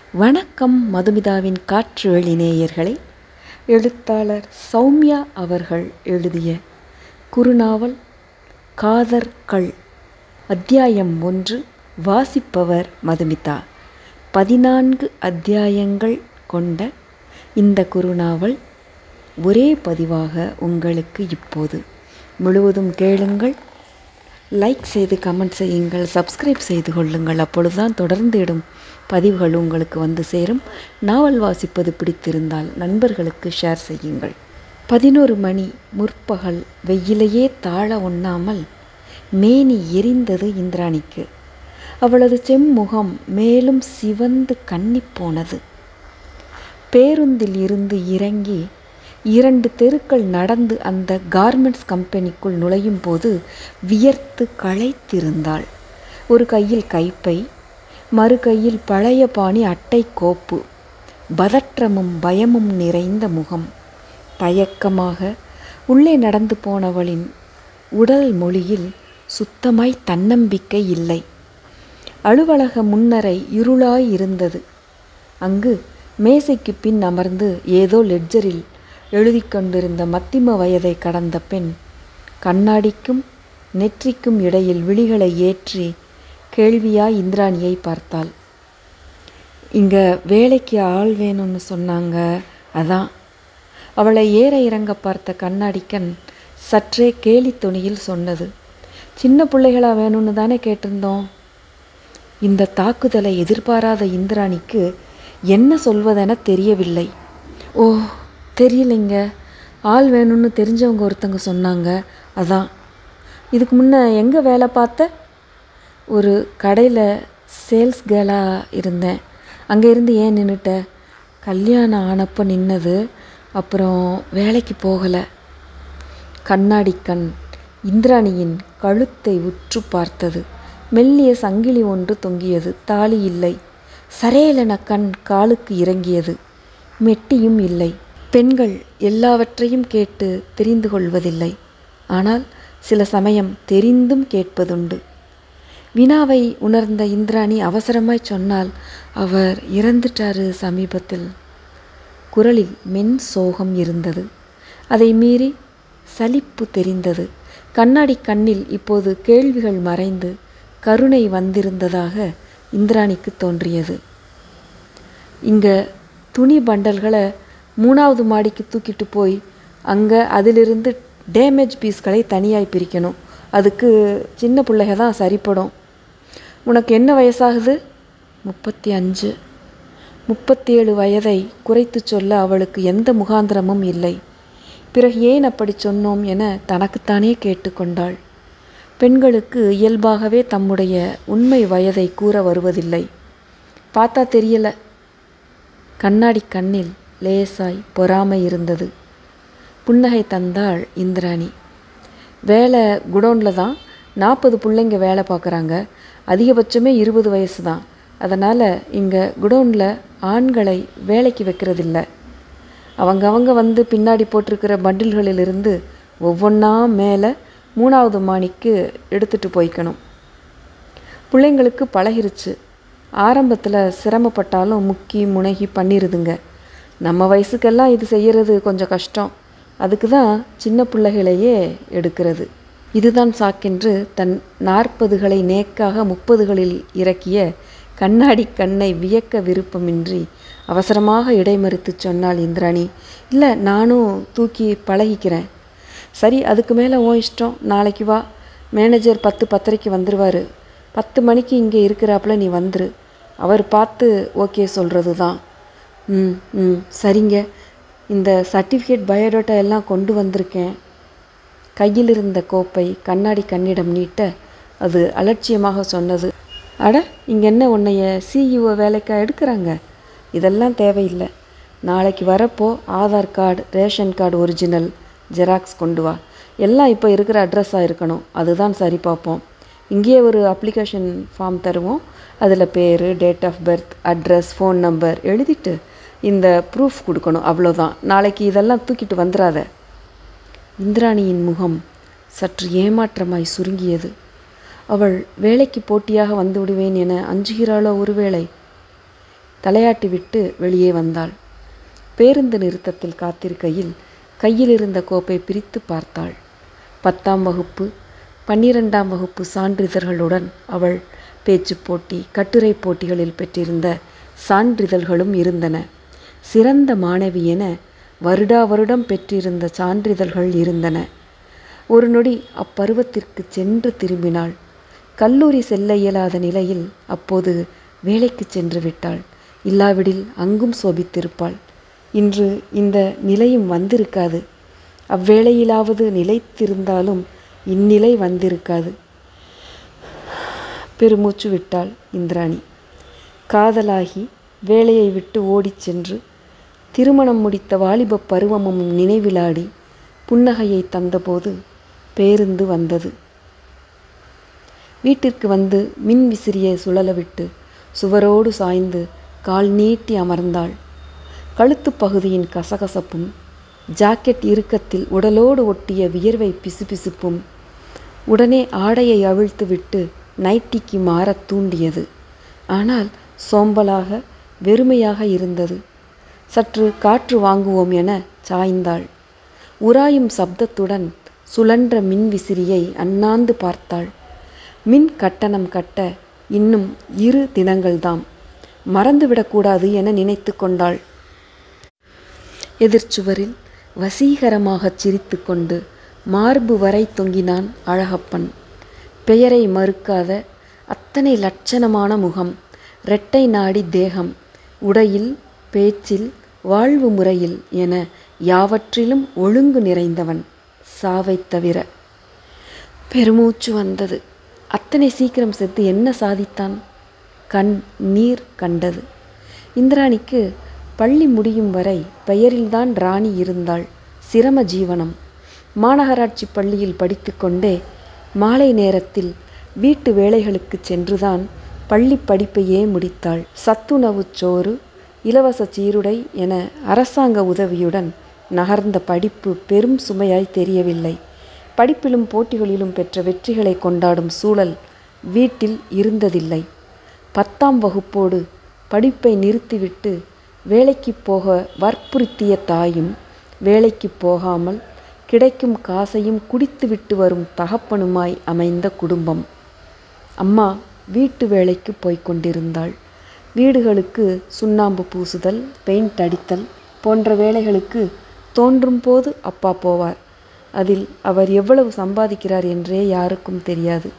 வணக்கம் மதுமிதாவின் காற்று வெளி நேயர்களே எழுத்தாளர் சௌமியா அவர்கள் எழுதிய குறுநாவல் காதர் கள் அத்தியாயம் ஒன்று வாசிப்பவர் மதுமிதா பதினான்கு அத்தியாயங்கள் கொண்ட இந்த குறுநாவல் ஒரே பதிவாக உங்களுக்கு இப்போது முழுவதும் கேளுங்கள் லைக் செய்து கமெண்ட் செய்யுங்கள் சப்ஸ்கிரைப் செய்து கொள்ளுங்கள் அப்பொழுதுதான் தொடர்ந்து இடும் பதிவுகள் உங்களுக்கு வந்து சேரும் நாவல் வாசிப்பது பிடித்திருந்தால் நண்பர்களுக்கு ஷேர் செய்யுங்கள் பதினோரு மணி முற்பகல் வெயிலையே தாழ ஒண்ணாமல் மேனி எரிந்தது இந்திராணிக்கு அவளது செம்முகம் மேலும் சிவந்து கன்னிப் போனது பேருந்தில் இருந்து இறங்கி இரண்டு தெருக்கள் நடந்து அந்த கார்மெண்ட்ஸ் கம்பெனிக்குள் நுழையும் போது வியர்த்து களைத்திருந்தாள் ஒரு கையில் கைப்பை மறு கையில் பழைய பாணி அட்டை கோப்பு பதற்றமும் பயமும் நிறைந்த முகம் தயக்கமாக உள்ளே நடந்து போனவளின் உடல் மொழியில் சுத்தமாய் தன்னம்பிக்கை இல்லை அலுவலக முன்னரை இருளாய் இருந்தது அங்கு மேசைக்கு பின் அமர்ந்து ஏதோ லெட்ஜரில் எழுதி கொண்டிருந்த மத்திம வயதை கடந்த பெண் கண்ணாடிக்கும் நெற்றிக்கும் இடையில் விழிகளை ஏற்றி கேள்வியாய் இந்திராணியை பார்த்தாள் இங்கே வேலைக்கு ஆள் வேணும்னு சொன்னாங்க அதான் அவளை ஏற இறங்க பார்த்த கண்ணாடிக்கன் சற்றே கேலி தொனியில் சொன்னது சின்ன பிள்ளைகளா வேணும்னு தானே கேட்டிருந்தோம் இந்த தாக்குதலை எதிர்பாராத இந்திராணிக்கு என்ன சொல்வதென தெரியவில்லை ஓ தெரியலைங்க ஆள் வேணும்னு தெரிஞ்சவங்க ஒருத்தங்க சொன்னாங்க அதான் இதுக்கு முன்ன எங்கே வேலை பார்த்த ஒரு கடையில் சேல்ஸ் கேர்ளாக இருந்தேன் அங்கே இருந்து ஏன் நின்றுட்ட கல்யாணம் ஆனப்போ நின்னது அப்புறம் வேலைக்கு போகலை கண்ணாடி கண் இந்திராணியின் கழுத்தை உற்று பார்த்தது மெல்லிய சங்கிலி ஒன்று தொங்கியது தாலி இல்லை சரேலென கண் காலுக்கு இறங்கியது மெட்டியும் இல்லை பெண்கள் எல்லாவற்றையும் கேட்டு தெரிந்து கொள்வதில்லை ஆனால் சில சமயம் தெரிந்தும் கேட்பதுண்டு வினாவை உணர்ந்த இந்திராணி அவசரமாய் சொன்னால் அவர் இறந்துட்டாரு சமீபத்தில் குரலில் மென் சோகம் இருந்தது அதை மீறி சலிப்பு தெரிந்தது கண்ணாடி கண்ணில் இப்போது கேள்விகள் மறைந்து கருணை வந்திருந்ததாக இந்திராணிக்கு தோன்றியது இங்கே துணி பண்டல்களை மூணாவது மாடிக்கு தூக்கிட்டு போய் அங்கே அதிலிருந்து டேமேஜ் பீஸ்களை தனியாய் பிரிக்கணும் அதுக்கு சின்ன பிள்ளைக தான் சரிப்படும் உனக்கு என்ன வயசாகுது முப்பத்தி அஞ்சு முப்பத்தி ஏழு வயதை குறைத்து சொல்ல அவளுக்கு எந்த முகாந்திரமும் இல்லை பிறகு ஏன் அப்படி சொன்னோம் என தனக்குத்தானே கேட்டுக்கொண்டாள் பெண்களுக்கு இயல்பாகவே தம்முடைய உண்மை வயதை கூற வருவதில்லை பார்த்தா தெரியல கண்ணாடி கண்ணில் லேசாய் பொறாமை இருந்தது புன்னகை தந்தாள் இந்திராணி வேலை குடோனில் தான் நாற்பது பிள்ளைங்க வேலை பார்க்குறாங்க அதிகபட்சமே இருபது வயசு தான் அதனால் இங்கே குடோனில் ஆண்களை வேலைக்கு வைக்கிறதில்ல அவங்க அவங்க வந்து பின்னாடி போட்டிருக்கிற பண்டில்களிலிருந்து ஒவ்வொன்றா மேலே மூணாவது மாணிக்கு எடுத்துகிட்டு போய்க்கணும் பிள்ளைங்களுக்கு பழகிருச்சு ஆரம்பத்தில் சிரமப்பட்டாலும் முக்கி முனகி பண்ணிடுதுங்க நம்ம வயசுக்கெல்லாம் இது செய்கிறது கொஞ்சம் கஷ்டம் அதுக்கு தான் சின்ன பிள்ளைகளையே எடுக்கிறது இதுதான் சாக்கென்று தன் நாற்பதுகளை நேக்காக முப்பதுகளில் இறக்கிய கண்ணாடி கண்ணை வியக்க விருப்பமின்றி அவசரமாக இடைமறித்து சொன்னாள் இந்திராணி இல்லை நானும் தூக்கி பழகிக்கிறேன் சரி அதுக்கு மேலே ஓ இஷ்டம் நாளைக்கு வா மேனேஜர் பத்து பத்தரைக்கு வந்துடுவார் பத்து மணிக்கு இங்கே இருக்கிறாப்புல நீ வந்துரு அவர் பார்த்து ஓகே சொல்கிறது தான் ம் ம் சரிங்க இந்த சர்டிஃபிகேட் பயோடேட்டா எல்லாம் கொண்டு வந்திருக்கேன் கையில் இருந்த கோப்பை கண்ணாடி கண்ணிடம் நீட்ட அது அலட்சியமாக சொன்னது அட இங்கே என்ன உன்னைய சிஇஓ வேலைக்கா எடுக்கிறாங்க இதெல்லாம் தேவையில்லை நாளைக்கு வரப்போ Aadhaar card ration card original xerox கொண்டு வா எல்லாம் இப்போ இருக்கிற அட்ரஸாக இருக்கணும் அதுதான் சரி பார்ப்போம் இங்கேயே ஒரு அப்ளிகேஷன் ஃபார்ம் தருவோம் அதில் பேர் date of birth address phone number எழுதிட்டு இந்த ப்ரூஃப் கொடுக்கணும் அவ்வளோதான் நாளைக்கு இதெல்லாம் தூக்கிட்டு வந்துடாத இந்திராணியின் முகம் சற்று ஏமாற்றமாய் சுருங்கியது அவள் வேலைக்கு போட்டியாக வந்து விடுவேன் என அஞ்சுகிறாளோ ஒருவேளை தலையாட்டி விட்டு வெளியே வந்தாள் பேருந்து நிறுத்தத்தில் காத்திருக்கையில் கையில் இருந்த கோப்பை பிரித்து பார்த்தாள் பத்தாம் வகுப்பு பன்னிரெண்டாம் வகுப்பு சான்றிதழ்களுடன் அவள் பேச்சு போட்டி கட்டுரை போட்டிகளில் பெற்றிருந்த சான்றிதழ்களும் இருந்தன சிறந்த மாணவி என வருடா வருடம் பெற்றிருந்த சான்றிதழ்கள் இருந்தன ஒரு நொடி அப்பருவத்திற்கு சென்று திரும்பினாள் கல்லூரி செல்ல இயலாத நிலையில் அப்போது வேலைக்கு சென்று விட்டாள் இல்லாவிடில் அங்கும் சோபித்திருப்பாள் இன்று இந்த நிலையும் வந்திருக்காது அவ்வேளையிலாவது நிலைத்திருந்தாலும் இந்நிலை வந்திருக்காது பெருமூச்சு விட்டாள் இந்திராணி காதலாகி வேலையை விட்டு ஓடிச் சென்று திருமணம் முடித்த வாலிபப் பருவமும் நினைவிலாடி புன்னகையை தந்தபோது பேருந்து வந்தது வீட்டிற்கு வந்து மின் விசிறியை சுழலவிட்டு சுவரோடு சாய்ந்து கால் நீட்டி அமர்ந்தாள் கழுத்துப் பகுதியின் கசகசப்பும் ஜாக்கெட் இறுக்கத்தில் உடலோடு ஒட்டிய வியர்வை பிசுபிசுப்பும் உடனே ஆடையை அவிழ்த்துவிட்டு நைட்டிக்கு மாறத் தூண்டியது ஆனால் சோம்பலாக வெறுமையாக இருந்தது சற்று காற்று வாங்குவோம் என சாய்ந்தாள் உராயும் சப்தத்துடன் சுழன்ற மின் விசிறியை அண்ணாந்து பார்த்தாள் மின் கட்டணம் கட்ட இன்னும் இரு தினங்கள்தாம் மறந்துவிடக்கூடாது என நினைத்து கொண்டாள் எதிர்ச்சுவரில் வசீகரமாகச் சிரித்துக்கொண்டு மார்பு வரை தொங்கினான் அழகப்பன் பெயரை மறுக்காத அத்தனை லட்சணமான முகம் இரட்டை நாடி தேகம் உடையில் பேச்சில் வாழ்வு முறையில் என யாவற்றிலும் ஒழுங்கு நிறைந்தவன் சாவைத் தவிர பெருமூச்சு வந்தது அத்தனை சீக்கிரம் செத்து என்ன சாதித்தான் கண் நீர் கண்டது இந்திராணிக்கு பள்ளி முடியும் வரை பெயரில்தான் ராணி இருந்தாள் சிரம ஜீவனம் மாநகராட்சி பள்ளியில் படித்துக்கொண்டே மாலை நேரத்தில் வீட்டு வேலைகளுக்கு சென்றுதான் பள்ளி படிப்பையே முடித்தாள் சத்துணவுச் சோறு இலவச சீருடை என அரசாங்க உதவியுடன் நகர்ந்த படிப்பு பெரும் சுமையாய் தெரியவில்லை படிப்பிலும் போட்டிகளிலும் பெற்ற வெற்றிகளை கொண்டாடும் சூழல் வீட்டில் இருந்ததில்லை பத்தாம் வகுப்போடு படிப்பை நிறுத்திவிட்டு வேலைக்கு போக வற்புறுத்திய தாயும் வேலைக்கு போகாமல் கிடைக்கும் காசையும் குடித்துவிட்டு வரும் தகப்பனுமாய் அமைந்த குடும்பம் அம்மா வீட்டு வேலைக்கு போய்க் கொண்டிருந்தாள் வீடுகளுக்கு சுண்ணாம்பு பூசுதல் பெயிண்ட் அடித்தல் போன்ற வேலைகளுக்கு தோன்றும் போது அப்பா போவார் அதில் அவர் எவ்வளவு சம்பாதிக்கிறார் என்றே யாருக்கும் தெரியாது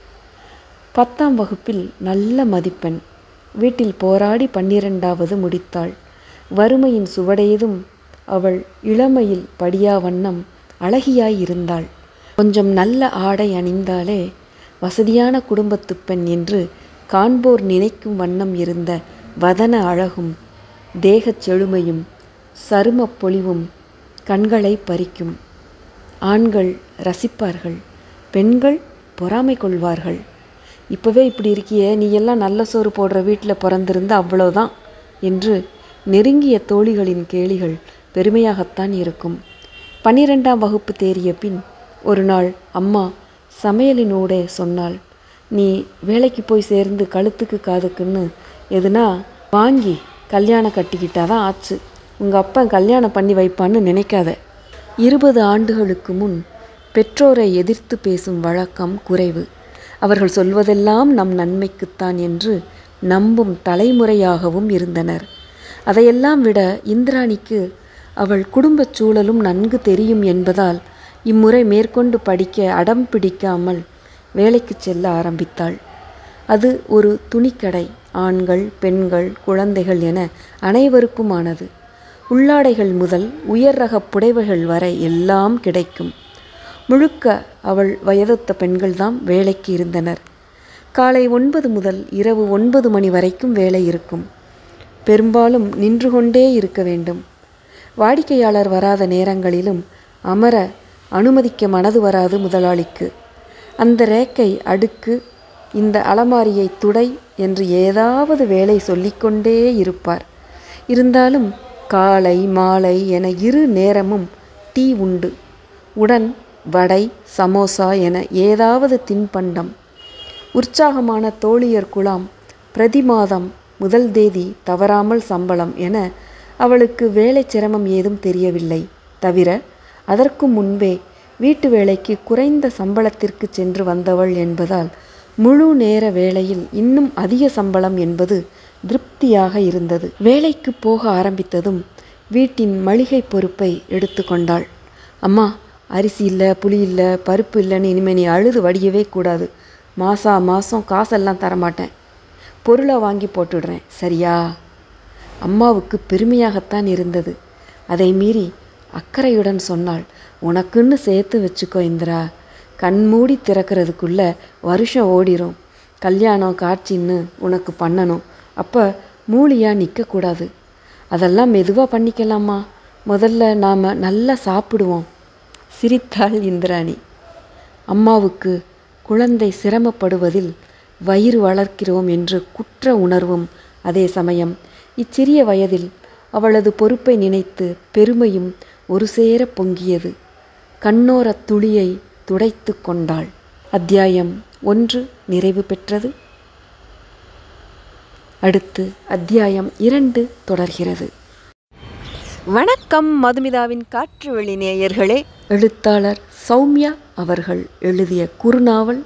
பத்தாம் வகுப்பில் நல்ல மதிப்பெண் வீட்டில் போராடி பன்னிரெண்டாவது முடித்தாள் வறுமையின் சுவடேதும் அவள் இளமையில் படியா வண்ணம் அழகியாய் இருந்தாள் கொஞ்சம் நல்ல ஆடை அணிந்தாலே வசதியான குடும்பத்து பெண் என்று காண்போர் நினைக்கும் வண்ணம் இருந்த வதன அழகும் தேகச் செழுமையும் சருமப் பொலிவும் கண்களை பறிக்கும் ஆண்கள் ரசிப்பார்கள் பெண்கள் பொறாமை கொள்வார்கள் இப்போவே இப்படி இருக்கியே நீ எல்லாம் நல்ல சோறு போடுற வீட்டில் பிறந்திருந்த அவ்வளோதான் என்று நெருங்கிய தோழிகளின் கேலிகள் பெருமையாகத்தான் இருக்கும் பன்னிரெண்டாம் வகுப்பு தேறிய பின் ஒரு நாள் அம்மா சமையலினூடே சொன்னாள் நீ வேலைக்கு போய் சேர்ந்து கழுத்துக்கு காதுக்குன்னு எதுனா வாங்கி கல்யாணம் கட்டிக்கிட்டாதான் ஆச்சு உங்கள் அப்பா கல்யாணம் பண்ணி வைப்பான்னு நினைக்காத இருபது ஆண்டுகளுக்கு முன் பெற்றோரை எதிர்த்து பேசும் வழக்கம் குறைவு அவர்கள் சொல்வதெல்லாம் நம் நன்மைக்குத்தான் என்று நம்பும் தலைமுறையாகவும் இருந்தனர் அதையெல்லாம் விட இந்திராணிக்கு அவள் குடும்பச் சூழலும் நன்கு தெரியும் என்பதால் இம்முறை மேற்கொண்டு படிக்க அடம் பிடிக்காமல் வேலைக்கு செல்ல ஆரம்பித்தாள் அது ஒரு துணிக்கடை ஆண்கள் பெண்கள் குழந்தைகள் என அனைவருக்குமானது உள்ளாடைகள் முதல் உயர் ரக புடைவைகள் வரை எல்லாம் கிடைக்கும் முழுக்க அவள் வயதொத்த பெண்கள்தாம் வேலைக்கு இருந்தனர் காலை ஒன்பது முதல் இரவு ஒன்பது மணி வரைக்கும் வேலை இருக்கும் பெரும்பாலும் நின்று கொண்டே இருக்க வேண்டும் வாடிக்கையாளர் வராத நேரங்களிலும் அமர அனுமதிக்க மனது வராது முதலாளிக்கு அந்த ரேக்கை அடுக்கு இந்த அலமாரியை துடை என்று ஏதாவது வேலை சொல்லிக்கொண்டே இருப்பார் இருந்தாலும் காலை மாலை என இரு நேரமும் டீ உண்டு உடன் வடை சமோசா என ஏதாவது தின்பண்டம் உற்சாகமான தோழியர் குழாம் பிரதி மாதம் முதல் தேதி தவறாமல் சம்பளம் என அவளுக்கு வேலை சிரமம் ஏதும் தெரியவில்லை தவிர அதற்கு முன்பே வீட்டு வேலைக்கு குறைந்த சம்பளத்திற்கு சென்று வந்தவள் என்பதால் முழு நேர வேளையில் இன்னும் அதிக சம்பளம் என்பது திருப்தியாக இருந்தது வேலைக்கு போக ஆரம்பித்ததும் வீட்டின் மளிகை பொறுப்பை எடுத்துக்கொண்டாள் அம்மா அரிசி இல்லை புளி இல்லை பருப்பு இல்லைன்னு இனிமேல் நீ அழுது வடியவே கூடாது மாசா மாதம் காசெல்லாம் தரமாட்டேன் பொருளை வாங்கி போட்டுடுறேன் சரியா அம்மாவுக்கு பெருமையாகத்தான் இருந்தது அதை மீறி அக்கறையுடன் சொன்னாள் உனக்குன்னு சேர்த்து வச்சுக்கோ இந்திரா கண் மூடி திறக்கிறதுக்குள்ள வருஷம் ஓடிரும் கல்யாணம் காட்சின்னு உனக்கு பண்ணணும் அப்போ மூலியாக நிற்கக்கூடாது அதெல்லாம் மெதுவாக பண்ணிக்கலாமா முதல்ல நாம் நல்லா சாப்பிடுவோம் சிரித்தாள் இந்திராணி அம்மாவுக்கு குழந்தை சிரமப்படுவதில் வயிறு வளர்க்கிறோம் என்று குற்ற உணர்வும் அதே சமயம் இச்சிறிய வயதில் அவளது பொறுப்பை நினைத்து பெருமையும் ஒரு சேர பொங்கியது கண்ணோரத் துளியை துடைத்து கொண்டாள் அத்தியாயம் ஒன்று நிறைவு பெற்றது அடுத்து அத்தியாயம் இரண்டு தொடர்கிறது வணக்கம் மதுமிதாவின் காற்று வெளி நேயர்களே எழுத்தாளர் சௌமியா அவர்கள் எழுதிய குறுநாவல்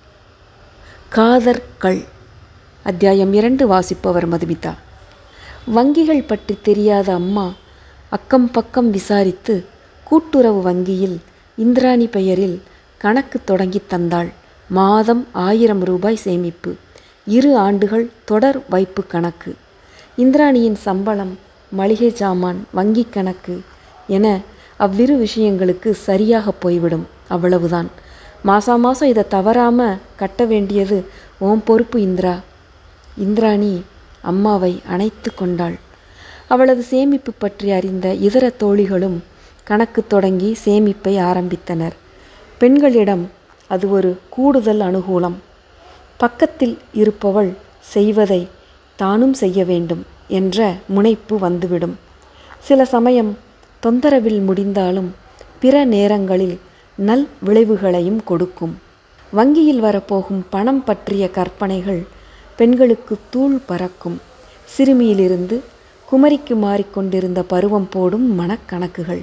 காதற்கள் அத்தியாயம் இரண்டு வாசிப்பவர் மதுமிதா வங்கிகள் பற்றி தெரியாத அம்மா அக்கம் பக்கம் விசாரித்து கூட்டுறவு வங்கியில் இந்திராணி பெயரில் கணக்கு தொடங்கி தந்தாள் மாதம் ஆயிரம் ரூபாய் சேமிப்பு இரு ஆண்டுகள் தொடர் வைப்பு கணக்கு இந்திராணியின் சம்பளம் மளிகை சாமான் வங்கி கணக்கு என அவ்விரு விஷயங்களுக்கு சரியாக போய்விடும் அவ்வளவுதான் மாசா மாதம் இதை தவறாமல் கட்ட வேண்டியது உன் பொறுப்பு இந்திரா இந்திராணி அம்மாவை அணைத்து கொண்டாள் அவளது சேமிப்பு பற்றி அறிந்த இதர தோழிகளும் கணக்கு தொடங்கி சேமிப்பை ஆரம்பித்தனர் பெண்களிடம் அது ஒரு கூடுதல் அனுகூலம் பக்கத்தில் இருப்பவள் செய்வதை தானும் செய்ய வேண்டும் என்ற முனைப்பு வந்துவிடும் சில சமயம் தொந்தரவில் முடிந்தாலும் பிற நேரங்களில் நல் விளைவுகளையும் கொடுக்கும் வங்கியில் வரப்போகும் பணம் பற்றிய கற்பனைகள் பெண்களுக்கு தூள் பறக்கும் சிறுமியிலிருந்து குமரிக்கு மாறிக்கொண்டிருந்த பருவம் போடும் மனக்கணக்குகள்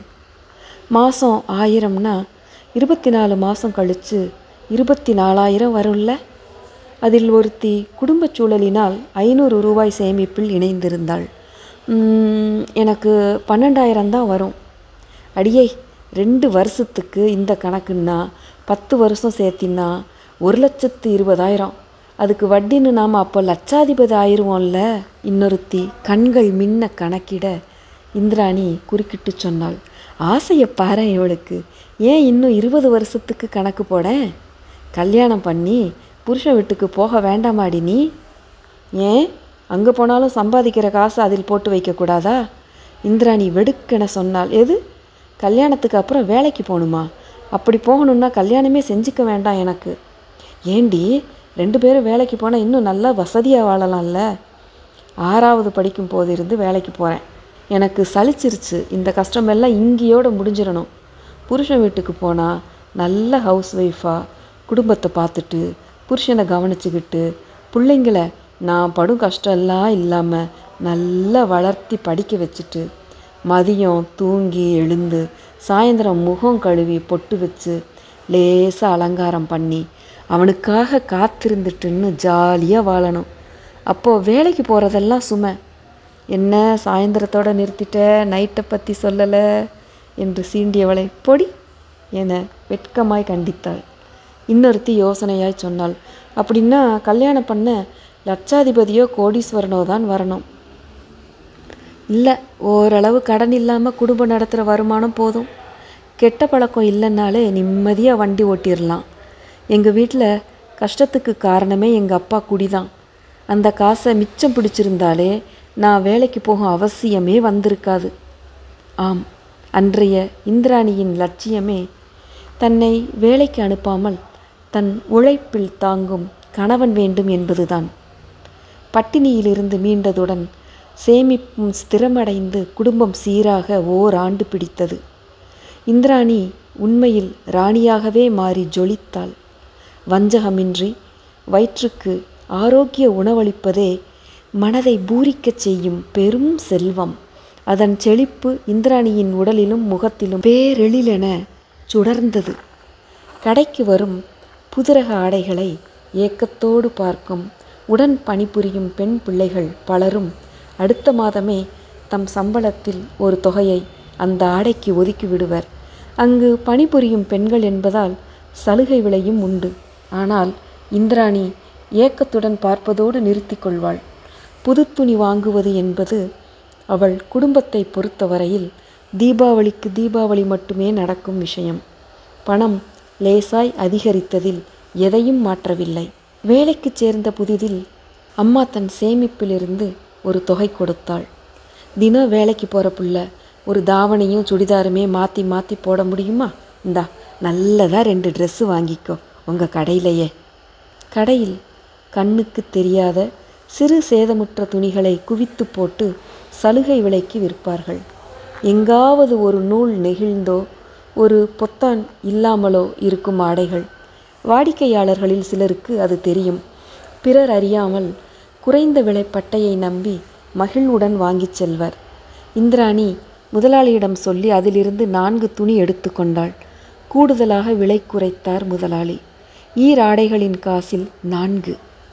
மாதம் ஆயிரம்னா இருபத்தி நாலு மாதம் கழித்து இருபத்தி நாலாயிரம் வரும்ல அதில் ஒருத்தி குடும்பச் சூழலினால் ஐநூறு ரூபாய் சேமிப்பில் இணைந்திருந்தாள் "உம், எனக்கு பன்னெண்டாயிரம் தான் வரும் அடியே ரெண்டு வருஷத்துக்கு இந்த கணக்குன்னா பத்து வருஷம் சேர்த்தின்னா ஒரு லட்சத்து இருபதாயிரம் அதுக்கு வட்டின்னு நாம் அப்போ லட்சாதிபதி ஆயிடுவோம்ல இன்னொருத்தி கண்கள் மின்ன கணக்கிட இந்திராணி குறுக்கிட்டு சொன்னாள் ஆசையை பாரு இவளுக்கு ஏன் இன்னும் இருபது வருஷத்துக்கு கணக்கு போடேன் கல்யாணம் பண்ணி புருஷன் வீட்டுக்கு போக வேண்டாமாடி நீ ஏன் அங்கே போனாலும் சம்பாதிக்கிற காசு அதில் போட்டு வைக்கக்கூடாதா இந்திராணி வெடுக்கென சொன்னாள் எது கல்யாணத்துக்கு அப்புறம் வேலைக்கு போகணுமா அப்படி போகணுன்னா கல்யாணமே செஞ்சுக்க வேண்டாம் எனக்கு ஏண்டி ரெண்டு பேரும் வேலைக்கு போனால் இன்னும் நல்லா வசதியாக வாழலாம்ல ஆறாவது படிக்கும் போது இருந்து வேலைக்கு போகிறேன் எனக்கு சலிச்சிருச்சு இந்த கஷ்டமெல்லாம் இங்கேயோட முடிஞ்சிடணும் புருஷன் வீட்டுக்கு போனால் நல்ல ஹவுஸ் ஒய்ஃபாக குடும்பத்தை பார்த்துட்டு புருஷனை கவனிச்சுக்கிட்டு பிள்ளைங்கள நான் படும் கஷ்டம்லாம் இல்லாமல் நல்லா வளர்த்தி படிக்க வச்சுட்டு மதியம் தூங்கி எழுந்து சாயந்தரம் முகம் கழுவி பொட்டு வச்சு லேசாக அலங்காரம் பண்ணி அவனுக்காக காத்திருந்துட்டுன்னு ஜாலியாக வாழணும் அப்போது வேலைக்கு போகிறதெல்லாம் சுமை என்ன சாயந்தரத்தோட நிறுத்திட்ட நைட்டை பற்றி சொல்லலை என்று சீண்டியவளை பொடி என வெட்கமாய் கண்டித்தாள் இன்னொருத்தி யோசனையாய் சொன்னாள் அப்படின்னா கல்யாணம் பண்ண லட்சாதிபதியோ கோடீஸ்வரனோ தான் வரணும் இல்லை ஓரளவு கடன் இல்லாமல் குடும்பம் நடத்துகிற வருமானம் போதும் கெட்ட பழக்கம் இல்லைன்னாலே நிம்மதியாக வண்டி ஓட்டிடலாம் எங்கள் வீட்டில் கஷ்டத்துக்கு காரணமே எங்கள் அப்பா குடிதான் அந்த காசை மிச்சம் பிடிச்சிருந்தாலே நான் வேலைக்கு போகும் அவசியமே வந்திருக்காது ஆம் அன்றைய இந்திராணியின் லட்சியமே தன்னை வேலைக்கு அனுப்பாமல் தன் உழைப்பில் தாங்கும் கணவன் வேண்டும் என்பதுதான் பட்டினியிலிருந்து மீண்டதுடன் சேமிப்பும் ஸ்திரமடைந்து குடும்பம் சீராக ஓராண்டு பிடித்தது இந்திராணி உண்மையில் ராணியாகவே மாறி ஜொலித்தாள் வஞ்சகமின்றி வயிற்றுக்கு ஆரோக்கிய உணவளிப்பதே மனதை பூரிக்கச் செய்யும் பெரும் செல்வம் அதன் செழிப்பு இந்திராணியின் உடலிலும் முகத்திலும் பேரெழிலென சுடர்ந்தது கடைக்கு வரும் புதிரக ஆடைகளை ஏக்கத்தோடு பார்க்கும் உடன் பணிபுரியும் பெண் பிள்ளைகள் பலரும் அடுத்த மாதமே தம் சம்பளத்தில் ஒரு தொகையை அந்த ஆடைக்கு ஒதுக்கி விடுவர் அங்கு பணிபுரியும் பெண்கள் என்பதால் சலுகை விலையும் உண்டு ஆனால் இந்திராணி ஏக்கத்துடன் பார்ப்பதோடு நிறுத்திக் கொள்வாள் புது துணி வாங்குவது என்பது அவள் குடும்பத்தை பொறுத்தவரையில் தீபாவளிக்கு தீபாவளி மட்டுமே நடக்கும் விஷயம் பணம் லேசாய் அதிகரித்ததில் எதையும் மாற்றவில்லை வேலைக்கு சேர்ந்த புதிதில் அம்மா தன் சேமிப்பிலிருந்து ஒரு தொகை கொடுத்தாள் தினம் வேலைக்கு போகிற புள்ள ஒரு தாவணியும் சுடிதாருமே மாற்றி மாற்றி போட முடியுமா இந்தா நல்லதாக ரெண்டு ட்ரெஸ்ஸு வாங்கிக்கோ உங்கள் கடையிலையே கடையில் கண்ணுக்கு தெரியாத சிறு சேதமுற்ற துணிகளை குவித்து போட்டு சலுகை விலைக்கு விற்பார்கள் எங்காவது ஒரு நூல் நெகிழ்ந்தோ ஒரு பொத்தான் இல்லாமலோ இருக்கும் ஆடைகள் வாடிக்கையாளர்களில் சிலருக்கு அது தெரியும் பிறர் அறியாமல் குறைந்த விலை பட்டையை நம்பி மகிழ்வுடன் வாங்கிச் செல்வர் இந்திராணி முதலாளியிடம் சொல்லி அதிலிருந்து நான்கு துணி எடுத்துக்கொண்டாள் கூடுதலாக விலை குறைத்தார் முதலாளி ஈர் ஆடைகளின் காசில் நான்கு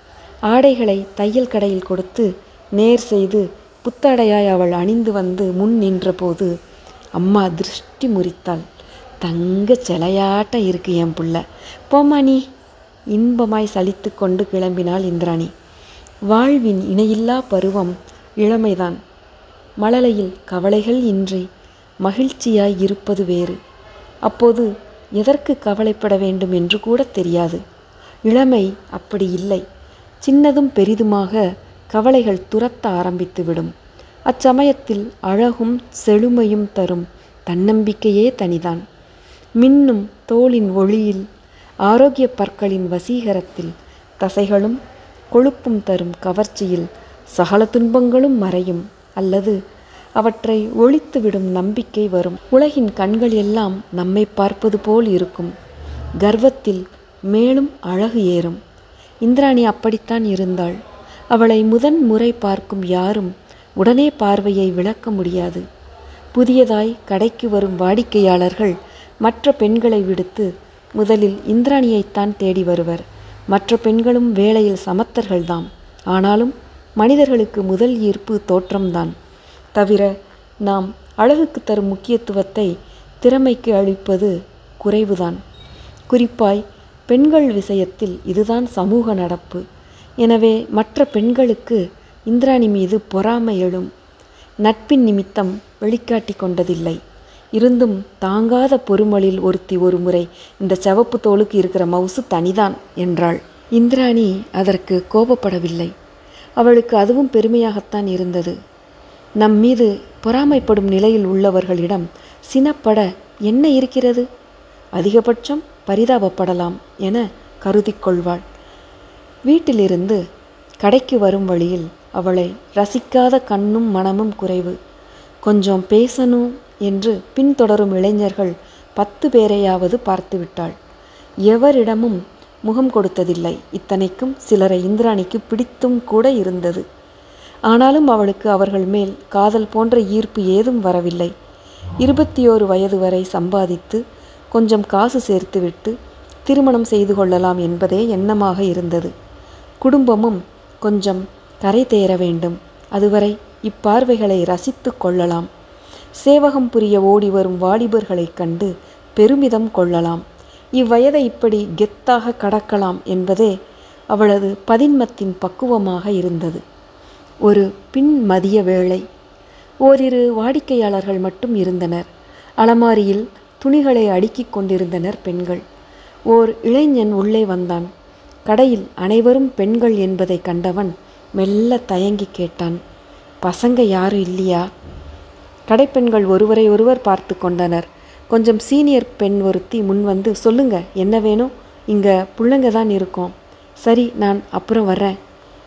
ஆடைகளை தையல் கடையில் கொடுத்து நேர் செய்து புத்தாடையாய் அவள் அணிந்து வந்து முன் நின்றபோது அம்மா திருஷ்டி முறித்தாள் தங்க சிலையாட்ட இருக்கு என் புள்ள போம்மா நீ இன்பமாய் சலித்து கொண்டு கிளம்பினாள் இந்திராணி வாழ்வின் இணையில்லா பருவம் இளமைதான் மழலையில் கவலைகள் இன்றி மகிழ்ச்சியாய் இருப்பது வேறு அப்போது எதற்கு கவலைப்பட வேண்டும் என்று கூட தெரியாது இளமை அப்படி இல்லை சின்னதும் பெரிதுமாக கவலைகள் துரத்த ஆரம்பித்துவிடும் அச்சமயத்தில் அழகும் செழுமையும் தரும் தன்னம்பிக்கையே தனிதான் மின்னும் தோளின் ஒளியில் ஆரோக்கிய பற்களின் வசீகரத்தில் தசைகளும் கொழுப்பும் தரும் கவர்ச்சியில் சகல துன்பங்களும் மறையும் அல்லது அவற்றை ஒழித்துவிடும் நம்பிக்கை வரும் உலகின் கண்கள் எல்லாம் நம்மை பார்ப்பது போல் இருக்கும் கர்வத்தில் மேலும் அழகு ஏறும் இந்திராணி அப்படித்தான் இருந்தாள் அவளை முதன் முறை பார்க்கும் யாரும் உடனே பார்வையை விளக்க முடியாது புதியதாய் கடைக்கு வரும் வாடிக்கையாளர்கள் மற்ற பெண்களை விடுத்து முதலில் இந்திராணியைத்தான் தேடி வருவர் மற்ற பெண்களும் வேலையில் சமத்தர்கள்தாம் ஆனாலும் மனிதர்களுக்கு முதல் ஈர்ப்பு தோற்றம்தான் தவிர நாம் அழகுக்கு தரும் முக்கியத்துவத்தை திறமைக்கு அளிப்பது குறைவுதான் குறிப்பாய் பெண்கள் விஷயத்தில் இதுதான் சமூக நடப்பு எனவே மற்ற பெண்களுக்கு இந்திராணி மீது பொறாமை எழும் நட்பின் நிமித்தம் வெளிக்காட்டி கொண்டதில்லை இருந்தும் தாங்காத பொறுமலில் ஒருத்தி ஒரு முறை இந்த சிவப்பு தோலுக்கு இருக்கிற மவுசு தனிதான் என்றாள் இந்திராணி அதற்கு கோபப்படவில்லை அவளுக்கு அதுவும் பெருமையாகத்தான் இருந்தது நம் மீது பொறாமைப்படும் நிலையில் உள்ளவர்களிடம் சினப்பட என்ன இருக்கிறது அதிகபட்சம் பரிதாபப்படலாம் என கருதிக் கொள்வாள் வீட்டிலிருந்து கடைக்கு வரும் வழியில் அவளை ரசிக்காத கண்ணும் மனமும் குறைவு கொஞ்சம் பேசணும் என்று பின்தொடரும் இளைஞர்கள் பத்து பேரையாவது பார்த்துவிட்டாள் எவரிடமும் முகம் கொடுத்ததில்லை இத்தனைக்கும் சிலரை இந்திராணிக்கு பிடித்தும் கூட இருந்தது ஆனாலும் அவளுக்கு அவர்கள் மேல் காதல் போன்ற ஈர்ப்பு ஏதும் வரவில்லை இருபத்தி ஓரு வயது வரை சம்பாதித்து கொஞ்சம் காசு சேர்த்துவிட்டு திருமணம் செய்து கொள்ளலாம் என்பதே எண்ணமாக இருந்தது குடும்பமும் கொஞ்சம் கரை தேர வேண்டும் அதுவரை இப்பார்வைகளை ரசித்து கொள்ளலாம் சேவகம் புரிய ஓடி வரும் வாலிபர்களைக் கண்டு பெருமிதம் கொள்ளலாம் இவ்வயதை இப்படி கெத்தாக கடக்கலாம் என்பதே அவளது பதின்மத்தின் பக்குவமாக இருந்தது ஒரு பின் மதிய வேளை ஓரிரு வாடிக்கையாளர்கள் மட்டும் இருந்தனர் அலமாரியில் துணிகளை அடுக்கிக் கொண்டிருந்தனர் பெண்கள் ஓர் இளைஞன் உள்ளே வந்தான் கடையில் அனைவரும் பெண்கள் என்பதை கண்டவன் மெல்ல தயங்கி கேட்டான் பசங்க யாரும் இல்லையா கடைப்பெண்கள் ஒருவரை ஒருவர் பார்த்து கொண்டனர் கொஞ்சம் சீனியர் பெண் ஒருத்தி முன் வந்து சொல்லுங்க என்ன வேணும் இங்கே பிள்ளைங்க தான் இருக்கோம் சரி நான் அப்புறம் வர்றேன்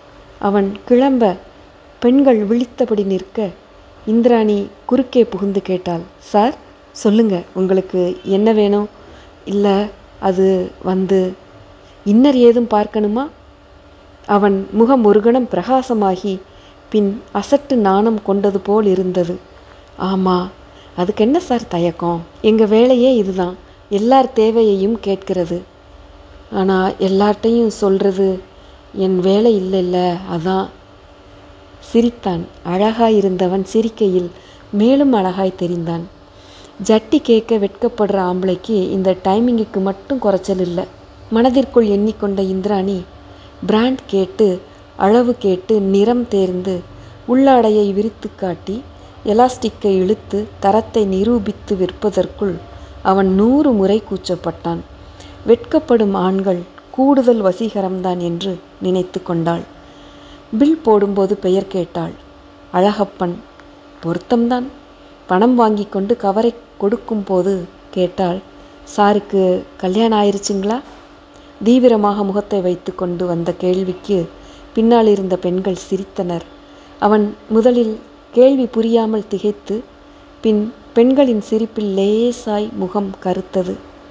அவன் கிளம்ப பெண்கள் விழித்தபடி நிற்க இந்திராணி குறுக்கே புகுந்து கேட்டாள் சார் சொல்லுங்க உங்களுக்கு என்ன வேணும் இல்லை அது வந்து இன்னர் ஏதும் பார்க்கணுமா அவன் முகம் ஒரு கணம் பிரகாசமாகி பின் அசட்டு நாணம் கொண்டது போல் இருந்தது ஆமா அதுக்கு என்ன சார் தயக்கம் எங்கள் வேலையே இதுதான் எல்லார் தேவையையும் கேட்கிறது ஆனால் எல்லார்ட்டையும் சொல்கிறது என் வேலை இல்லைல்ல அதான் சிரித்தான் அழகாயிருந்தவன் சிரிக்கையில் மேலும் அழகாய் தெரிந்தான் ஜட்டி கேட்க வெட்கப்படுற ஆம்பளைக்கு இந்த டைமிங்குக்கு மட்டும் குறைச்சல் இல்லை மனதிற்குள் எண்ணிக்கொண்ட இந்திராணி பிராண்ட் கேட்டு அளவு கேட்டு நிறம் தேர்ந்து உள்ளாடையை விரித்து காட்டி எலாஸ்டிக்கை இழுத்து தரத்தை நிரூபித்து விற்பதற்குள் அவன் நூறு முறை கூச்சப்பட்டான் வெட்கப்படும் ஆண்கள் கூடுதல் வசீகரம்தான் என்று நினைத்து கொண்டாள் பில் போடும்போது பெயர் கேட்டாள் அழகப்பன் பொருத்தம்தான் பணம் வாங்கி கொண்டு கவரை கொடுக்கும்போது கேட்டாள் சாருக்கு கல்யாணம் ஆயிருச்சுங்களா தீவிரமாக முகத்தை வைத்து கொண்டு வந்த கேள்விக்கு பின்னால் இருந்த பெண்கள் சிரித்தனர் அவன் முதலில் கேள்வி புரியாமல் திகைத்து பின் பெண்களின் சிரிப்பில் லேசாய் முகம் கருத்தது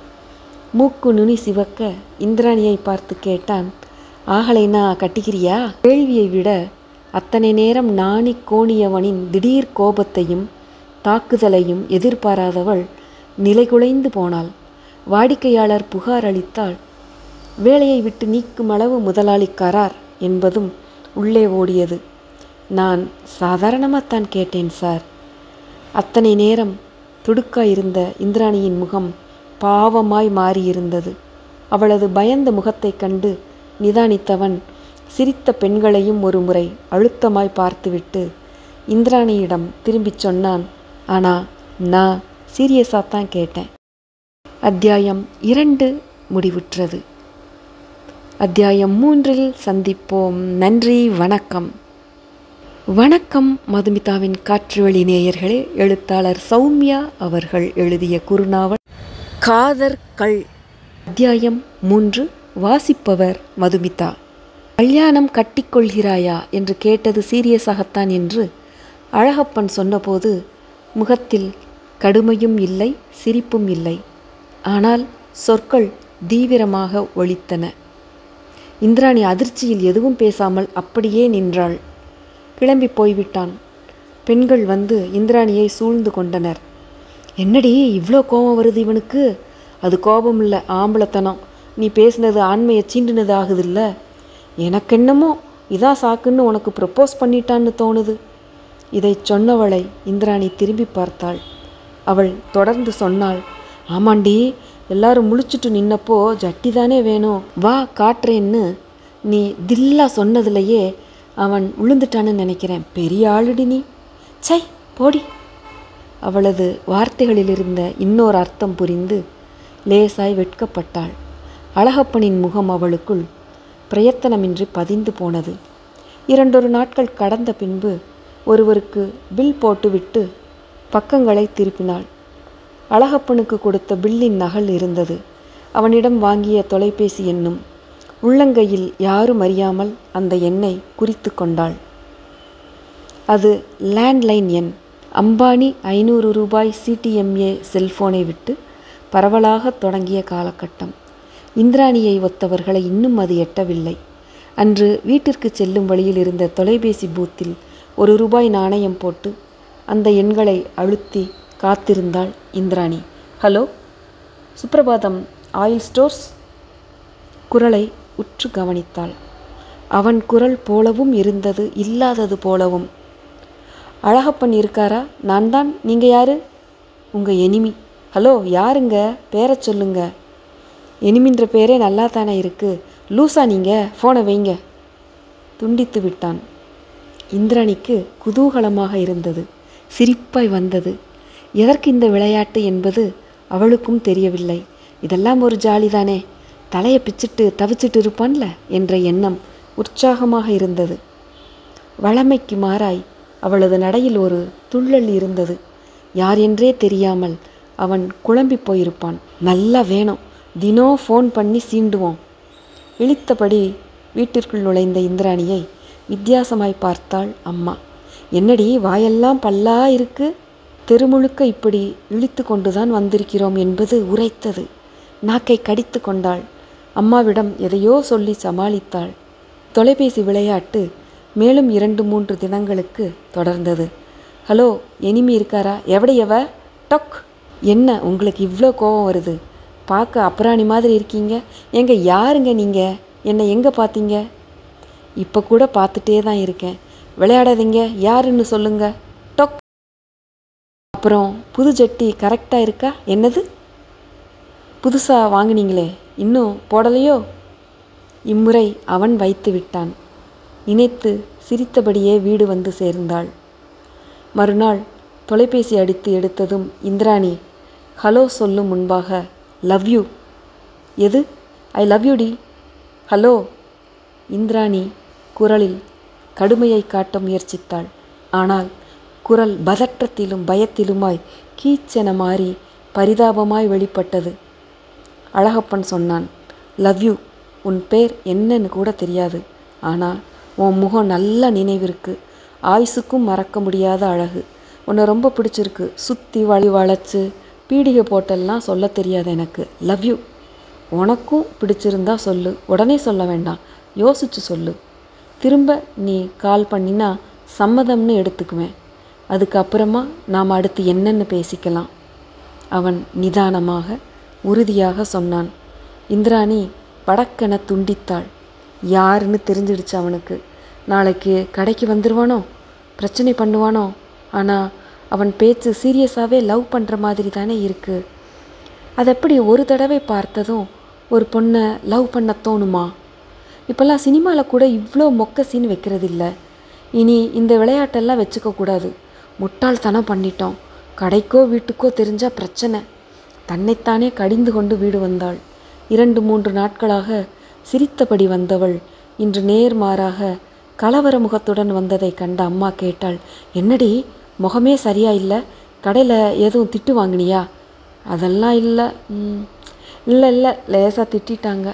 மூக்கு நுனி சிவக்க இந்திராணியை பார்த்து கேட்டான் ஆகலைனா கட்டிக்கிறியா கேள்வியை விட அத்தனை நேரம் நாணி கோணியவனின் திடீர் கோபத்தையும் தாக்குதலையும் எதிர்பாராதவள் நிலைகுலைந்து போனாள் வாடிக்கையாளர் புகார் அளித்தால் வேலையை விட்டு நீக்கும் அளவு முதலாளி கரார் என்பதும் உள்ளே ஓடியது நான் சாதாரணமாகத்தான் கேட்டேன் சார் அத்தனை நேரம் துடுக்காயிருந்த இந்திராணியின் முகம் பாவமாய் மாறியிருந்தது அவளது பயந்த முகத்தைக் கண்டு நிதானித்தவன் சிரித்த பெண்களையும் ஒரு முறை அழுத்தமாய் பார்த்துவிட்டு இந்திராணியிடம் திரும்பிச் சொன்னான் ஆனா நான் சீரியஸாக தான் கேட்டேன் அத்தியாயம் இரண்டு முடிவுற்றது அத்தியாயம் மூன்றில் சந்திப்போம் நன்றி வணக்கம் வணக்கம் மதுமிதாவின் காற்றுவழி நேயர்களே எழுத்தாளர் சௌமியா அவர்கள் எழுதிய குறுநாவல் காதர் கள் அத்தியாயம் மூன்று வாசிப்பவர் மதுமிதா கல்யாணம் கட்டிக்கொள்கிறாயா என்று கேட்டது சீரியஸாகத்தான் என்று அழகப்பன் சொன்னபோது முகத்தில் கடுமையும் இல்லை சிரிப்பும் இல்லை ஆனால் சொற்கள் தீவிரமாக ஒலித்தன இந்திராணி அதிர்ச்சியில் எதுவும் பேசாமல் அப்படியே நின்றாள் கிளம்பி போய்விட்டான் பெண்கள் வந்து இந்திராணியை சூழ்ந்து கொண்டனர் என்னடி இவ்வளோ கோபம் வருது இவனுக்கு அது கோபம் இல்லை ஆம்பளத்தனம் நீ பேசினது ஆண்மையை சீண்டினது ஆகுதில்ல எனக்கென்னமோ இதான் சாக்குன்னு உனக்கு ப்ரப்போஸ் பண்ணிட்டான்னு தோணுது இதை சொன்னவளை இந்திராணி திரும்பி பார்த்தாள் அவள் தொடர்ந்து சொன்னாள் ஆமாண்டி எல்லாரும் முழிச்சிட்டு நின்னப்போ ஜட்டி தானே வேணும் வா காட்டுறேன்னு நீ தில்லா சொன்னதுலையே அவன் விழுந்துட்டான்னு நினைக்கிறேன் பெரிய ஆளுடி நீ சை போடி அவளது வார்த்தைகளில் இருந்த இன்னொரு அர்த்தம் புரிந்து லேசாய் வெட்கப்பட்டாள் அழகப்பனின் முகம் அவளுக்குள் பிரயத்தனமின்றி பதிந்து போனது இரண்டொரு நாட்கள் கடந்த பின்பு ஒருவருக்கு பில் போட்டுவிட்டு பக்கங்களை திருப்பினாள் அழகப்பனுக்கு கொடுத்த பில்லின் நகல் இருந்தது அவனிடம் வாங்கிய தொலைபேசி எண்ணும் உள்ளங்கையில் யாரும் அறியாமல் அந்த எண்ணை குறித்து கொண்டாள் அது லேண்ட்லைன் எண் அம்பானி ஐநூறு ரூபாய் சிடிஎம்ஏ செல்போனை விட்டு பரவலாக தொடங்கிய காலகட்டம் இந்திராணியை ஒத்தவர்களை இன்னும் அது எட்டவில்லை அன்று வீட்டிற்கு செல்லும் வழியில் இருந்த தொலைபேசி பூத்தில் ஒரு ரூபாய் நாணயம் போட்டு அந்த எண்களை அழுத்தி காத்திருந்தாள் Indrani hello Suprabhatham oil stores குரலை உற்று கவனித்தாள் அவன் குரல் போலவும் இருந்தது இல்லாதது போலவும் அழகப்பன் இருக்காரா நான் தான் நீங்கள் யாரு உங்கள் எனிமி ஹலோ யாருங்க பேரை சொல்லுங்க எனிமின்ற பேரே நல்லா தானே இருக்கு லூசா நீங்கள் ஃபோனை வைங்க துண்டித்து விட்டான் இந்திராணிக்கு குதூகலமாக இருந்தது சிரிப்பாய் வந்தது எதற்கு இந்த விளையாட்டு என்பது அவளுக்கும் தெரியவில்லை இதெல்லாம் ஒரு ஜாலிதானே தலையை பிச்சிட்டு தவிச்சிட்டு இருப்பான்ல என்ற எண்ணம் உற்சாகமாக இருந்தது வழமைக்கு மாறாய் அவளது நடையில் ஒரு துள்ளல் இருந்தது யார் என்றே தெரியாமல் அவன் குழம்பி போயிருப்பான் நல்லா வேணும் தினம் ஃபோன் பண்ணி சீண்டுவோம் இழித்தபடி வீட்டிற்குள் நுழைந்த இந்திராணியை வித்தியாசமாய் பார்த்தாள் அம்மா என்னடி வாயெல்லாம் பல்லா இருக்கு தெருமுழுக்க இப்படி இழித்து கொண்டுதான் வந்திருக்கிறோம் என்பது உரைத்தது நாக்கை கடித்து கொண்டாள் அம்மாவிடம் எதையோ சொல்லி சமாளித்தாள் தொலைபேசி விளையாட்டு மேலும் இரண்டு மூன்று தினங்களுக்கு தொடர்ந்தது ஹலோ எனிமி இருக்காரா எவடையவ டொக் என்ன உங்களுக்கு இவ்வளோ கோபம் வருது பார்க்க அப்புறாணி மாதிரி இருக்கீங்க எங்க யாருங்க நீங்கள் என்னை எங்கே பார்த்தீங்க இப்போ கூட பார்த்துட்டே தான் இருக்கேன் விளையாடாதீங்க யாருன்னு சொல்லுங்க டொக் அப்புறம் புது ஜட்டி கரெக்டாக இருக்கா என்னது புதுசாக வாங்குனீங்களே இன்னும் போடலையோ இம்முறை அவன் வைத்து விட்டான் நினைத்து சிரித்தபடியே வீடு வந்து சேர்ந்தாள் மறுநாள் தொலைபேசி அடித்து எடுத்ததும் இந்திராணி ஹலோ சொல்லும் முன்பாக லவ் யூ எது ஐ லவ் யூ டி ஹலோ இந்திராணி குரலில் கடுமையை காட்ட முயற்சித்தாள் ஆனால் குரல் பதற்றத்திலும் பயத்திலுமாய் கீச்சென மாறி பரிதாபமாய் வெளிப்பட்டது அழகப்பன் சொன்னான் லவ் யூ உன் பேர் என்னன்னு கூட தெரியாது ஆனால் உன் முகம் நல்ல நினைவிருக்கு ஆயுசுக்கும் மறக்க முடியாத அழகு உன்னை ரொம்ப பிடிச்சிருக்கு சுற்றி வழி வளைச்சு பீடிகை போட்டெல்லாம் சொல்ல தெரியாது எனக்கு லவ் யூ உனக்கும் பிடிச்சிருந்தா சொல்லு உடனே சொல்ல வேண்டாம் யோசிச்சு சொல்லு திரும்ப நீ கால் பண்ணினா சம்மதம்னு எடுத்துக்குவேன் அதுக்கப்புறமா நாம் அடுத்து என்னன்னு பேசிக்கலாம் அவன் நிதானமாக உறுதியாக சொன்னான் இந்திராணி படக்கென துண்டித்தாள் யாருன்னு தெரிஞ்சிடுச்சு அவனுக்கு நாளைக்கு கடைக்கு வந்துடுவானோ பிரச்சனை பண்ணுவானோ ஆனால் அவன் பேச்சு சீரியஸாகவே லவ் பண்ணுற மாதிரி தானே இருக்குது அது எப்படி ஒரு தடவை பார்த்ததும் ஒரு பொண்ணை லவ் பண்ண தோணுமா இப்போல்லாம் சினிமாவில் கூட இவ்வளோ மொக்க சீன் வைக்கிறதில்ல இனி இந்த விளையாட்டெல்லாம் வச்சுக்க கூடாது முட்டாள்தனம் பண்ணிட்டோம் கடைக்கோ வீட்டுக்கோ தெரிஞ்சால் பிரச்சனை தன்னைத்தானே கடிந்து கொண்டு வீடு வந்தாள் இரண்டு மூன்று நாட்களாக சிரித்தபடி வந்தவள் இன்று நேர்மாறாக கலவர முகத்துடன் வந்ததை கண்ட அம்மா கேட்டாள் என்னடி முகமே சரியா இல்லை கடையில் எதுவும் திட்டு வாங்கினியா அதெல்லாம் இல்லை ம், இல்லை இல்லை லேசாக திட்டிட்டாங்க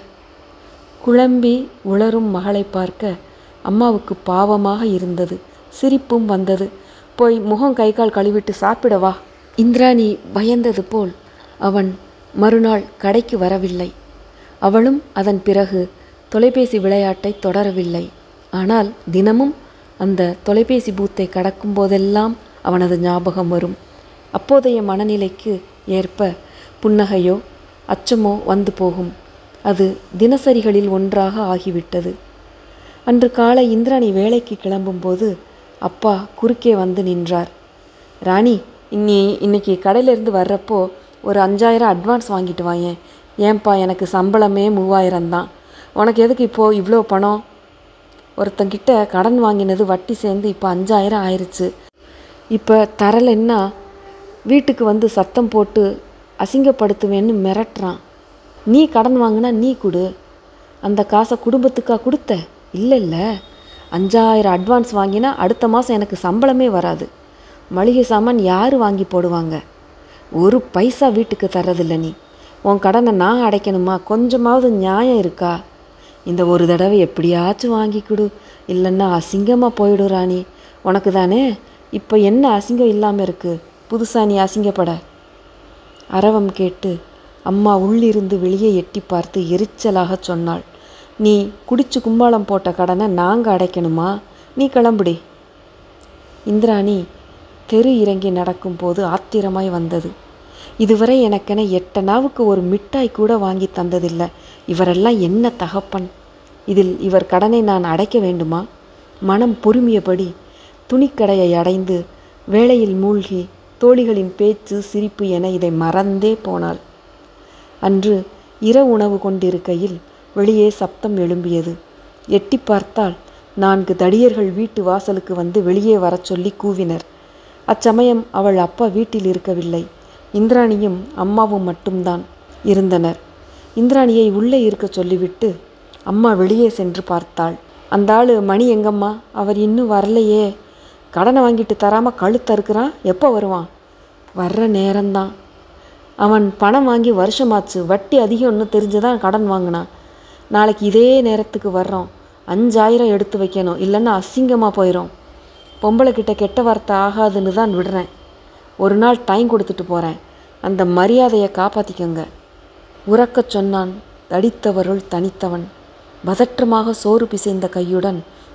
குழம்பி உளரும் மகளை பார்க்க அம்மாவுக்கு பாவமாக இருந்தது சிரிப்பும் வந்தது போய் முகம் கை கால் கழுவிட்டு சாப்பிட வா இந்திராணி பயந்தது போல் அவன் மறுநாள் கடைக்கு வரவில்லை அவளும் அதன் பிறகு தொலைபேசி விளையாட்டை தொடரவில்லை ஆனால் தினமும் அந்த தொலைபேசி பூத்தை கடக்கும் போதெல்லாம் அவனது ஞாபகம் வரும் அப்போதைய மனநிலைக்கு ஏற்ப புன்னகையோ அச்சமோ வந்து போகும் அது தினசரிகளில் ஒன்றாக ஆகிவிட்டது அன்று காலை இந்திராணி வேலைக்கு கிளம்பும்போது அப்பா குறுக்கே வந்து நின்றார் ராணி இன்னி இன்னைக்கு கடையிலேருந்து வர்றப்போ ஒரு அஞ்சாயிரம் அட்வான்ஸ் வாங்கிட்டு வாயேன் ஏன்பா எனக்கு சம்பளமே மூவாயிரம் தான் உனக்கு எதுக்கு இப்போது இவ்வளோ பணம் ஒருத்தங்கிட்ட கடன் வாங்கினது வட்டி சேர்ந்து இப்போ அஞ்சாயிரம் ஆயிருச்சு இப்போ தரலைன்னா வீட்டுக்கு வந்து சத்தம் போட்டு அசிங்கப்படுத்துவேன்னு மிரட்டுறான் நீ கடன் வாங்கினா நீ கொடு அந்த காசை குடும்பத்துக்கா கொடுத்த இல்லை இல்லை அஞ்சாயிரம் அட்வான்ஸ் வாங்கினா அடுத்த மாதம் எனக்கு சம்பளமே வராது மளிகை சாமான் யார் வாங்கி போடுவாங்க ஒரு பைசா வீட்டுக்கு தர்றதில்ல நீ உன் கடனை நான் அடைக்கணுமா கொஞ்சமாவது நியாயம் இருக்கா இந்த ஒரு தடவை எப்படியாச்சும் வாங்கி கொடு இல்லைன்னா அசிங்கமாக போயிடும் ராணி உனக்கு தானே இப்போ என்ன அசிங்கம் இல்லாமல் இருக்கு புதுசாக நீ அசிங்கப்பட அரவம் கேட்டு அம்மா உள்ளிருந்து வெளியே எட்டி பார்த்து எரிச்சலாக சொன்னாள் நீ குடிச்சு கும்பாளம் போட்ட கடனை நாங்கள் அடைக்கணுமா நீ கிளம்புடி இந்திராணி தெரு இறங்கி நடக்கும்போது ஆத்திரமாய் வந்தது இதுவரை எனக்கென எட்டனாவுக்கு ஒரு மிட்டாய் கூட வாங்கி தந்ததில்லை இவரெல்லாம் என்ன தகப்பன் இதில் இவர் கடனை நான் அடைக்க வேண்டுமா மனம் பொறுமியபடி துணிக்கடையை அடைந்து வேலையில் மூழ்கி தோழிகளின் பேச்சு சிரிப்பு என இதை மறந்தே போனாள் அன்று இரவு உணவு கொண்டிருக்கையில் வெளியே சப்தம் எழும்பியது எட்டி பார்த்தால் நான்கு தடியர்கள் வீட்டு வாசலுக்கு வந்து வெளியே வரச் சொல்லி கூவினர் அச்சமயம் அவள் அப்பா வீட்டில் இருக்கவில்லை இந்திராணியும் அம்மாவும் மட்டும்தான் இருந்தனர் இந்திராணியை உள்ளே இருக்க சொல்லிவிட்டு அம்மா வெளியே சென்று பார்த்தாள் அந்த ஆளு மணி எங்கம்மா அவர் இன்னும் வரலையே கடனை வாங்கிட்டு தராமல் கழுத்தறுக்கிறான் எப்போ வருவான் வர்ற நேரம்தான் அவன் பணம் வாங்கி வருஷமாச்சு வட்டி அதிகம்னு தெரிஞ்சுதான் கடன் வாங்கினான் நாளைக்கு இதே நேரத்துக்கு வர்றோம் அஞ்சாயிரம் எடுத்து வைக்கணும் இல்லைன்னா அசிங்கமாக போயிடும் பொம்பளை கிட்ட கெட்ட வார்த்தை ஆகாதுன்னு தான் விடுறேன் ஒரு நாள் டைம் கொடுத்துட்டு போகிறேன் அந்த மரியாதையை காப்பாற்றிக்கோங்க உறக்கச் சொன்னான் தடித்தவருள் தனித்தவன் பதற்றமாக சோறு பிசைந்த கையுடன்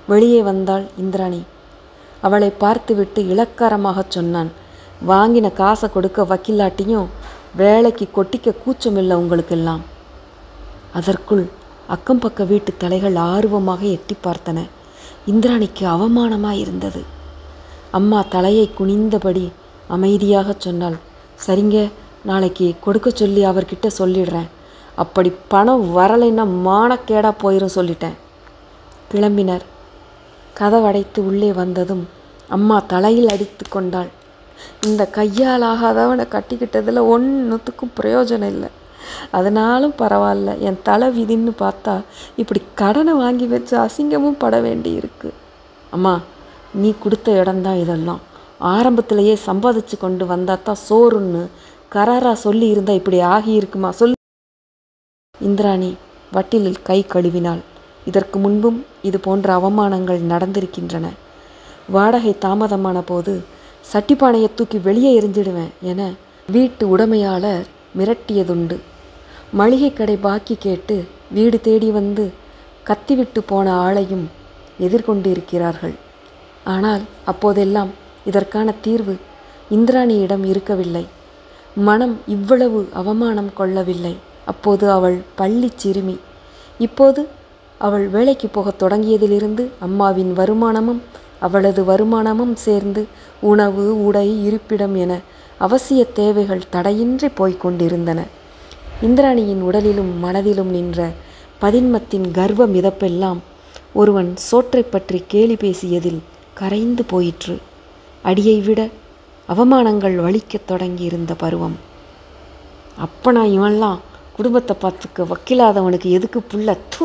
வெளியே வந்தாள் இந்திராணி அவளை பார்த்துவிட்டு இளக்காரமாகச் சொன்னான் வாங்கின காசை கொடுக்க வக்கீலாட்டியும் வேலைக்கு கொட்டிக்க கூச்சமில்லை உங்களுக்கெல்லாம் அதற்குள் அக்கம் பக்க வீட்டு தலைகள் ஆர்வமாக எட்டி பார்த்தன இந்திராணிக்கு அவமானமாய் இருந்தது அம்மா தலையை குனிந்தபடி அமைதியாகச் சொன்னாள் சரிங்க நாளைக்கு கொடுக்க சொல்லி அவர்கிட்ட சொல்லிடுறேன் அப்படி பணம் வரலைன்னா மானக்கேடா போயிரும் சொல்லிட்டேன் கிளம்பினர் கதவடைத்து உள்ளே வந்ததும் அம்மா தலையில் அடித்து கொண்டாள் இந்த கையால் ஆகாதவனை கட்டிக்கிட்டதில் ஒன்றுத்துக்கும் பிரயோஜனம் இல்லை அதனாலும் பரவாயில்ல என் தலை விதின்னு பார்த்தா இப்படி கடனை வாங்கி வச்சு அசிங்கமும் பட வேண்டி இருக்கு அம்மா நீ கொடுத்த இடம்தான் இதெல்லாம் ஆரம்பத்திலேயே சம்பாதிச்சு கொண்டு வந்தா தான் சோறுன்னு கராரா சொல்லி இருந்தா இப்படி ஆகியிருக்குமா சொல் இந்திராணி வட்டிலில் கை கழுவினாள் இதற்கு முன்பும் இது போன்ற அவமானங்கள் நடந்திருக்கின்றன வாடகை தாமதமான போது சட்டிப்பானையை தூக்கி வெளியே எரிஞ்சிடுவேன் என வீட்டு உடைமையாளர் மிரட்டியதுண்டு மளிகை கடை பாக்கி கேட்டு வீடு தேடி வந்து கத்திவிட்டு போன ஆளையும் எதிர்கொண்டிருக்கிறார்கள் ஆனால் அப்போதெல்லாம் இதற்கான தீர்வு இந்திராணியிடம் இருக்கவில்லை மனம் இவ்வளவு அவமானம் கொள்ளவில்லை அப்போது அவள் பள்ளி சிறுமி இப்போது அவள் வேலைக்கு போகத் தொடங்கியதிலிருந்து அம்மாவின் வருமானமும் அவளது வருமானமும் சேர்ந்து உணவு உடை இருப்பிடம் என அவசிய தேவைகள் தடையின்றி போய்க் கொண்டிருந்தன இந்திராணியின் உடலிலும் மனதிலும் நின்ற பதின்மத்தின் கர்வ மிதப்பெல்லாம் ஒருவன் சோற்றைப் பற்றி கேலி பேசியதில் கரைந்து போயிற்று அடியை விட அவமானங்கள் வலிக்கத் தொடங்கியிருந்த பருவம் அப்பனா இவன்லாம் குடும்பத்தை பார்த்துக்க வக்கிலாதவனுக்கு எதுக்கு புள்ள தூ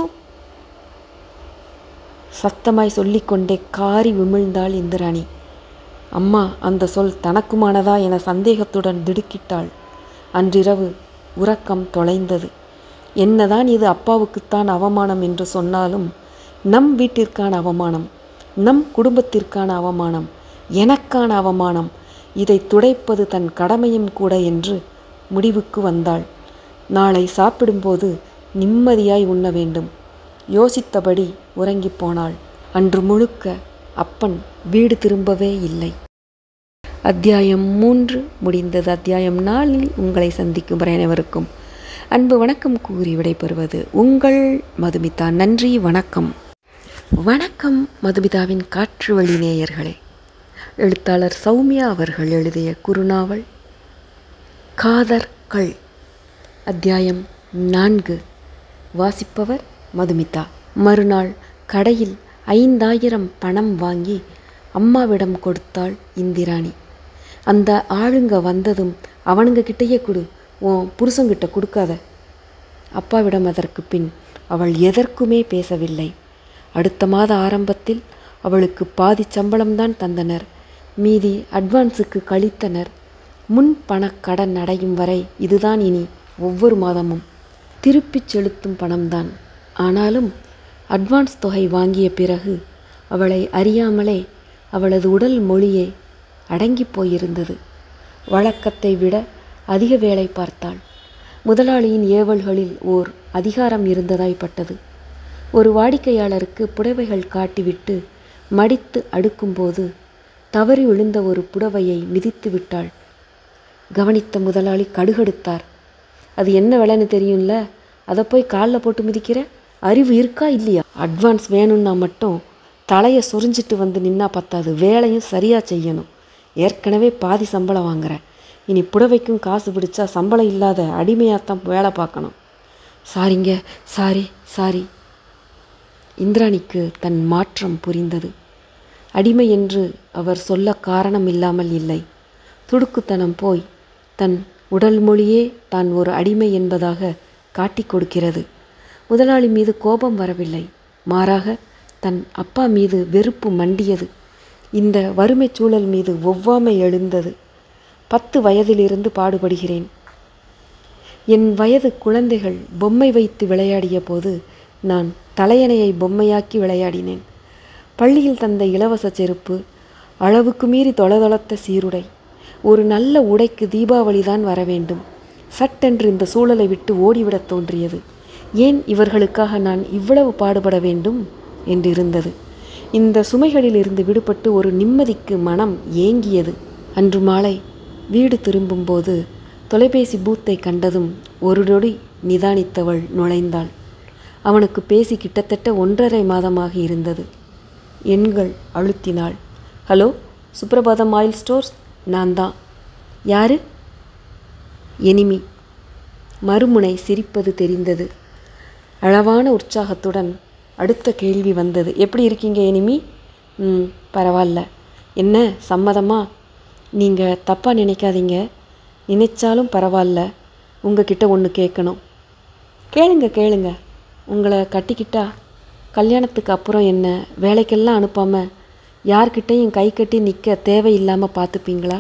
சத்தமாய் சொல்லிக்கொண்டே காரி விமிழ்ந்தாள் இந்திராணி அம்மா அந்த சொல் தனக்குமானதா என சந்தேகத்துடன் திடுக்கிட்டாள் அன்றிரவு உறக்கம் தொலைந்தது என்னதான் இது அப்பாவுக்குத்தான் அவமானம் என்று சொன்னாலும் நம் வீட்டிற்கான அவமானம் நம் குடும்பத்திற்கான அவமானம் எனக்கான அவமானம் இதை துடைப்பது தன் கடமையும் கூட என்று முடிவுக்கு வந்தாள் நாளை சாப்பிடும்போது நிம்மதியாய் உண்ண வேண்டும் யோசித்தபடி உறங்கிப் போனாள் அன்று முழுக்க அப்பன் வீடு திரும்பவே இல்லை அத்தியாயம் மூன்று முடிந்தது அத்தியாயம் நாலில் உங்களை சந்திக்கும் வரை அனைவருக்கும் அன்பு வணக்கம் கூறி விடைபெறுவது உங்கள் மதுமிதா நன்றி வணக்கம் வணக்கம் மதுமிதாவின் காற்று வழி நேயர்களே எழுத்தாளர் சௌமியா அவர்கள் எழுதிய குறுநாவல் காதர் கள் அத்தியாயம் நான்கு வாசிப்பவர் மதுமிதா மறுநாள் கடையில் ஐந்தாயிரம் பணம் வாங்கி அம்மாவிடம் கொடுத்தாள் இந்திராணி அந்த ஆளுங்க வந்ததும் அவனுங்க கிட்டேயே கொடு உன் புருஷங்கிட்ட கொடுக்காத அப்பாவிடம் அதற்கு பின் அவள் எதற்குமே பேசவில்லை அடுத்த மாத ஆரம்பத்தில் அவளுக்கு பாதி சம்பளம்தான் தந்தனர் மீதி அட்வான்ஸுக்கு கழித்தனர் முன் பணக் கடன் அடையும் வரை இதுதான் இனி ஒவ்வொரு மாதமும் திருப்பிச் செலுத்தும் பணம்தான் ஆனாலும் அட்வான்ஸ் தொகை வாங்கிய பிறகு அவளை அறியாமலே அவளது உடல் மொழியே அடங்கிப் போயிருந்தது வழக்கத்தை விட அதிக வேலை பார்த்தாள் முதலாளியின் ஏவல்களில் ஓர் அதிகாரம் இருந்ததாய்ப்பட்டது ஒரு வாடிக்கையாளருக்கு புடவைகள் காட்டிவிட்டு மடித்து அடுக்கும்போது தவறி விழுந்த ஒரு புடவையை மிதித்து விட்டாள் கவனித்த முதலாளி கடுகெடுத்தார் அது என்ன விலைன்னு தெரியும்ல அதை போய் காலில் போட்டு மிதிக்கிற அறிவு இருக்கா இல்லையா அட்வான்ஸ் வேணும்னா மட்டும் தலையை சொரிஞ்சிட்டு வந்து நின்னா பத்தாது வேலையும் சரியாக செய்யணும் ஏற்கனவே பாதி சம்பளம் வாங்குறேன் இனி புடவைக்கும் காசு பிடிச்சா சம்பளம் இல்லாத அடிமையாத்தான் வேலை பார்க்கணும் சாரிங்க சாரி சாரி இந்திராணிக்கு தன் மாற்றம் புரிந்தது அடிமை என்று அவர் சொல்ல காரணம் இல்லாமல் இல்லை துடுக்குத்தனம் போய் தன் உடல் மொழியே தான் ஒரு அடிமை என்பதாக காட்டிக் கொடுக்கிறது முதலாளி மீது கோபம் வரவில்லை மாறாக தன் அப்பா மீது வெறுப்பு மண்டியது இந்த வறுமைச் சூழல் மீது ஒவ்வாமை எழுந்தது பத்து வயதிலிருந்து பாடுபடுகிறேன் என் வயது குழந்தைகள் பொம்மை வைத்து விளையாடிய போது நான் தலையணையை பொம்மையாக்கி விளையாடினேன் பள்ளியில் தந்த இலவச செருப்பு அளவுக்கு மீறி தொளதொளத்த சீருடை ஒரு நல்ல உடைக்கு தீபாவளி தான் வர வேண்டும் சட்டென்று இந்த சூழலை விட்டு ஓடிவிடத் தோன்றியது ஏன் இவர்களுக்காக நான் இவ்வளவு பாடுபட வேண்டும் என்றிருந்தது இந்த சுமைகளிலிருந்து விடுபட்டு ஒரு நிம்மதிக்கு மனம் ஏங்கியது அன்று மாலை வீடு திரும்பும்போது தொலைபேசி பூத்தை கண்டதும் ஒரு நொடி நிதானித்தவள் நுழைந்தாள் அவனுக்கு பேசி கிட்டத்தட்ட ஒன்றரை மாதமாக இருந்தது எண்கள் அழுத்தினாள் ஹலோ சுப்ரபாதம் ஆயில் ஸ்டோர்ஸ் நான் தான் யாரு எனிமி மறுமுனை சிரிப்பது தெரிந்தது அளவான உற்சாகத்துடன் அடுத்த கேள்வி வந்தது எப்படி இருக்கீங்க எனிமி ம் பரவாயில்ல என்ன சம்மதமா நீங்கள் தப்பாக நினைக்காதீங்க நினைச்சாலும் பரவாயில்ல உங்ககிட்ட ஒன்று கேட்கணும் கேளுங்க கேளுங்க உங்களை கட்டிக்கிட்டா கல்யாணத்துக்கு அப்புறம் என்ன வேலைக்கெல்லாம் அனுப்பாமல் யார்கிட்டையும் கை கட்டி நிற்க தேவையில்லாமல் பார்த்துப்பீங்களா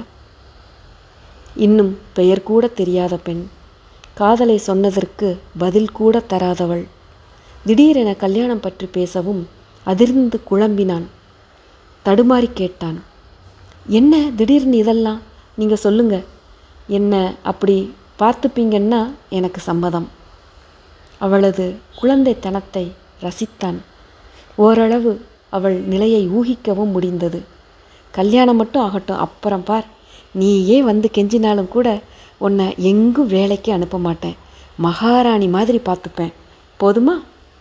இன்னும் பெயர் கூட தெரியாத பெண் காதலை சொன்னதற்கு பதில் கூட தராதவள் திடீரென கல்யாணம் பற்றி பேசவும் அதிர்ந்து குழம்பினான் தடுமாறி கேட்டான் என்ன திடீர்னு இதெல்லாம் நீங்கள் சொல்லுங்க என்ன அப்படி பார்த்துப்பீங்கன்னா எனக்கு சம்மதம் அவளது குழந்தைத்தனத்தை ரசித்தான் ஓரளவு அவள் நிலையை ஊகிக்கவும் முடிந்தது கல்யாணம் மட்டும் ஆகட்டும் அப்புறம் பார் நீயே வந்து கெஞ்சினாலும் கூட உன்னை எங்கும் வேலைக்கு அனுப்ப மாட்டேன் மகாராணி மாதிரி பார்த்துப்பேன் போதுமா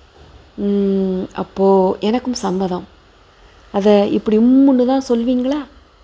ம், அப்போ எனக்கும் சம்மதம் அதை இப்படி உம்முன்னு தான் சொல்வீங்களா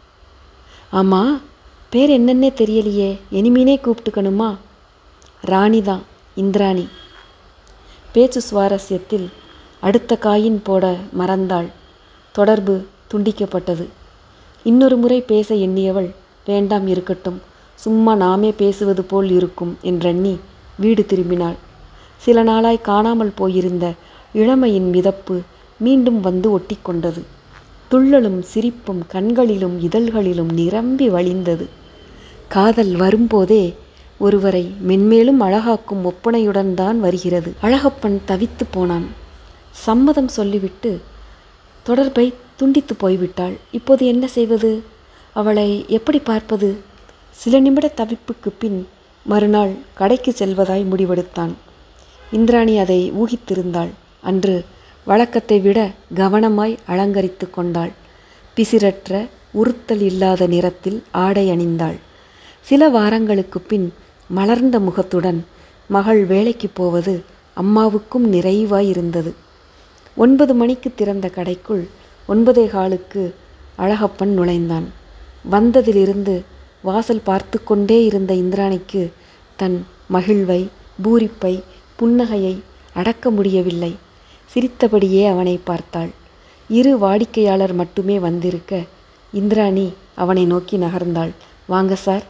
ஆமாம் பேர் என்னன்னே தெரியலையே எனிமீனே கூப்பிட்டுக்கணுமா ராணி தான் இந்திராணி பேச்சு சுவாரஸ்யத்தில் அடுத்த காயின் போட மறந்தாள் தொடர்பு துண்டிக்கப்பட்டது இன்னொரு முறை பேச எண்ணியவள் வேண்டாம் இருக்கட்டும் சும்மா நாமே பேசுவது போல் இருக்கும் என்றெண்ணி வீடு திரும்பினாள் சில நாளாய் காணாமல் போயிருந்த இளமையின் மிதப்பு மீண்டும் வந்து ஒட்டிக்கொண்டது துள்ளலும் சிரிப்பும் கண்களிலும் இதழ்களிலும் நிரம்பி வழிந்தது காதல் வரும்போதே ஒருவரை மென்மேலும் அழகாக்கும் ஒப்பனையுடன் தான் வருகிறது அழகப்பன் தவித்து போனான் சம்மதம் சொல்லிவிட்டு தொடர்பை துண்டித்து போய்விட்டாள் இப்போது என்ன செய்வது அவளை எப்படி பார்ப்பது சில நிமிட தவிப்புக்கு பின் மறுநாள் கடைக்கு செல்வதாய் முடிவெடுத்தான் இந்திராணி அதை ஊகித்திருந்தாள் அன்று வழக்கத்தை விட கவனமாய் அலங்கரித்து கொண்டாள் பிசிரற்ற உறுத்தல் இல்லாத நிறத்தில் ஆடை அணிந்தாள் சில வாரங்களுக்கு பின் மலர்ந்த முகத்துடன் மகள் வேலைக்கு போவது அம்மாவுக்கும் நிறைவாயிருந்தது ஒன்பது மணிக்கு திறந்த கடைக்குள் ஒன்பதே காலுக்கு அழகப்பன் நுழைந்தான் வந்ததிலிருந்து வாசல் பார்த்து கொண்டே இருந்த இந்திராணிக்கு தன் மகிழ்வை பூரிப்பை புன்னகையை அடக்க முடியவில்லை சிரித்தபடியே அவனை பார்த்தாள் இரு வாடிக்கையாளர் மட்டுமே வந்திருக்க இந்திராணி அவனை நோக்கி நகர்ந்தாள் வாங்க சார்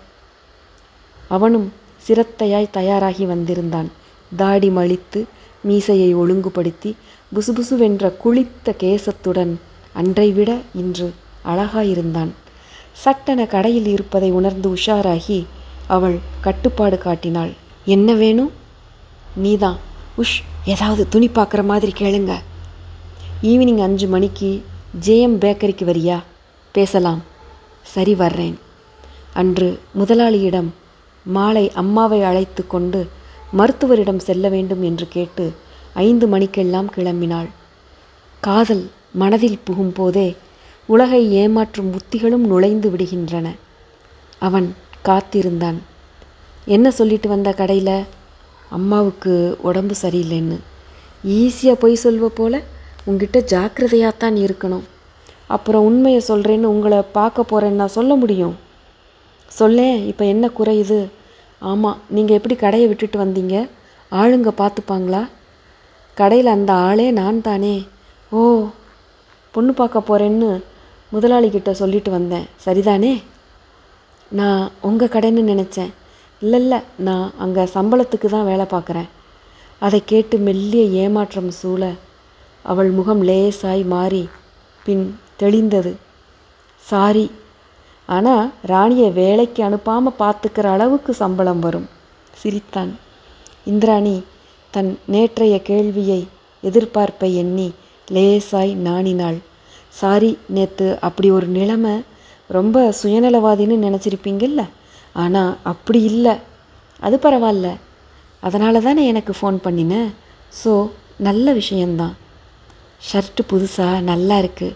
அவனும் சிரத்தையாய் தயாராகி வந்திருந்தான் தாடி மழித்து மீசையை ஒழுங்குபடுத்தி புசுபுசுவென்ற குளித்த கேசத்துடன் அன்றைவிட இன்று அழகாயிருந்தான் சட்டென கடையில் இருப்பதை உணர்ந்து உஷாராகி அவள் கட்டுப்பாடு காட்டினாள் என்ன வேணும் நீதான் உஷ் ஏதாவது துணி பார்க்குற மாதிரி கேளுங்க ஈவினிங் அஞ்சு மணிக்கு ஜேஎம் பேக்கரிக்கு வரியா பேசலாம் சரி வர்றேன் அன்று முதலாளியிடம் மாலை அம்மாவை அழைத்து கொண்டு மருத்துவரிடம் செல்ல வேண்டும் என்று கேட்டு ஐந்து மணிக்கெல்லாம் கிளம்பினாள் காதல் மனதில் புகும்போதே உலகை ஏமாற்றும் உத்திகளும் நுழைந்து விடுகின்றன அவன் காத்திருந்தான் என்ன சொல்லிட்டு வந்த கடையில் அம்மாவுக்கு உடம்பு சரியில்லைன்னு ஈஸியாக பொய் சொல்வ போல உங்ககிட்ட ஜாக்கிரதையாத்தான் இருக்கணும் அப்புறம் உண்மையை சொல்கிறேன்னு உங்களை பார்க்க போகிறேன்னு நான் சொல்ல முடியும் சொல்லேன் இப்போ என்ன குறையுது ஆமாம் நீங்கள் எப்படி கடையை விட்டுட்டு வந்தீங்க ஆளுங்க பார்த்துப்பாங்களா கடையில் அந்த ஆளே நான் தானே ஓ பொண்ணு பார்க்க போகிறேன்னு முதலாளிகிட்ட சொல்லிட்டு வந்தேன் சரிதானே நான் உங்கள் கடைன்னு நினச்சேன் இல்லை இல்லை நான் அங்கே சம்பளத்துக்கு தான் வேலை பார்க்குறேன் அதை கேட்டு மெல்லிய ஏமாற்றம் சூழ அவள் முகம் லேசாய் மாறி பின் தெளிந்தது சாரி ஆனால் ராணியை வேலைக்கு அனுப்பாமல் பார்த்துக்கிற அளவுக்கு சம்பளம் வரும் சிரித்தான் இந்திராணி தன் நேற்றைய கேள்வியை எதிர்பார்ப்பை எண்ணி லேசாய் நாணினாள் சாரி நேற்று அப்படி ஒரு நிலைமை ரொம்ப சுயநலவாதின்னு நினச்சிருப்பீங்கல்ல ஆனால் அப்படி இல்லை அது பரவாயில்ல அதனால தானே எனக்கு ஃபோன் பண்ணினேன் ஸோ நல்ல விஷயந்தான் ஷர்ட்டு புதுசாக நல்லா இருக்குது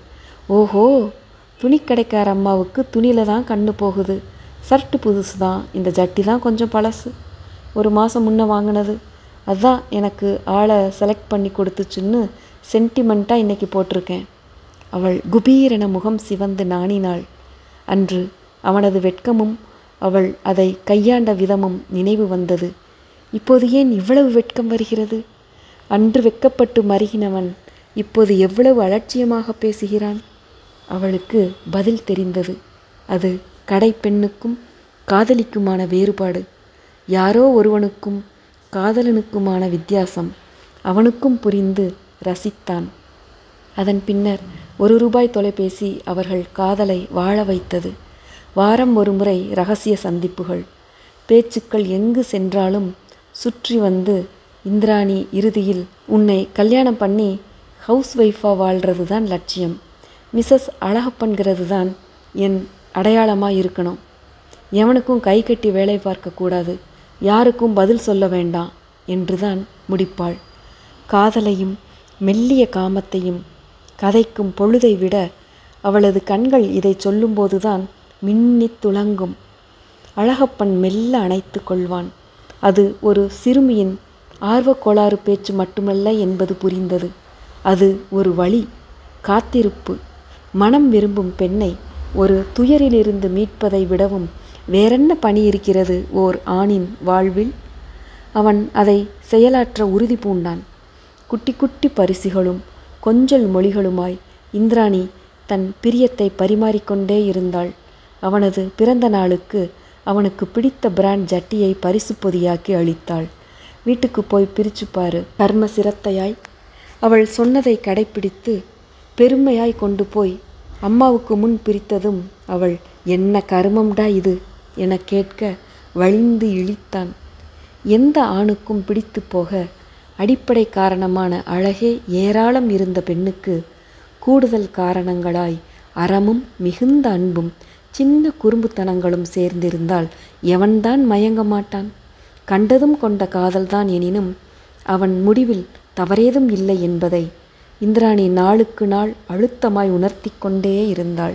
ஓஹோ துணிக்கடைக்கார அம்மாவுக்கு துணியில் தான் கண்ணு போகுது ஷர்ட்டு புதுசு தான் இந்த ஜட்டி தான் கொஞ்சம் பழசு ஒரு மாதம் முன்ன வாங்கினது அதான் எனக்கு ஆளை செலக்ட் பண்ணி கொடுத்துச்சுன்னு சென்டிமெண்ட்டாக இன்னைக்கு போட்டிருக்கேன் அவள் குபீரென முகம் சிவந்து நாணினாள் அன்று அவனது வெட்கமும் அவள் அதை கையாண்ட விதமும் நினைவு வந்தது இப்போது ஏன் இவ்வளவு வெட்கம் வருகிறது அன்று வெட்கப்பட்டு மருகினவன் இப்போது எவ்வளவு அலட்சியமாக பேசுகிறான் அவளுக்கு பதில் தெரிந்தது அது கடை பெண்ணுக்கும் காதலிக்குமான வேறுபாடு யாரோ ஒருவனுக்கும் காதலனுக்குமான வித்தியாசம் அவனுக்கும் புரிந்து ரசித்தான் அதன் பின்னர் ஒரு ரூபாய் தொலைபேசி அவர்கள் காதலை வாழ வைத்தது வாரம் ஒரு முறை ரகசிய சந்திப்புகள் பேச்சுக்கள் எங்கு சென்றாலும் சுற்றி வந்து இந்திராணி இறுதியில் உன்னை கல்யாணம் பண்ணி ஹவுஸ் ஒய்ஃபாக வாழ்கிறது தான் லட்சியம் மிஸ்ஸஸ் அழகப்பன்கிறது தான் என் அடையாளமாக இருக்கணும் எவனுக்கும் கை கட்டி வேலை பார்க்கக்கூடாது யாருக்கும் பதில் சொல்ல வேண்டாம் என்றுதான் முடிப்பாள் காதலையும் மெல்லிய காமத்தையும் கதைக்கும் பொழுதை விட அவளது கண்கள் இதை சொல்லும்போதுதான் மின்னித் துளங்கும் அழகப்பன் மெல்ல அணைத்து கொள்வான் அது ஒரு சிறுமியின் ஆர்வக்கோளாறு பேச்சு மட்டுமல்ல என்பது புரிந்தது அது ஒரு வழி காத்திருப்பு மனம் விரும்பும் பெண்ணை ஒரு துயரிலிருந்து மீட்பதை விடவும் வேறென்ன பணி இருக்கிறது ஓர் ஆணின் வாழ்வில் அவன் அதை செயலாற்ற உறுதி பூண்டான் குட்டி குட்டி பரிசுகளும் கொஞ்சல் மொழிகளுமாய் இந்திராணி தன் பிரியத்தை பரிமாறிக்கொண்டே இருந்தாள் அவனது பிறந்த நாளுக்கு அவனுக்கு பிடித்த பிராண்ட் ஜட்டியை பரிசு பொதியாக்கி அளித்தாள் வீட்டுக்கு போய் பிரிச்சு பாரு கர்ம சிரத்தையாய் அவள் சொன்னதை கடைப்பிடித்து பெருமையாய் கொண்டு போய் அம்மாவுக்கு முன் பிரித்ததும் அவள் என்ன கருமம்டா இது என கேட்க வழிந்து இழித்தான் எந்த ஆணுக்கும் பிடித்து போக அடிப்படை காரணமான அழகே ஏராளம் இருந்த பெண்ணுக்கு கூடுதல் காரணங்களாய் அறமும் மிகுந்த அன்பும் சின்ன குறும்புத்தனங்களும் சேர்ந்திருந்தால் எவன்தான் மயங்க மாட்டான் கண்டதும் கொண்ட காதல்தான் எனினும் அவன் முடிவில் தவறேதும் இல்லை என்பதை இந்திராணி நாளுக்கு நாள் அழுத்தமாய் உணர்த்தி கொண்டே இருந்தாள்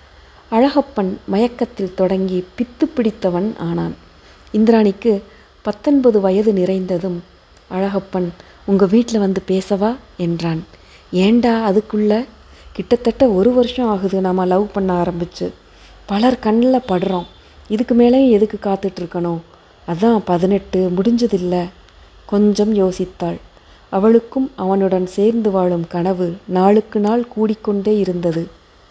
அழகப்பன் மயக்கத்தில் தொடங்கி பித்து பிடித்தவன் ஆனான் இந்திராணிக்கு பத்தொன்பது வயது நிறைந்ததும் அழகப்பன் உங்கள் வீட்டில் வந்து பேசவா என்றான் ஏண்டா அதுக்குள்ள கிட்டத்தட்ட ஒரு வருஷம் ஆகுது நாம் லவ் பண்ண ஆரம்பிச்சு பலர் கண்ணில் படுறோம் இதுக்கு மேலேயும் எதுக்கு காத்துட்ருக்கணும் அதான் பதினெட்டு முடிஞ்சதில்ல கொஞ்சம் யோசித்தாள் அவளுக்கும் அவனுடன் சேர்ந்து வாழும் கனவு நாளுக்கு நாள் கூடிக்கொண்டே இருந்தது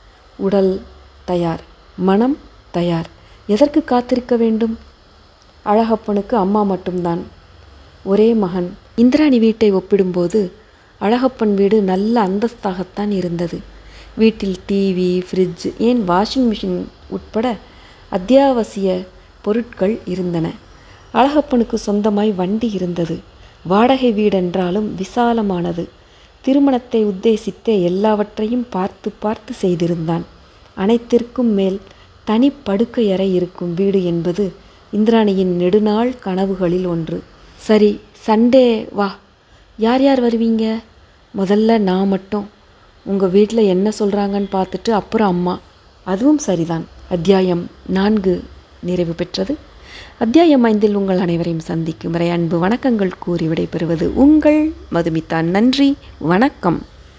உடல் தயார் மனம் தயார் எதற்கு காத்திருக்க வேண்டும் அழகப்பனுக்கு அம்மா மட்டும்தான் ஒரே மகன் இந்திராணி வீட்டை ஒப்பிடும்போது அழகப்பன் வீடு நல்ல அந்தஸ்தாகத்தான் இருந்தது வீட்டில் டிவி ஃப்ரிட்ஜ் ஏன் வாஷிங் மிஷின் உட்பட அத்தியாவசிய பொருட்கள் இருந்தன அழகப்பனுக்கு சொந்தமாய் வண்டி இருந்தது வாடகை வீடென்றாலும் விசாலமானது திருமணத்தை உத்தேசித்தே எல்லாவற்றையும் பார்த்து பார்த்து செய்திருந்தான் அனைத்திற்கும் மேல் தனி படுக்கையறை இருக்கும் வீடு என்பது இந்திராணியின் நெடுநாள் கனவுகளில் ஒன்று சரி சண்டே வா யார் யார் வருவீங்க முதல்ல நான் மட்டும் உங்கள் வீட்டில் என்ன சொல்கிறாங்கன்னு பார்த்துட்டு அப்புறம் அம்மா அதுவும் சரிதான் அத்தியாயம் நான்கு நிறைவு பெற்றது அத்தியாயம் ஐந்தில் உங்கள் அனைவரையும் சந்திக்கும் வரை அன்பு வணக்கங்கள் கூறி விடைபெறுவது உங்கள் மதுமிதா நன்றி வணக்கம்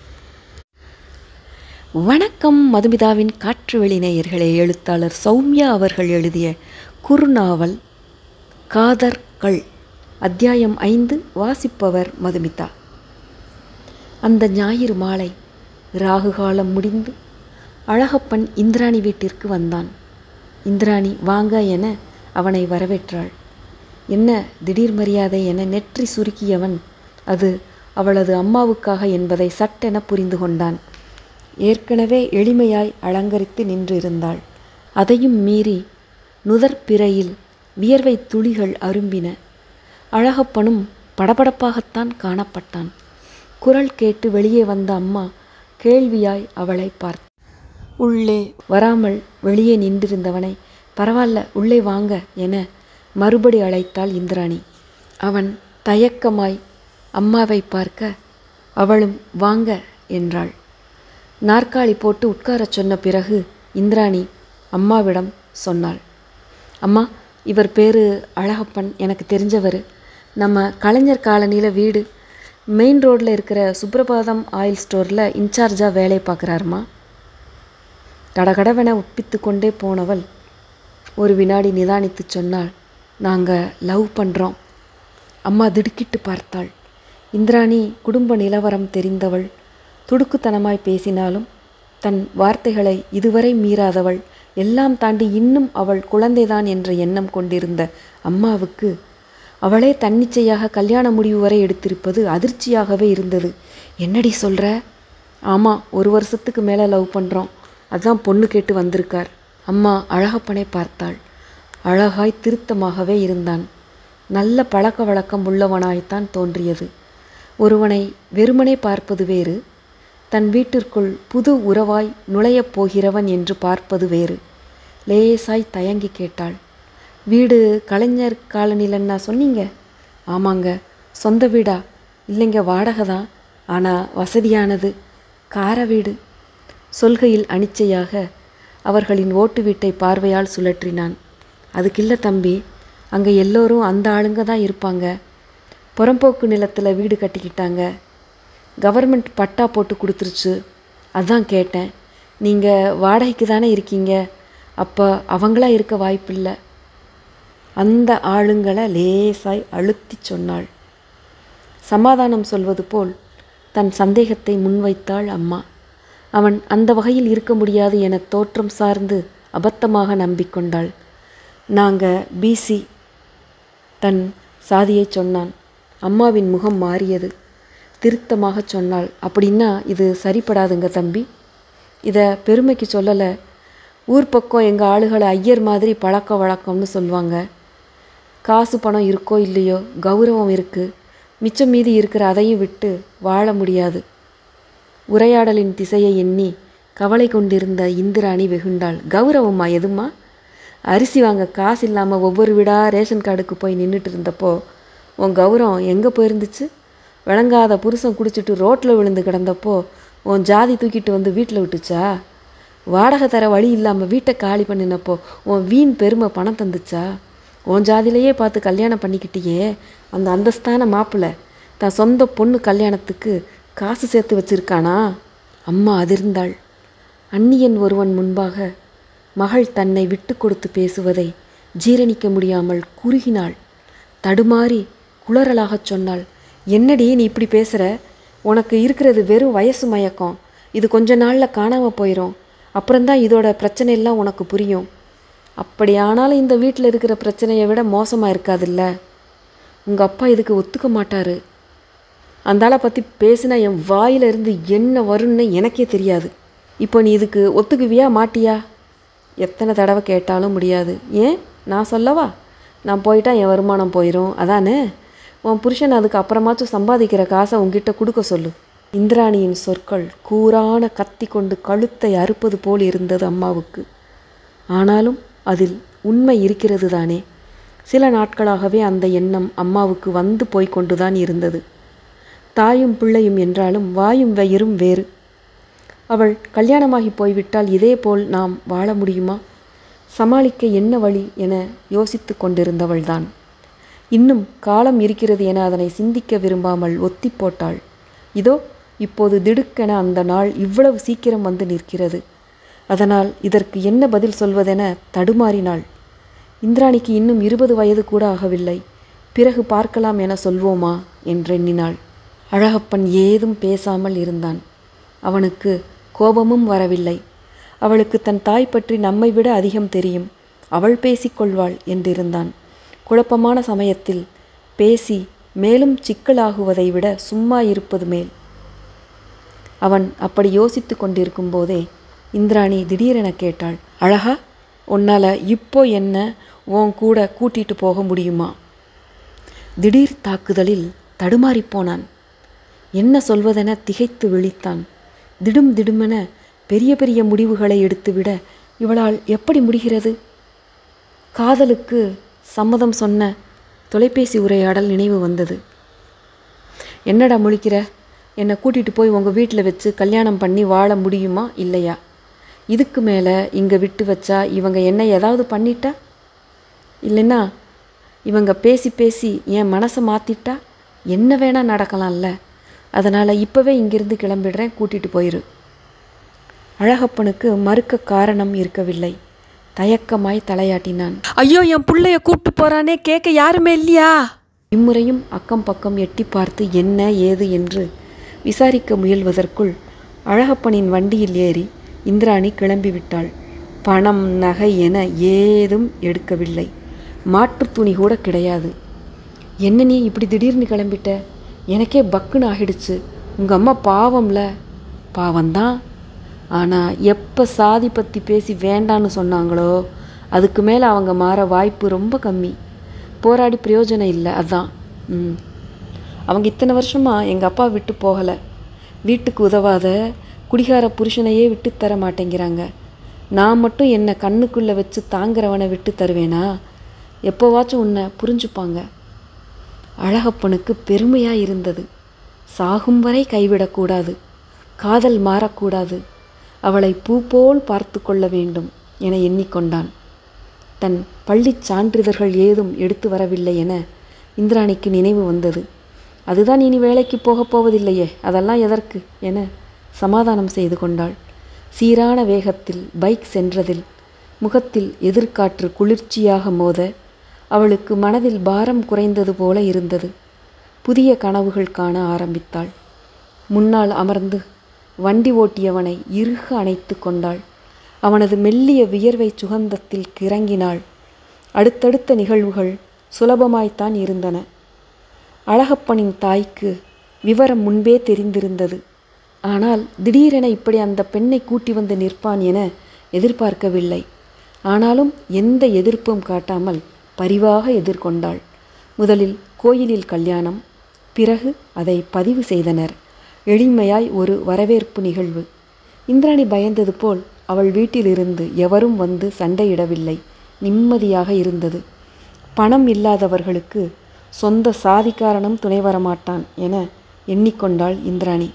வணக்கம் மதுமிதாவின் காற்று வெளி நேயர்களே எழுத்தாளர் சௌமியா அவர்கள் எழுதிய குறுநாவல் காதர்கள் அத்தியாயம் ஐந்து வாசிப்பவர் மதுமிதா அந்த ஞாயிறு மாலை ராகு காலம் முடிந்து அழகப்பன் இந்திராணி வீட்டிற்கு வந்தான் இந்திராணி வாங்க என அவனை வரவேற்றாள் என்ன திடீர் மரியாதை என நெற்றி சுருக்கியவன் அது அவளது அம்மாவுக்காக என்பதை சட்டென புரிந்து கொண்டான் ஏற்கனவே எளிமையாய் அலங்கரித்து நின்று இருந்தாள் அதையும் மீறி நுதற்பிறையில் வியர்வை துளிகள் அரும்பின அழகப்பனும் படபடப்பாகத்தான் காணப்பட்டான் குரல் கேட்டு வெளியே வந்த அம்மா கேள்வியாய் அவளை பார்த்த உள்ளே வராமல் வெளியே நின்றிருந்தவனை பரவாயில்ல உள்ளே வாங்க என மறுபடி அழைத்தாள் இந்திராணி அவன் தயக்கமாய் அம்மாவை பார்க்க அவளும் வாங்க என்றாள் நாற்காலி போட்டு உட்காரச் சொன்ன பிறகு இந்திராணி அம்மாவிடம் சொன்னாள் அம்மா இவர் பேர் அழகப்பன் எனக்கு தெரிஞ்சவர் நம்ம கலைஞர் காலனியில் வீடு மெயின் ரோட்டில் இருக்கிற சுப்ரபாதம் ஆயில் ஸ்டோரில் இன்சார்ஜாக வேலை பார்க்குறாருமா கடகடவென ஒப்பித்து கொண்டே போனவள் ஒரு வினாடி நிதானித்து சொன்னாள் நாங்கள் லவ் பண்ணுறோம் அம்மா திடுக்கிட்டு பார்த்தாள் இந்திராணி குடும்ப நிலவரம் தெரிந்தவள் துடுக்குத்தனமாய் பேசினாலும் தன் வார்த்தைகளை இதுவரை மீறாதவள் எல்லாம் தாண்டி இன்னும் அவள் குழந்தைதான் என்ற எண்ணம் கொண்டிருந்த அம்மாவுக்கு அவளே தன்னிச்சையாக கல்யாண முடிவு வரை எடுத்திருப்பது அதிர்ச்சியாகவே இருந்தது என்னடி சொல்கிற ஆமாம் ஒரு வருஷத்துக்கு மேலே லவ் பண்ணுறோம் அதான் பொண்ணு கேட்டு வந்திருக்கார் அம்மா அழகப்பனை பார்த்தாள் அழகாய் திருத்தமாகவே இருந்தான் நல்ல பழக்க வழக்கம் உள்ளவனாய்த்தான் தோன்றியது ஒருவனை வெறுமனே பார்ப்பது வேறு தன் வீட்டிற்குள் புது உறவாய் நுழையப் போகிறவன் என்று பார்ப்பது வேறு லேசாய் தயங்கி கேட்டாள் வீடு கலைஞர் காலனிலன்னா சொன்னீங்க ஆமாங்க சொந்த வீடா இல்லைங்க வாடகை தான் ஆனால் வசதியானது கார வீடு சொல்கையில் அனிச்சையாக அவர்களின் ஓட்டு வீட்டை பார்வையால் சுழற்றினான் அதுக்கில்ல தம்பி அங்கே எல்லோரும் அந்த ஆளுங்க தான் இருப்பாங்க புறம்போக்கு நிலத்தில் வீடு கட்டிக்கிட்டாங்க கவர்மெண்ட் பட்டா போட்டு கொடுத்துருச்சு அதான் கேட்டேன் நீங்கள் வாடகைக்கு தானே இருக்கீங்க அப்போ அவங்களா இருக்க வாய்ப்பில்லை அந்த ஆளுங்களை லேசாய் அழுத்தி சொன்னாள் சமாதானம் சொல்வது போல் தன் சந்தேகத்தை முன்வைத்தாள் அம்மா அவன் அந்த வகையில் இருக்க முடியாது என தோற்றம் சார்ந்து அபத்தமாக நம்பிக்கொண்டாள் நாங்கள் பிசி தன் சாதியை சொன்னான் அம்மாவின் முகம் மாறியது திருத்தமாக சொன்னாள் அப்படின்னா இது சரிப்படாதுங்க தம்பி இதை பெருமைக்கு சொல்லலை ஊர் பக்கம் எங்கள் ஆளுகளை ஐயர் மாதிரி பழக்க வழக்கம்னு சொல்லுவாங்க காசு பணம் இருக்கோ இல்லையோ கௌரவம் இருக்குது மிச்சம் மீதி இருக்கிற அதையும் விட்டு வாழ முடியாது உரையாடலின் திசையை எண்ணி கவலை கொண்டிருந்த இந்திராணி வெகுண்டாள் கௌரவமா எதுமா அரிசி வாங்க காசு இல்லாமல் ஒவ்வொரு வீடா ரேஷன் கார்டுக்கு போய் நின்றுட்டு இருந்தப்போ உன் கௌரவம் எங்கே போயிருந்துச்சு விளங்காத புருஷன் குடிச்சிட்டு ரோட்டில் விழுந்து கிடந்தப்போ உன் ஜாதி தூக்கிட்டு வந்து வீட்டில் விட்டுச்சா வாடகை தர வழி இல்லாமல் வீட்டை காலி பண்ணினப்போ உன் வீண் பெருமை பணம் தந்துச்சா உன் ஜாதியிலேயே பார்த்து கல்யாணம் பண்ணிக்கிட்டியே அந்த அந்தஸ்தான மாப்பிள்ளை தான் சொந்த பொண்ணு கல்யாணத்துக்கு காசு சேர்த்து வச்சிருக்கானா அம்மா அதிர்ந்தாள் அந்நியன் ஒருவன் முன்பாக மகள் தன்னை விட்டு கொடுத்து பேசுவதை ஜீரணிக்க முடியாமல் குறுகினாள் தடுமாறி குளறலாகச் சொன்னாள் என்னடி நீ இப்படி பேசுகிற உனக்கு இருக்கிறது வெறும் வயசு மயக்கம் இது கொஞ்ச நாளில் காணாமல் போயிடும் அப்புறம்தான் இதோட பிரச்சனை எல்லாம் உனக்கு புரியும் அப்படியானாலும் இந்த வீட்டில் இருக்கிற பிரச்சனையை விட மோசமாக இருக்காதுல்ல உங்கள் அப்பா இதுக்கு ஒத்துக்க மாட்டார் அந்த ஆளை பற்றி பேசினா என் வாயிலிருந்து என்ன வரும்னு எனக்கே தெரியாது இப்போ நீ இதுக்கு ஒத்துக்குவியா மாட்டியா எத்தனை தடவை கேட்டாலும் முடியாது ஏன் நான் சொல்லவா நான் போயிட்டா என் வருமானம் போயிடும் அதானே உன் புருஷன் அதுக்கு அப்புறமாச்சும் சம்பாதிக்கிற காசை உன்கிட்ட கொடுக்க சொல்லு இந்திராணியின் சொற்கள் கூரான கத்தி கொண்டு கழுத்தை அறுப்பது போல் இருந்தது அம்மாவுக்கு ஆனாலும் அதில் உண்மை இருக்கிறது தானே சில நாட்களாகவே அந்த எண்ணம் அம்மாவுக்கு வந்து போய்க் கொண்டுதான் இருந்தது தாயும் பிள்ளையும் என்றாலும் வாயும் வயிறும் வேறு அவள் கல்யாணமாகி போய்விட்டால் இதேபோல் நாம் வாழ முடியுமா சமாளிக்க என்ன வழி என யோசித்து கொண்டிருந்தவள்தான் இன்னும் காலம் இருக்கிறது என அதனை சிந்திக்க விரும்பாமல் ஒத்தி போட்டாள் இதோ இப்போது திடுக்கென அந்த நாள் இவ்வளவு சீக்கிரம் வந்து நிற்கிறது அதனால் இதற்கு என்ன பதில் சொல்வதென தடுமாறினாள் இந்திராணிக்கு இன்னும் இருபது வயது கூட ஆகவில்லை பிறகு பார்க்கலாம் என சொல்வோமா என்றெண்ணினாள் அழகப்பன் ஏதும் பேசாமல் இருந்தான் அவனுக்கு கோபமும் வரவில்லை அவளுக்கு தன் தாய் பற்றி நம்மை விட அதிகம் தெரியும் அவள் பேசிக்கொள்வாள் என்றிருந்தான் குழப்பமான சமயத்தில் பேசி மேலும் சிக்கலாகுவதை விட சும்மா இருப்பது மேல் அவன் அப்படி யோசித்து கொண்டிருக்கும் போதே இந்திராணி திடீரென கேட்டாள் அழகா உன்னால் இப்போ என்ன உன் கூட கூட்டிட்டு போக முடியுமா திடீர் தாக்குதலில் தடுமாறிப் போனான் என்ன சொல்வதென திகைத்து விழித்தான் திடும் திடுமென பெரிய பெரிய முடிவுகளை எடுத்துவிட இவளால் எப்படி முடிகிறது காதலுக்கு சம்மதம் சொன்ன தொலைபேசி உரையாடல் நினைவு வந்தது என்னடா முழிக்கிற என்னை கூட்டிகிட்டு போய் உங்கள் வீட்டில் வச்சு கல்யாணம் பண்ணி வாழ முடியுமா இல்லையா இதுக்கு மேலே இங்கே விட்டு வச்சா இவங்க என்ன ஏதாவது பண்ணிட்டா இல்லைன்னா இவங்க பேசி பேசி என் மனசை மாற்றிட்டா என்ன வேணால் நடக்கலாம்ல அதனால் இப்போவே இங்கிருந்து கிளம்பிடுறேன் கூட்டிகிட்டு போயிரு அழகப்பனுக்கு மறுக்க காரணம் இருக்கவில்லை தயக்கமாய் தலையாட்டினான் ஐயோ என் புள்ளைய கூப்பிட்டு போறானே கேட்க யாருமே இல்லையா இம்முறையும் அக்கம் பக்கம் எட்டி பார்த்து என்ன ஏது என்று விசாரிக்க முயல்வதற்குள் அழகப்பனின் வண்டியில் ஏறி இந்திராணி கிளம்பிவிட்டாள் பணம் நகை என ஏதும் எடுக்கவில்லை மாற்றுத் துணி கூட கிடையாது என்ன நீ இப்படி திடீர்னு கிளம்பிட்ட எனக்கே பக்குன்னு ஆகிடுச்சு உங்கள் அம்மா பாவம்ல பாவம்தான் ஆனால் எப்போ சாதி பற்றி பேசி வேண்டான்னு சொன்னாங்களோ அதுக்கு மேலே அவங்க மாற வாய்ப்பு ரொம்ப கம்மி போராடி பிரயோஜனம் இல்லை அதான் ம் அவங்க இத்தனை வருஷமாக எங்கள் அப்பா விட்டு போகலை வீட்டுக்கு உதவாத குடிகார புருஷனையே விட்டு தர மாட்டேங்கிறாங்க நான் மட்டும் என்னை கண்ணுக்குள்ளே வச்சு தாங்குறவனை விட்டு தருவேனா எப்போவாச்சும் உன்னை புரிஞ்சுப்பாங்க அழகப்பனுக்கு பெருமையாக இருந்தது சாகும் வரை கைவிடக்கூடாது காதல் மாறக்கூடாது அவளை பூ போல் பார்த்து கொள்ள வேண்டும் என எண்ணிக்கொண்டான் தன் பள்ளிச் சான்றிதழ்கள் ஏதும் எடுத்து வரவில்லை என இந்திராணிக்கு நினைவு வந்தது அதுதான் இனி வேலைக்கு போகப் போவதில்லையே அதெல்லாம் எதற்கு என சமாதானம் செய்து கொண்டாள் சீரான வேகத்தில் பைக் சென்றதில் முகத்தில் எதிர்காற்று குளிர்ச்சியாக மோத அவளுக்கு மனதில் பாரம் குறைந்தது போல இருந்தது புதிய கனவுகள் காண ஆரம்பித்தாள் முன்னால் அமர்ந்து வண்டி ஓட்டியவனை இறுக அணைத்து கொண்டாள் அவனது மெல்லிய வியர்வை சுகந்தத்தில் கிறங்கினாள் அடுத்தடுத்த நிகழ்வுகள் சுலபமாய்த்தான் இருந்தன அழகப்பனின் தாய்க்கு விவரம் முன்பே தெரிந்திருந்தது ஆனால் திடீரென இப்படி அந்த பெண்ணை கூட்டி வந்து நிற்பான் என எதிர்பார்க்கவில்லை ஆனாலும் எந்த எதிர்ப்பும் காட்டாமல் பரிவாக எதிர்கொண்டாள் முதலில் கோயிலில் கல்யாணம் பிறகு அதை பதிவு செய்தனர் எளிமையாய் ஒரு வரவேற்பு நிகழ்வு இந்திராணி பயந்தது போல் அவள் வீட்டிலிருந்து எவரும் வந்து சண்டையிடவில்லை நிம்மதியாக இருந்தது பணம் இல்லாதவர்களுக்கு சொந்த சாதிக்காரனும் துணை வரமாட்டான் என எண்ணிக்கொண்டாள் இந்திராணி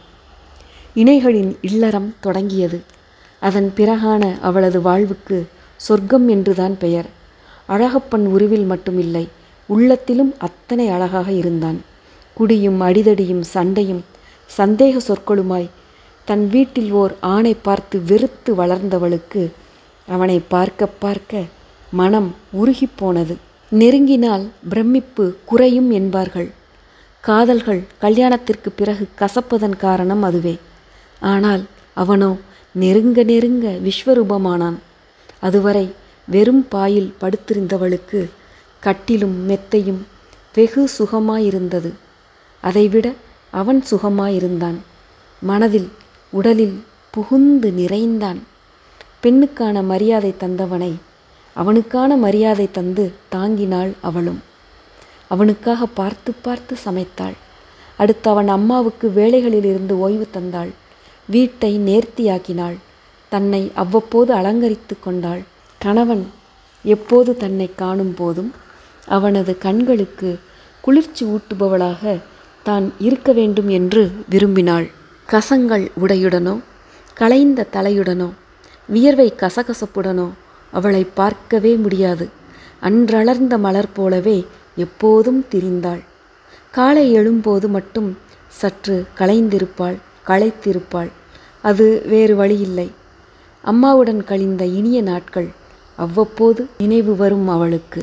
இணைகளின் இல்லறம் தொடங்கியது அதன் பிறகான அவளது வாழ்வுக்கு சொர்க்கம் என்றுதான் பெயர் அழகப்பன் உருவில் மட்டுமில்லை உள்ளத்திலும் அத்தனை அழகாக இருந்தான் குடியும் அடிதடியும் சண்டையும் சந்தேக சொற்களுமாய் தன் வீட்டில் ஓர் ஆணை பார்த்து வெறுத்து வளர்ந்தவளுக்கு அவனை பார்க்க பார்க்க மனம் உருகிப் போனது நெருங்கினால் பிரமிப்பு குறையும் என்பார்கள் காதல்கள் கல்யாணத்திற்கு பிறகு கசப்பதன் காரணம் அதுவே ஆனால் அவனோ நெருங்க நெருங்க விஸ்வரூபமானான் அதுவரை வெறும் பாயில் படுத்திருந்தவளுக்கு கட்டிலும் மெத்தையும் வெகு சுகமாயிருந்தது அதைவிட அவன் சுகமாயிருந்தான் மனதில் உடலில் புகுந்து நிறைந்தான் பெண்ணுக்கான மரியாதை தந்தவனை அவனுக்கான மரியாதை தந்து தாங்கினாள் அவளும் அவனுக்காக பார்த்து பார்த்து சமைத்தாள் அடுத்து அவன் அம்மாவுக்கு வேலைகளிலிருந்து ஓய்வு தந்தாள் வீட்டை நேர்த்தியாக்கினாள் தன்னை அவ்வப்போது அலங்கரித்து கொண்டாள் கணவன் எப்போது தன்னை காணும் போதும் அவனது கண்களுக்கு குளிர்ச்சி ஊட்டுபவளாக தான் இருக்க வேண்டும் என்று விரும்பினாள் கசங்கள் உடையுடனோ களைந்த தலையுடனோ வியர்வை கசகசப்புடனோ அவளை பார்க்கவே முடியாது அன்றளர்ந்த மலர் போலவே எப்போதும் திரிந்தாள் காலை எழும்போது மட்டும் சற்று களைந்திருப்பாள் களைத்திருப்பாள் அது வேறு வழியில்லை அம்மாவுடன் கழிந்த இனிய நாட்கள் அவ்வப்போது நினைவு வரும் அவளுக்கு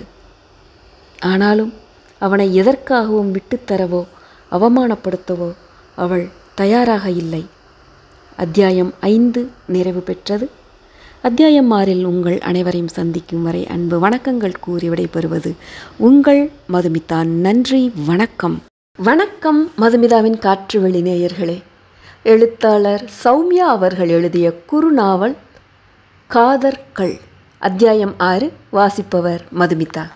ஆனாலும் அவனை எதற்காகவும் விட்டுத்தரவோ அவமானப்படுத்தவோ அவள் தயாராக இல்லை அத்தியாயம் ஐந்து நிறைவு பெற்றது அத்தியாயம் ஆறில் உங்கள் அனைவரையும் சந்திக்கும் வரை அன்பு வணக்கங்கள் கூறி விடைபெறுவது உங்கள் மதுமிதா நன்றி வணக்கம் வணக்கம் மதுமிதாவின் காற்று வெளி நேயர்களே எழுத்தாளர் சௌமியா அவர்கள் எழுதிய குறுநாவல் காதற்கள் அத்தியாயம் ஆறு வாசிப்பவர் மதுமிதா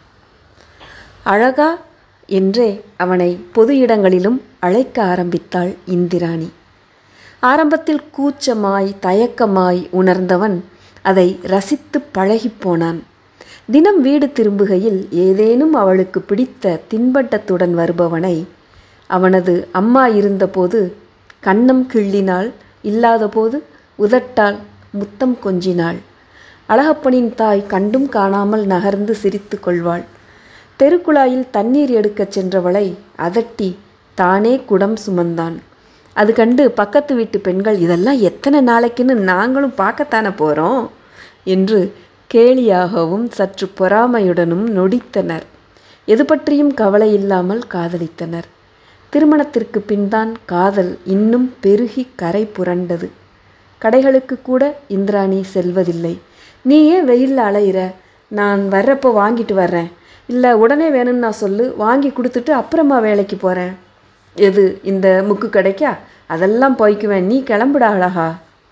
அழகா என்றே அவனை பொது இடங்களிலும் அழைக்க ஆரம்பித்தாள் இந்திராணி ஆரம்பத்தில் கூச்சமாய் தயக்கமாய் உணர்ந்தவன் அதை ரசித்து பழகிப் போனான் தினம் வீடு திரும்புகையில் ஏதேனும் அவளுக்கு பிடித்த தின்பண்டத்துடன் வருபவனை அவனது அம்மா இருந்தபோது கன்னம் கிள்ளினாள் இல்லாதபோது உதட்டால் முத்தம் கொஞ்சினாள் அழகப்பனின் தாய் கண்டும் காணாமல் நகர்ந்து சிரித்து கொள்வாள் தெருக்குழாயில் தண்ணீர் எடுக்கச் சென்றவளை அதட்டி தானே குடம் சுமந்தான் அது கண்டு பக்கத்து வீட்டு பெண்கள் இதெல்லாம் எத்தனை நாளைக்குன்னு நாங்களும் பார்க்கத்தானே போகிறோம் என்று கேலியாகவும் சற்று பொறாமையுடனும் நொடித்தனர் எது பற்றியும் கவலை இல்லாமல் காதலித்தனர் திருமணத்திற்கு பின்தான் காதல் இன்னும் பெருகி கரை புரண்டது கடைகளுக்கு கூட இந்திராணி செல்வதில்லை நீ ஏன் வெயிலில் அலையிற நான் வர்றப்போ வாங்கிட்டு வர்றேன் இல்லை உடனே வேணும்னு நான் சொல்லு வாங்கி கொடுத்துட்டு அப்புறமா வேலைக்கு போகிறேன் எது இந்த முக்கு கிடைக்கா அதெல்லாம் போய்க்குவேன் நீ கிளம்புடா அழகா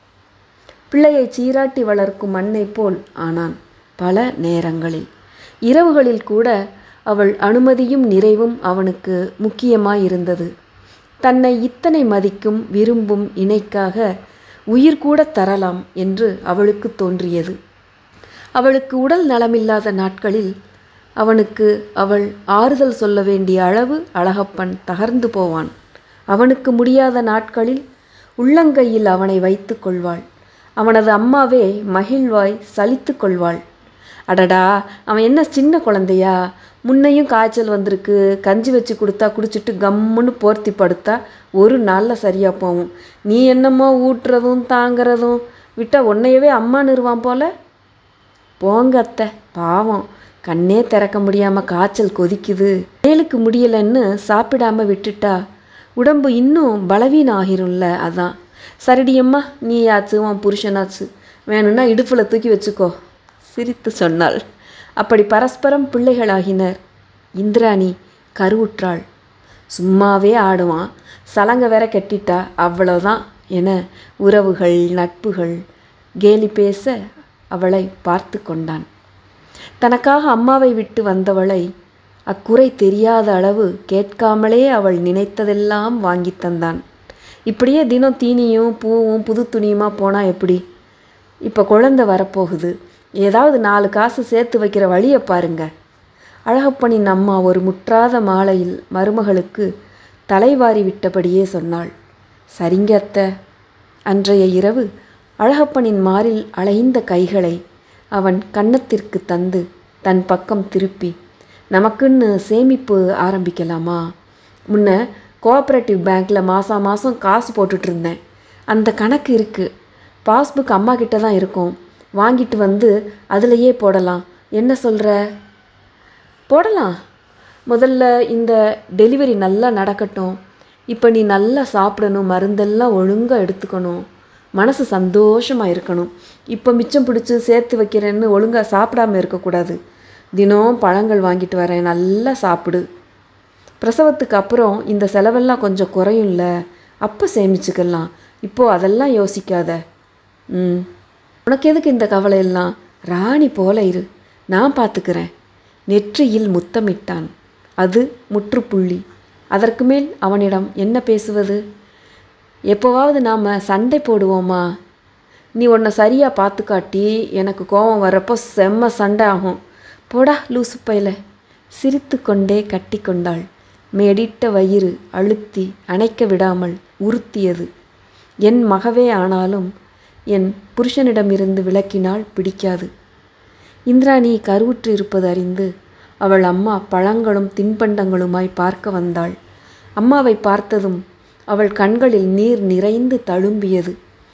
பிள்ளையை சீராட்டி வளர்க்கும் மண்ணை போல் ஆனான் பல நேரங்களில் இரவுகளில் கூட அவள் அனுமதியும் நிறைவும் அவனுக்கு முக்கியமாயிருந்தது தன்னை இத்தனை மதிக்கும் விரும்பும் இணைக்காக உயிர் கூட தரலாம் என்று அவளுக்கு தோன்றியது அவளுக்கு உடல் நலமில்லாத நாட்களில் அவனுக்கு அவள் ஆறுதல் சொல்ல வேண்டிய அளவு அழகப்பன் தகர்ந்து போவான் அவனுக்கு முடியாத நாட்களில் உள்ளங்கையில் அவனை வைத்து கொள்வாள் அவனது அம்மாவே மகிழ்வாய் சலித்து கொள்வாள் அடடா அவன் என்ன சின்ன குழந்தையா முன்னையும் காய்ச்சல் வந்திருக்கு கஞ்சி வச்சு கொடுத்தா குடிச்சிட்டு கம்முன்னு போர்த்தி படுத்தா ஒரு நாளில் சரியாக போகும் நீ என்னமோ ஊட்டுறதும் தாங்கிறதும் விட்டா உன்னையவே அம்மா நிறுவான் போல போங்க அத்தை பாவம் கண்ணே திறக்க முடியாமல் காய்ச்சல் கொதிக்குது வேலுக்கு முடியலைன்னு சாப்பிடாம விட்டுட்டா உடம்பு இன்னும் பலவீனம் ஆகிரும்ல அதான் சரிடியம்மா நீ ஆச்சு உன் புருஷனாச்சு வேணும்னா இடுப்பில் தூக்கி வச்சுக்கோ சிரித்து சொன்னாள் அப்படி பரஸ்பரம் பிள்ளைகளாகினர் இந்திராணி கருவுற்றாள் சும்மாவே ஆடுவான் சலங்க வேற கட்டிட்டா அவ்வளோதான் என உறவுகள் நட்புகள் கேலி பேச அவளை பார்த்து கொண்டான் தனக்காக அம்மாவை விட்டு வந்தவளை அக்குறை தெரியாத அளவு கேட்காமலே அவள் நினைத்ததெல்லாம் வாங்கி தந்தான் இப்படியே தினம் தீனியும் பூவும் புது துணியுமா போனால் எப்படி இப்போ குழந்தை வரப்போகுது ஏதாவது நாலு காசு சேர்த்து வைக்கிற வழியை பாருங்க அழகப்பனின் அம்மா ஒரு முற்றாத மாலையில் மருமகளுக்கு தலைவாரி விட்டபடியே சொன்னாள் சரிங்க அத்தை அன்றைய இரவு அழகப்பனின் மாரில் அலைந்த கைகளை அவன் கன்னத்திற்கு தந்து தன் பக்கம் திருப்பி நமக்குன்னு சேமிப்பு ஆரம்பிக்கலாமா முன்ன கோஆப்ரேட்டிவ் பேங்க்கில் மாதம் மாதம் காசு போட்டுட்டு இருந்தேன் அந்த கணக்கு இருக்குது பாஸ்புக் அம்மா கிட்ட தான் இருக்கும் வாங்கிட்டு வந்து அதிலையே போடலாம் என்ன சொல்கிற போடலாம் முதல்ல இந்த டெலிவரி நல்லா நடக்கட்டும் இப்போ நீ நல்லா சாப்பிடணும் மருந்தெல்லாம் ஒழுங்காக எடுத்துக்கணும் மனசு சந்தோஷமாக இருக்கணும் இப்போ மிச்சம் பிடிச்சி சேர்த்து வைக்கிறேன்னு ஒழுங்காக சாப்பிடாம இருக்கக்கூடாது தினம் பழங்கள் வாங்கிட்டு வரேன் நல்லா சாப்பிடு பிரசவத்துக்கு அப்புறம் இந்த செலவெல்லாம் கொஞ்சம் குறையும்ல அப்போ சேமிச்சுக்கலாம் இப்போது அதெல்லாம் யோசிக்காத ம் உனக்கு எதுக்கு இந்த கவலை எல்லாம் ராணி போல இரு நான் பார்த்துக்கிறேன் நெற்றியில் முத்தமிட்டான் அது முற்றுப்புள்ளி அதற்கு மேல் அவனிடம் என்ன பேசுவது எப்போவாவது நாம் சண்டை போடுவோமா நீ உன்னை சரியாக பார்த்து காட்டி எனக்கு கோபம் வர்றப்போ செம்ம சண்டை ஆகும் போடா லூசு பையில சிரித்து கொண்டே கட்டி கொண்டாள் மேடிட்ட வயிறு அழுத்தி அணைக்க விடாமல் உறுத்தியது என் மகவே ஆனாலும் என் புருஷனிடமிருந்து விலக்கினால் பிடிக்காது இந்திராணி கருவுற்று இருப்பது அறிந்து அவள் அம்மா பழங்களும் தின்பண்டங்களுமாய் பார்க்க வந்தாள் அம்மாவை பார்த்ததும் அவள் கண்களில் நீர் நிறைந்து தழும்பியது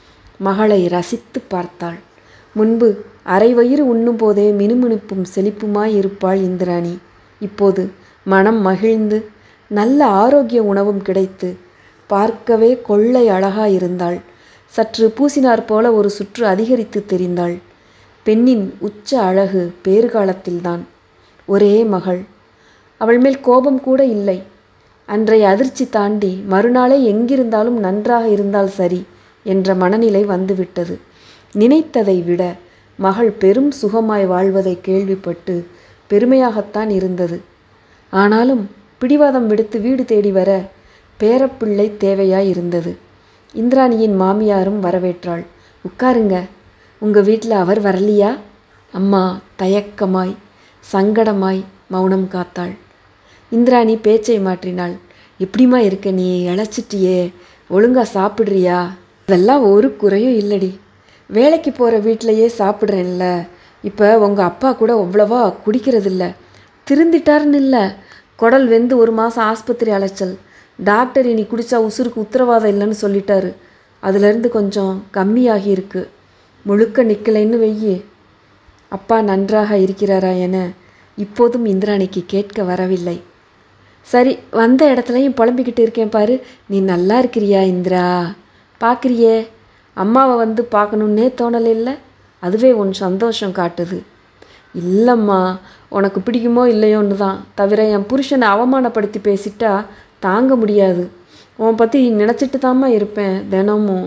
மகளை ரசித்து பார்த்தாள் முன்பு அரை வயிறு உண்ணும் போதே மினுமினுப்பும் செழிப்புமாய் இருப்பாள் இந்திராணி இப்போது மனம் மகிழ்ந்து நல்ல ஆரோக்கிய உணவும் கிடைத்து பார்க்கவே கொள்ளை அழகாயிருந்தாள் சற்று பூசினார் போல ஒரு சுற்று அதிகரித்து தெரிந்தாள் பெண்ணின் உச்ச அழகு பேறுகாலத்தில்தான் ஒரே மகள் அவள் மேல் கோபம் கூட இல்லை அன்றைய அதிர்ச்சி தாண்டி மறுநாளே எங்கிருந்தாலும் நன்றாக இருந்தால் சரி என்ற மனநிலை வந்துவிட்டது நினைத்ததை விட மகள் பெரும் சுகமாய் வாழ்வதை கேள்விப்பட்டு பெருமையாகத்தான் இருந்தது ஆனாலும் பிடிவாதம் விடுத்து வீடு தேடி வர பேரப்பிள்ளை தேவையாய் இருந்தது இந்திராணியின் மாமியாரும் வரவேற்றாள் உட்காருங்க உங்க வீட்டில் அவர் வரலையா அம்மா தயக்கமாய் சங்கடமாய் மௌனம் காத்தாள் இந்திராணி பேச்சை மாற்றினாள் எப்படிம்மா இருக்க நீ இழைச்சிட்டியே ஒழுங்கா சாப்பிட்றியா இதெல்லாம் ஒரு குறையும் இல்லடி வேலைக்கு போகிற வீட்டிலையே சாப்பிட்றேன்ல இப்போ உங்கள் அப்பா கூட அவ்வளவா குடிக்கிறதில்ல திருந்திட்டாருன்னு இல்லை குடல் வெந்து ஒரு மாதம் ஆஸ்பத்திரி அலைச்சல் டாக்டர் இனி குடித்தா உசுருக்கு உத்தரவாதம் இல்லைன்னு சொல்லிட்டாரு அதுலேருந்து கொஞ்சம் கம்மியாகி இருக்கு முழுக்க நிற்கலைன்னு வெய்யி அப்பா நன்றாக இருக்கிறாரா என இப்போதும் இந்திராணிக்கு கேட்க வரவில்லை சரி வந்த இடத்துலையும் புலம்பிக்கிட்டு இருக்கேன் பாரு நீ நல்லா இருக்கிறியா இந்திரா பார்க்குறியே அம்மாவை வந்து பார்க்கணுன்னே தோணலைல்ல அதுவே உன் சந்தோஷம் காட்டுது இல்லைம்மா உனக்கு பிடிக்குமோ இல்லையோன்னு தான் தவிர என் புருஷனை அவமானப்படுத்தி பேசிட்டா தாங்க முடியாது உன் பற்றி நினச்சிட்டு தாம்மா இருப்பேன் தினமும்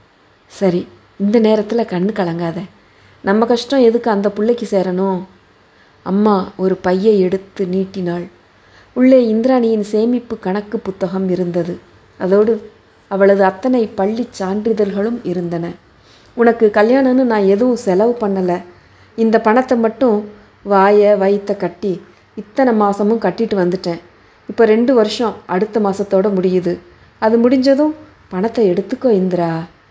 சரி இந்த நேரத்தில் கண்ணு கலங்காத நம்ம கஷ்டம் எதுக்கு அந்த பிள்ளைக்கு சேரணும் அம்மா ஒரு பையை எடுத்து நீட்டினாள் உள்ளே இந்திராணியின் சேமிப்பு கணக்கு புத்தகம் இருந்தது அதோடு அவளது அத்தனை பள்ளி சான்றிதழ்களும் இருந்தன உனக்கு கல்யாணம்னு நான் எதுவும் செலவு பண்ணலை இந்த பணத்தை மட்டும் வாயை வயிற்ற கட்டி இத்தனை மாதமும் கட்டிட்டு வந்துட்டேன் இப்போ ரெண்டு வருஷம் அடுத்த மாதத்தோட முடியுது அது முடிஞ்சதும் பணத்தை எடுத்துக்கோ இந்திரா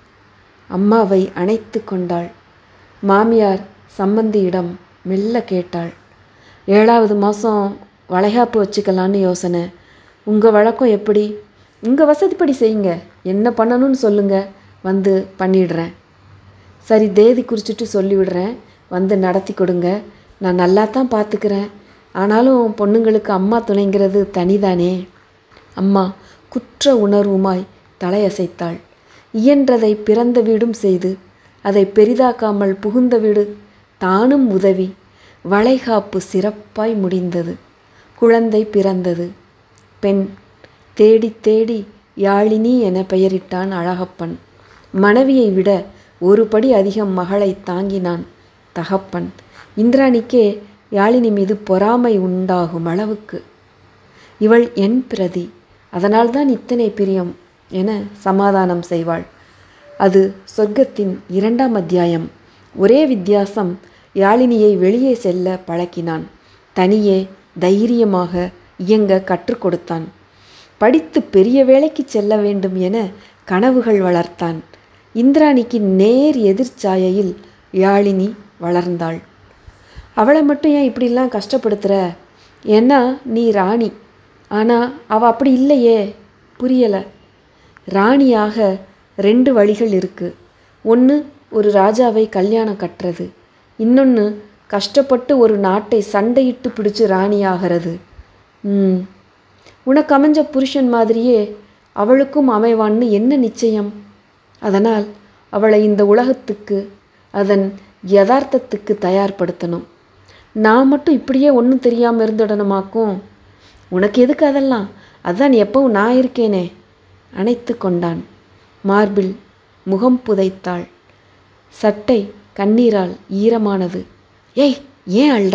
அம்மாவை அணைத்து கொண்டாள் மாமியார் சம்பந்தியிடம் மெல்ல கேட்டாள் ஏழாவது மாதம் வளைகாப்பு வச்சுக்கலான்னு யோசனை உங்கள் வழக்கம் எப்படி உங்கள் வசதிப்படி செய்யுங்க என்ன பண்ணணும்னு சொல்லுங்க வந்து பண்ணிடுறேன் சரி தேதி குறிச்சிட்டு சொல்லிவிடுறேன் வந்து நடத்தி கொடுங்க நான் நல்லா தான் பார்த்துக்கிறேன் ஆனாலும் பொண்ணுங்களுக்கு அம்மா துணைங்கிறது தனிதானே அம்மா குற்ற உணர்வுமாய் தலையசைத்தாள் இயன்றதை பிறந்த வீடும் செய்து அதை பெரிதாக்காமல் புகுந்த வீடு தானும் உதவி வளைகாப்பு சிறப்பாய் முடிந்தது குழந்தை பிறந்தது பெண் தேடி தேடி யாழினி என பெயரிட்டான் அழகப்பன் மனைவியை விட ஒரு படி அதிகம் மகளை தாங்கினான் தகப்பன் இந்திராணிக்கே யாழினி மீது பொறாமை உண்டாகும் அளவுக்கு இவள் என் பிரதி அதனால்தான் இத்தனை பிரியம் என சமாதானம் செய்வாள் அது சொர்க்கத்தின் இரண்டாம் அத்தியாயம் ஒரே வித்தியாசம் யாழினியை வெளியே செல்ல பழக்கினான் தனியே தைரியமாக இயங்க கற்றுக் கொடுத்தான் படித்து பெரிய வேலைக்கு செல்ல வேண்டும் என கனவுகள் வளர்த்தான் இந்திராணிக்கு நேர் எதிர்ச்சாயையில் யாழினி வளர்ந்தாள் அவளை மட்டும் ஏன் இப்படிலாம் கஷ்டப்படுத்துகிற ஏன்னா நீ ராணி ஆனால் அவள் அப்படி இல்லையே புரியலை ராணியாக ரெண்டு வழிகள் இருக்குது ஒன்று ஒரு ராஜாவை கல்யாணம் கட்டுறது இன்னொன்று கஷ்டப்பட்டு ஒரு நாட்டை சண்டையிட்டு பிடிச்சு ராணியாகிறது ம் உனக்கு அமைஞ்ச புருஷன் மாதிரியே அவளுக்கும் அமைவான்னு என்ன நிச்சயம் அதனால் அவளை இந்த உலகத்துக்கு அதன் யதார்த்தத்துக்கு தயார்படுத்தணும் நான் மட்டும் இப்படியே ஒன்றும் தெரியாமல் இருந்துடணுமாக்கும் உனக்கு எதுக்கு அதெல்லாம் அதான் எப்பவும் நான் இருக்கேனே அணைத்து கொண்டான் மார்பில் முகம் புதைத்தாள் சட்டை கண்ணீரால் ஈரமானது ஏய் ஏன் அள்ளுற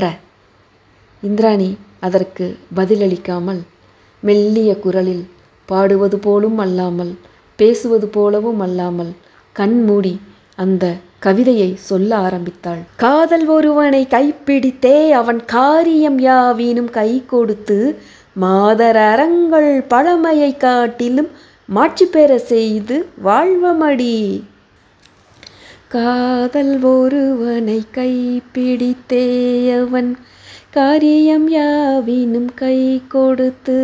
இந்திராணி அதற்கு பதிலளிக்காமல் மெல்லிய குரலில் பாடுவது போலும் அல்லாமல் பேசுவது போலவும் அல்லாமல் கண் மூடி அந்த கவிதையை சொல்ல ஆரம்பித்தாள் காதல் ஒருவனை கைப்பிடித்தே அவன் காரியம் யாவீனும் கை கொடுத்து மாதர் அறங்கள் பழமையை காட்டிலும் மாட்சி பெற செய்து வாழ்வமடி காதல் ஒருவனை கைப்பிடித்தே அவன் காரியம் யாவினும் கை கொடுத்து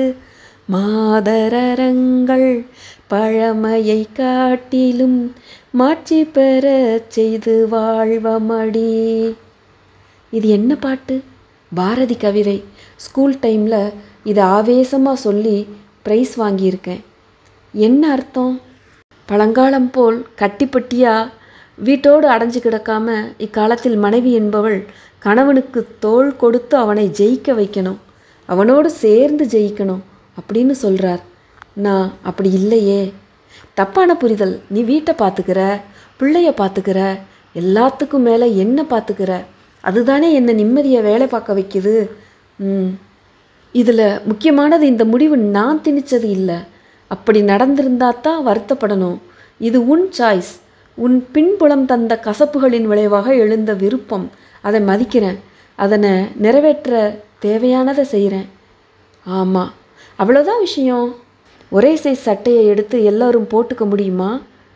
மாதரங்கள் பழமையை காட்டிலும் மாட்சி பெறச் செய்து வாழ்வமடி இது என்ன பாட்டு பாரதி கவிதை ஸ்கூல் டைமில் இதை ஆவேசமாக சொல்லி ப்ரைஸ் வாங்கியிருக்கேன் என்ன அர்த்தம் பழங்காலம் போல் கட்டிப்பட்டியா வீட்டோடு அடைஞ்சு கிடக்காம இக்காலத்தில் மனைவி என்பவள் கணவனுக்கு தோள் கொடுத்து அவனை ஜெயிக்க வைக்கணும் அவனோடு சேர்ந்து ஜெயிக்கணும் அப்படின்னு சொல்கிறார் நான் அப்படி இல்லையே தப்பான புரிதல் நீ வீட்டை பார்த்துக்கிற பிள்ளைய பார்த்துக்கிற எல்லாத்துக்கும் மேலே என்ன பார்த்துக்கிற அதுதானே என்னை நிம்மதியை வேலை பார்க்க வைக்குது ம் இதில் முக்கியமானது இந்த முடிவு நான் திணிச்சது இல்லை அப்படி நடந்திருந்தா தான் வருத்தப்படணும் இது உன் சாய்ஸ் உன் பின்புலம் தந்த கசப்புகளின் விளைவாக எழுந்த விருப்பம் அதை மதிக்கிறேன் அதனை நிறைவேற்ற தேவையானதை செய்கிறேன் ஆமாம் அவ்வளோதான் விஷயம் ஒரே சைஸ் சட்டையை எடுத்து எல்லாரும் போட்டுக்க முடியுமா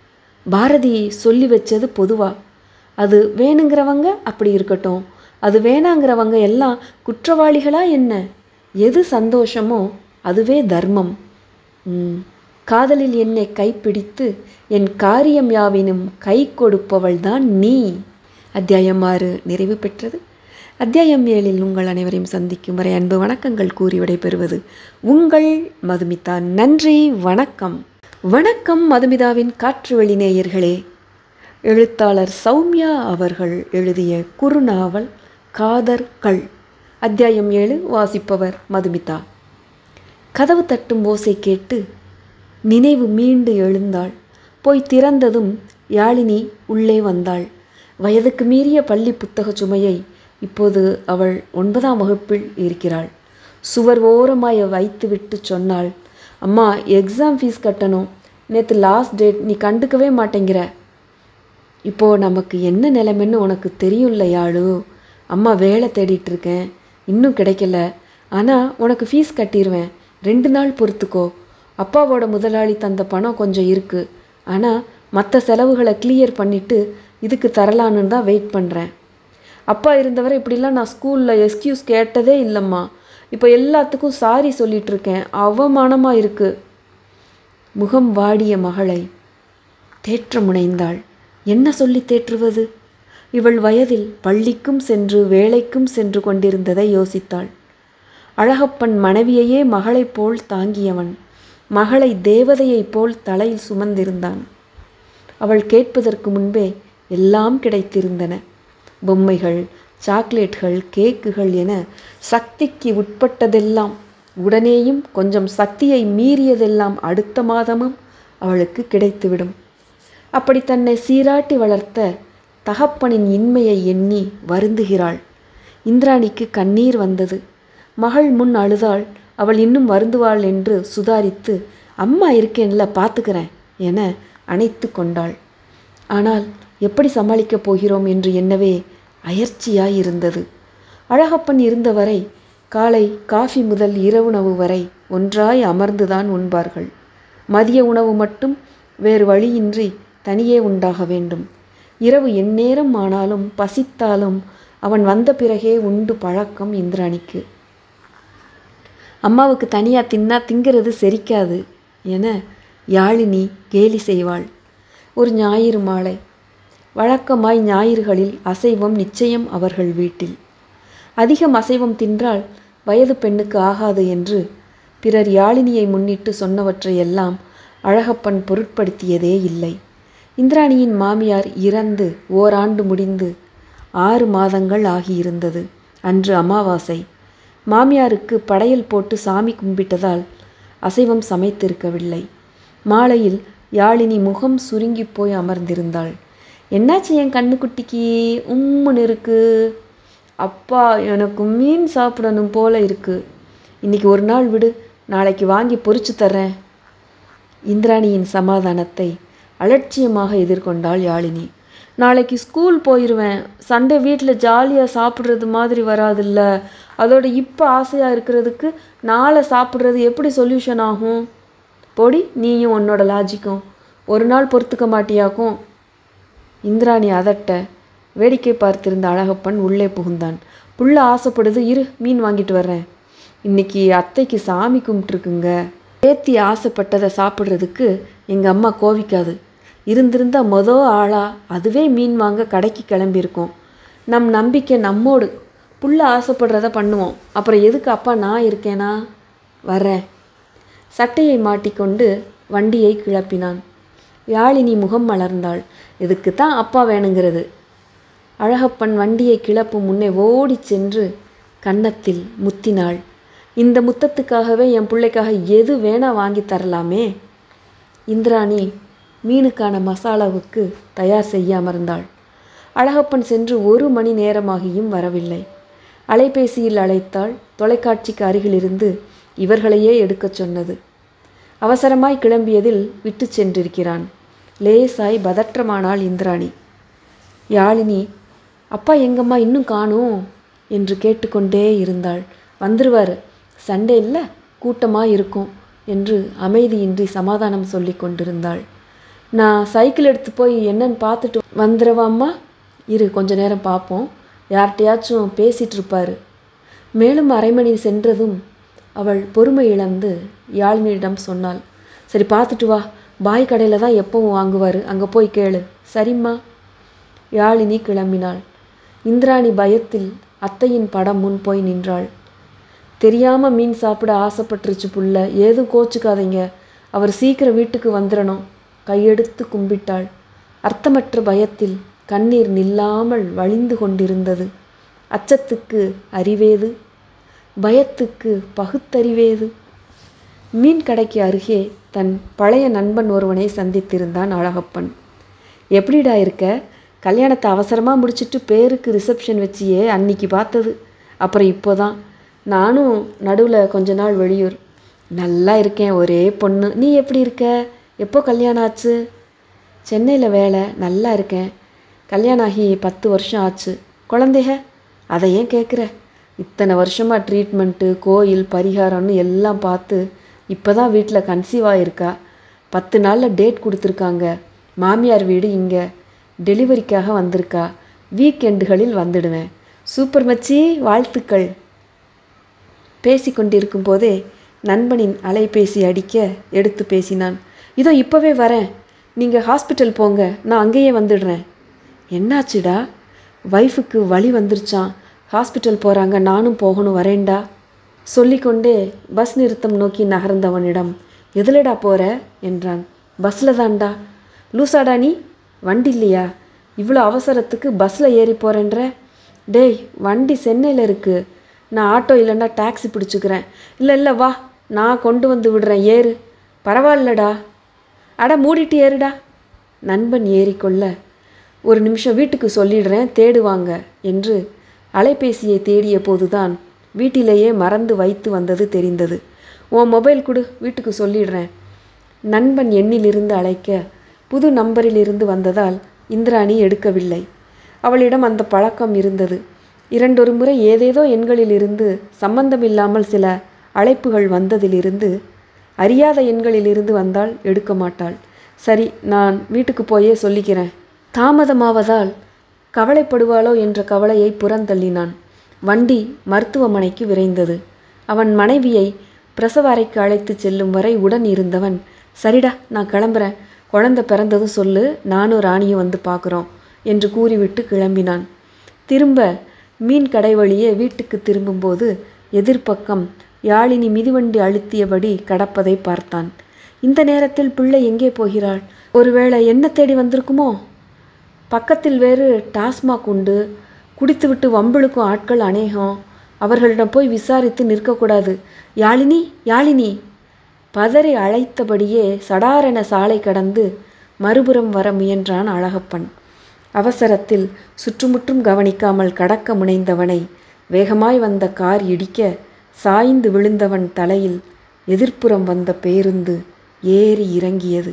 பாரதி சொல்லி வச்சது பொதுவா அது வேணுங்கிறவங்க அப்படி இருக்கட்டும் அது வேணாங்கிறவங்க எல்லாம் குற்றவாளிகளா என்ன எது சந்தோஷமோ அதுவே தர்மம் ம், காதலில் என்னை கைப்பிடித்து என் காரியம் யாவினும் கை கொடுப்பவள்தான் நீ அத்தியாயம் ஆறு நிறைவு பெற்றது அத்தியாயம் ஏழில் உங்கள் அனைவரையும் சந்திக்கும் வரை அன்பு வணக்கங்கள் கூறி விடைபெறுவது உங்கள் மதுமிதா நன்றி வணக்கம் வணக்கம் மதுமிதாவின் காற்று வெளி நேயர்களே எழுத்தாளர் சௌமியா அவர்கள் எழுதிய குறுநாவல் காதர் கள் அத்தியாயம் ஏழு வாசிப்பவர் மதுமிதா கதவு தட்டும் ஓசை கேட்டு நினைவு மீண்டு எழுந்தாள் போய் திறந்ததும் யாழினி உள்ளே வந்தாள் வயதுக்கு மீறிய பள்ளி புத்தக சுமையை இப்போது அவள் ஒன்பதாம் வகுப்பில் இருக்கிறாள் சுவர் ஓரமாய் வைத்துவிட்டு சொன்னாள் அம்மா எக்ஸாம் ஃபீஸ் கட்டணும் நேற்று லாஸ்ட் டேட் நீ கண்டுக்கவே மாட்டேங்கிற இப்போ நமக்கு என்ன நிலைமைன்னு உனக்கு தெரியும்ல யாழு அம்மா வேலை தேடிட்டு இருக்கேன் இன்னும் கிடைக்கல ஆனால் உனக்கு ஃபீஸ் கட்டிடுவேன் ரெண்டு நாள் பொறுத்துக்கோ அப்பாவோட முதலாளி தந்த பணம் கொஞ்சம் இருக்குது ஆனால் மற்ற செலவுகளை கிளியர் பண்ணிவிட்டு இதுக்கு தரலான்னு தான் வெயிட் பண்ணுறேன் அப்பா இருந்தவரை இப்படிலாம் நான் ஸ்கூலில் எக்ஸ்கியூஸ் கேட்டதே இல்லைம்மா இப்போ எல்லாத்துக்கும் சாரி சொல்லிட்டு இருக்கேன் அவமானமாக இருக்குது முகம் வாடிய மகளை தேற்ற முனைந்தாள் என்ன சொல்லி தேற்றுவது இவள் வயதில் பள்ளிக்கும் சென்று வேலைக்கும் சென்று கொண்டிருந்ததை யோசித்தாள் அழகப்பன் மனைவியையே மகளைப் போல் தாங்கியவன் மகளை தேவதையைப் போல் தலையில் சுமந்திருந்தான் அவள் கேட்பதற்கு முன்பே எல்லாம் கிடைத்திருந்தன பொம்மைகள் சாக்லேட்கள் கேக்குகள் என சக்திக்கு உட்பட்டதெல்லாம் உடனேயும் கொஞ்சம் சக்தியை மீறியதெல்லாம் அடுத்த மாதமும் அவளுக்கு கிடைத்துவிடும் அப்படி தன்னை சீராட்டி வளர்த்த தகப்பனின் இன்மையை எண்ணி வருந்துகிறாள் இந்திராணிக்கு கண்ணீர் வந்தது மகள் முன் அழுதாள் அவள் இன்னும் வருந்துவாள் என்று சுதாரித்து அம்மா இருக்கேன்ல பார்த்துக்கிறேன் என அணைத்து கொண்டாள் ஆனால் எப்படி சமாளிக்கப் போகிறோம் என்று எண்ணவே அயர்ச்சியாயிருந்தது அழகப்பன் இருந்தவரை காலை காஃபி முதல் இரவுணவு வரை ஒன்றாய் அமர்ந்துதான் உண்பார்கள் மதிய உணவு மட்டும் வேறு வழியின்றி தனியே உண்டாக வேண்டும் இரவு எந்நேரம் ஆனாலும் பசித்தாலும் அவன் வந்த பிறகே உண்டு பழக்கம் இந்திராணிக்கு அம்மாவுக்கு தனியாக தின்னா திங்கிறது செரிக்காது என யாழினி கேலி செய்வாள் ஒரு ஞாயிறு மாலை வழக்கமாய் ஞாயிறுகளில் அசைவம் நிச்சயம் அவர்கள் வீட்டில் அதிகம் அசைவம் தின்றால் வயது பெண்ணுக்கு ஆகாது என்று பிறர் யாழினியை முன்னிட்டு சொன்னவற்றையெல்லாம் அழகப்பன் பொருட்படுத்தியதே இல்லை இந்திராணியின் மாமியார் இறந்து ஓராண்டு முடிந்து ஆறு மாதங்கள் ஆகியிருந்தது அன்று அமாவாசை மாமியாருக்கு படையல் போட்டு சாமி கும்பிட்டதால் அசைவம் சமைத்திருக்கவில்லை மாலையில் யாழினி முகம் சுருங்கி போய் அமர்ந்திருந்தாள் என்னாச்சு என் கண்ணுக்குட்டிக்கு உம்முன்னு இருக்கு அப்பா எனக்கு மீன் சாப்பிடணும் போல இருக்கு இன்னைக்கு ஒரு நாள் விடு நாளைக்கு வாங்கி பொரிச்சு தர்றேன் இந்திராணியின் சமாதானத்தை அலட்சியமாக எதிர்கொண்டாள் யாழினி நாளைக்கு ஸ்கூல் போயிடுவேன் சண்டே வீட்டில் ஜாலியாக சாப்பிட்றது மாதிரி வராதுல்ல அதோட இப்போ ஆசையாக இருக்கிறதுக்கு நாளை சாப்பிட்றது எப்படி சொல்யூஷன் ஆகும் பொடி நீயும் உன்னோட லாஜிக்கும் ஒரு நாள் பொறுத்துக்க மாட்டியாக்கும் இந்திராணி அதட்ட வேடிக்கை பார்த்திருந்த அழகப்பன் உள்ளே புகுந்தான் புள்ள ஆசைப்படுது இரு மீன் வாங்கிட்டு வர்றேன் இன்னைக்கு அத்தைக்கு சாமி கும்பிட்டுருக்குங்க பேத்தி ஆசைப்பட்டதை சாப்பிட்றதுக்கு எங்கள் அம்மா கோவிக்காது இருந்திருந்தா மொத ஆளா அதுவே மீன் வாங்க கடைக்கு கிளம்பியிருக்கோம் நம் நம்பிக்கை நம்மோடு புள்ள ஆசைப்படுறத பண்ணுவோம் அப்புறம் எதுக்கு அப்பா நான் இருக்கேனா வரேன் சட்டையை மாட்டிக்கொண்டு வண்டியை கிளப்பினான் யாழினி முகம் மலர்ந்தாள் இதுக்கு தான் அப்பா வேணுங்கிறது அழகப்பன் வண்டியை கிளப்பும் முன்னே ஓடிச் சென்று கன்னத்தில் முத்தினாள் இந்த முத்தத்துக்காகவே என் பிள்ளைக்காக எது வேணா வாங்கி தரலாமே இந்திராணி மீனுக்கான மசாலாவுக்கு தயார் செய்ய அமர்ந்தாள் அழகப்பன் சென்று ஒரு மணி நேரமாகியும் வரவில்லை அலைபேசியில் அழைத்தாள் தொலைக்காட்சிக்கு அருகிலிருந்து இவர்களையே எடுக்கச் சொன்னது அவசரமாய் கிளம்பியதில் விட்டு சென்றிருக்கிறான் லேசாய் பதற்றமானாள் இந்திராணி யாழினி அப்பா எங்கம்மா இன்னும் காணும் என்று கேட்டுக்கொண்டே இருந்தாள் வந்துருவார் சண்டே இல்லை கூட்டமாக இருக்கும் என்று அமைதியின்றி சமாதானம் சொல்லி கொண்டிருந்தாள் நான் சைக்கிள் எடுத்து போய் என்னன்னு பார்த்துட்டு வந்துடுவாம்மா இரு கொஞ்ச நேரம் பார்ப்போம் யார்கிட்டயாச்சும் பேசிகிட்டு இருப்பாரு மேலும் அரை மணி சென்றதும் அவள் பொறுமை இழந்து யாழ்னியிடம் சொன்னாள் சரி பார்த்துட்டு வா பாய் கடையில் தான் எப்பவும் வாங்குவார் அங்கே போய் கேளு சரிம்மா யாழினி கிளம்பினாள் இந்திராணி பயத்தில் அத்தையின் படம் முன் போய் நின்றாள் தெரியாமல் மீன் சாப்பிட ஆசைப்பட்டுருச்சு புள்ள ஏதும் கோச்சுக்காதீங்க அவர் சீக்கிரம் வீட்டுக்கு வந்துடணும் கையெடுத்து கும்பிட்டாள் அர்த்தமற்ற பயத்தில் கண்ணீர் நில்லாமல் வழிந்து கொண்டிருந்தது அச்சத்துக்கு அறிவேது பயத்துக்கு பகுத்தறிவேது மீன் கடைக்கு அருகே தன் பழைய நண்பன் ஒருவனை சந்தித்திருந்தான் அழகப்பன் எப்படிடா இருக்க கல்யாணத்தை அவசரமாக முடிச்சிட்டு பேருக்கு ரிசப்ஷன் வச்சியே அன்னைக்கு பார்த்தது அப்புறம் இப்போதான் நானும் நடுவில் கொஞ்ச நாள் வெளியூர் நல்லா இருக்கேன் ஒரே பொண்ணு நீ எப்படி இருக்க எப்போ கல்யாணம் ஆச்சு சென்னையில் வேலை நல்லா இருக்கேன் கல்யாணம் ஆகி பத்து வருஷம் ஆச்சு குழந்தைக அதை ஏன் கேட்குற இத்தனை வருஷமாக ட்ரீட்மெண்ட்டு கோயில் பரிகாரம்னு எல்லாம் பார்த்து இப்போ தான் வீட்டில் கன்சீவ் ஆகிருக்கா பத்து நாளில் டேட் கொடுத்துருக்காங்க மாமியார் வீடு இங்கே டெலிவரிக்காக வந்திருக்கா வீக்கெண்டுகளில் வந்துடுவேன் சூப்பர் மச்சி வாழ்த்துக்கள் பேசி கொண்டிருக்கும் போதே நண்பனின் அலைபேசி அடிக்க எடுத்து பேசினான் இதோ இப்போவே வரேன் நீங்கள் ஹாஸ்பிட்டல் போங்க நான் அங்கேயே வந்துடுறேன் என்னாச்சுடா வைஃபுக்கு வலி வந்துருச்சான் ஹாஸ்பிட்டல் போகிறாங்க நானும் போகணும் வரேன்டா சொல்லிக்கொண்டே பஸ் நிறுத்தம் நோக்கி நகர்ந்தவனிடம் எதுலடா போற என்றான் பஸ்ஸில் தான்டா லூசாடா நீ வண்டி இல்லையா இவ்வளோ அவசரத்துக்கு பஸ்ஸில் ஏறி போகிறேன்ற டேய் வண்டி சென்னையில் இருக்குது நான் ஆட்டோ இல்லைன்னா டாக்ஸி பிடிச்சிக்கிறேன் இல்லை இல்லை வா நான் கொண்டு வந்து விடுறேன் ஏறு பரவாயில்லடா அட மூடிட்டு ஏறுடா நண்பன் ஏறிக்கொள்ள ஒரு நிமிஷம் வீட்டுக்கு சொல்லிடுறேன் தேடுவாங்க என்று அலைபேசியை தேடிய போதுதான் வீட்டிலேயே மறந்து வைத்து வந்தது தெரிந்தது உன் மொபைல் கொடு வீட்டுக்கு சொல்லிடுறேன் நண்பன் எண்ணிலிருந்து அழைக்க புது நம்பரிலிருந்து வந்ததால் இந்திராணி எடுக்கவில்லை அவளிடம் அந்த பழக்கம் இருந்தது இரண்டொரு முறை ஏதேதோ எண்களிலிருந்து சம்பந்தமில்லாமல் சில அழைப்புகள் வந்ததிலிருந்து அறியாத எண்களிலிருந்து வந்தால் எடுக்க மாட்டாள் சரி நான் வீட்டுக்கு போயே சொல்லிக்கிறேன் தாமதமாவதால் கவலைப்படுவாளோ என்ற கவலையை புறந்தள்ளினான் வண்டி மருத்துவமனைக்கு விரைந்தது அவன் மனைவியை பிரசவ அறைக்கு அழைத்துச் செல்லும் வரை உடன் இருந்தவன் சரிடா நான் கிளம்புறேன் குழந்தை பிறந்ததும் சொல்லு நானும் ராணியும் வந்து பார்க்குறோம் என்று கூறிவிட்டு கிளம்பினான் திரும்ப மீன் கடை வழியே வீட்டுக்கு திரும்பும்போது எதிர்ப்பக்கம் யாழினி மிதிவண்டி அழுத்தியபடி கடப்பதை பார்த்தான் இந்த நேரத்தில் பிள்ளை எங்கே போகிறாள் ஒருவேளை என்ன தேடி வந்திருக்குமோ பக்கத்தில் வேறு டாஸ்மாக் உண்டு குடித்துவிட்டு வம்பிழுக்கும் ஆட்கள் அநேகம் அவர்களிடம் போய் விசாரித்து நிற்கக்கூடாது யாழினி யாழினி பதறி அழைத்தபடியே சடாரென சாலை கடந்து மறுபுறம் வர முயன்றான் அழகப்பன் அவசரத்தில் சுற்றுமுற்றும் கவனிக்காமல் கடக்க முனைந்தவனை வேகமாய் வந்த கார் இடிக்க சாய்ந்து விழுந்தவன் தலையில் எதிர்ப்புறம் வந்த பேருந்து ஏறி இறங்கியது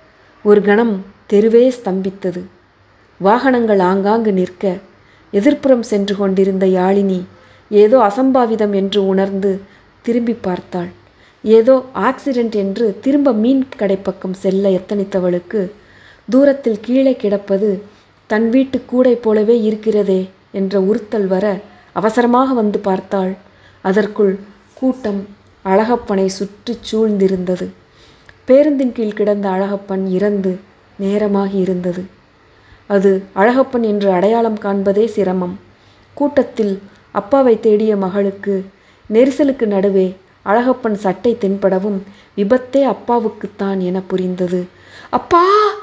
ஒரு கணம் தெருவே ஸ்தம்பித்தது வாகனங்கள் ஆங்காங்கு நிற்க எதிர்ப்புறம் சென்று கொண்டிருந்த யாழினி ஏதோ அசம்பாவிதம் என்று உணர்ந்து திரும்பி பார்த்தாள் ஏதோ ஆக்சிடென்ட் என்று திரும்ப மீன் கடை பக்கம் செல்ல எத்தனித்தவளுக்கு தூரத்தில் கீழே கிடப்பது தன் வீட்டு கூடை போலவே இருக்கிறதே என்ற உறுத்தல் வர அவசரமாக வந்து பார்த்தாள் அதற்குள் கூட்டம் அழகப்பனை சுற்றி சூழ்ந்திருந்தது பேருந்தின் கீழ் கிடந்த அழகப்பன் இறந்து நேரமாகி இருந்தது அது அழகப்பன் என்று அடையாளம் காண்பதே சிரமம் கூட்டத்தில் அப்பாவை தேடிய மகளுக்கு நெரிசலுக்கு நடுவே அழகப்பன் சட்டை தென்படவும் விபத்தே அப்பாவுக்குத்தான் என புரிந்தது அப்பா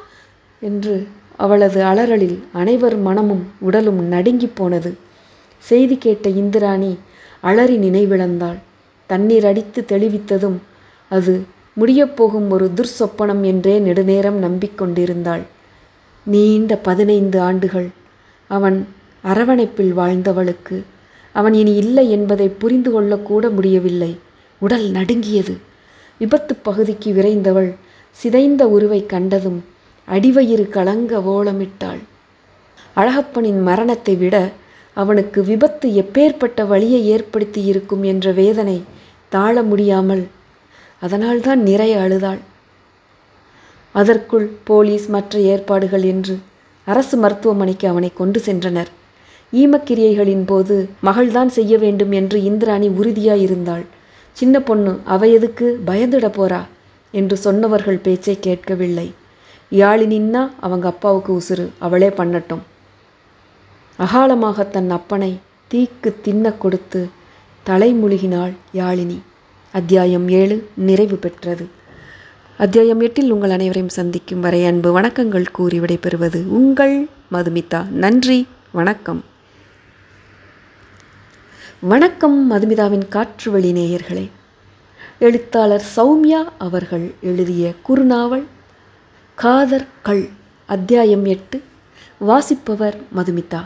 என்று அவளது அலறலில் அனைவர் மனமும் உடலும் நடுங்கிப் போனது செய்தி கேட்ட இந்திராணி அலறி நினைவிழந்தாள் தண்ணீர் அடித்து தெளிவித்ததும் அது முடியப்போகும் ஒரு துர்சொப்பனம் என்றே நெடுநேரம் நம்பிக்கொண்டிருந்தாள் நீண்ட பதினைந்து ஆண்டுகள் அவன் அரவணைப்பில் வாழ்ந்தவளுக்கு அவன் இனி இல்லை என்பதை புரிந்து கொள்ளக்கூட முடியவில்லை உடல் நடுங்கியது விபத்து பகுதிக்கு விரைந்தவள் சிதைந்த உருவை கண்டதும் அடிவயிறு கலங்க ஓலமிட்டாள் அழகப்பனின் மரணத்தை விட அவனுக்கு விபத்து எப்பேற்பட்ட வழியை ஏற்படுத்தி இருக்கும் என்ற வேதனை தாழ முடியாமல் அதனால்தான் நிறைய அழுதாள் அதற்குள் போலீஸ் மற்ற ஏற்பாடுகள் என்று அரசு மருத்துவமனைக்கு அவனை கொண்டு சென்றனர் ஈமக்கிரியைகளின் போது மகள்தான் செய்ய வேண்டும் என்று இந்திராணி உறுதியாயிருந்தாள் சின்ன பொண்ணு அவ எதுக்கு பயந்துட போறா என்று சொன்னவர்கள் பேச்சை கேட்கவில்லை யாழினின்னா அவங்க அப்பாவுக்கு உசுறு அவளே பண்ணட்டும் அகாலமாக தன் அப்பனை தீக்கு தின்ன கொடுத்து தலைமுழுகினாள் யாழினி அத்தியாயம் ஏழு நிறைவு பெற்றது அத்தியாயம் எட்டில் உங்கள் அனைவரையும் சந்திக்கும் வரை அன்பு வணக்கங்கள் கூறி விடைபெறுவது உங்கள் மதுமிதா நன்றி வணக்கம் வணக்கம் மதுமிதாவின் காற்று வழி நேயர்களே எழுத்தாளர் சௌமியா அவர்கள் எழுதிய குறுநாவல் காதர் கள் அத்தியாயம் எட்டு வாசிப்பவர் மதுமிதா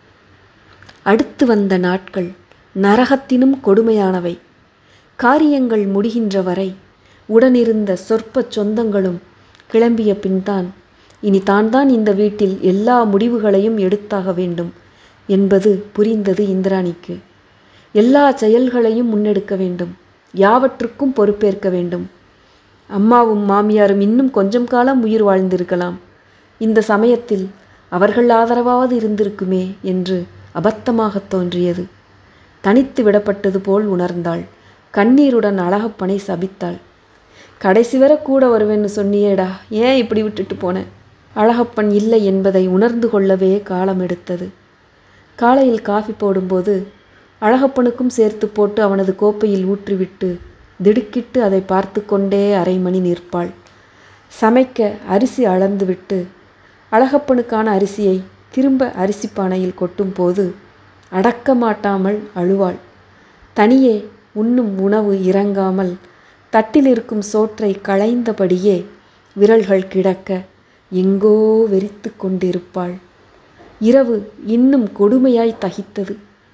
அடுத்து வந்த நாட்கள் நரகத்தினும் கொடுமையானவை காரியங்கள் முடிகின்ற வரை உடனிருந்த சொற்ப சொந்தங்களும் கிளம்பிய பின்தான் இனி தான் தான் இந்த வீட்டில் எல்லா முடிவுகளையும் எடுத்தாக வேண்டும் என்பது புரிந்தது இந்திராணிக்கு எல்லா செயல்களையும் முன்னெடுக்க வேண்டும் யாவற்றுக்கும் பொறுப்பேற்க வேண்டும் அம்மாவும் மாமியாரும் இன்னும் கொஞ்சம் காலம் உயிர் வாழ்ந்திருக்கலாம் இந்த சமயத்தில் அவர்கள் ஆதரவாவது இருந்திருக்குமே என்று அபத்தமாகத் தோன்றியது தனித்து விடப்பட்டது போல் உணர்ந்தாள் கண்ணீருடன் அழகப்பனை சபித்தாள் கடைசி வரை கூட வருவேன்னு சொன்னியேடா ஏன் இப்படி விட்டுட்டு போனேன் அழகப்பன் இல்லை என்பதை உணர்ந்து கொள்ளவே காலம் எடுத்தது காலையில் காஃபி போடும்போது அழகப்பனுக்கும் சேர்த்து போட்டு அவனது கோப்பையில் ஊற்றிவிட்டு திடுக்கிட்டு அதை பார்த்து கொண்டே அரை மணி நிற்பாள் சமைக்க அரிசி அளந்துவிட்டு அழகப்பனுக்கான அரிசியை திரும்ப அரிசி பானையில் கொட்டும் போது அடக்க மாட்டாமல் அழுவாள் தனியே உண்ணும் உணவு இறங்காமல் தட்டில் இருக்கும் சோற்றை களைந்தபடியே விரல்கள் கிடக்க எங்கோ வெறித்து கொண்டிருப்பாள் இரவு இன்னும் கொடுமையாய் தகித்தது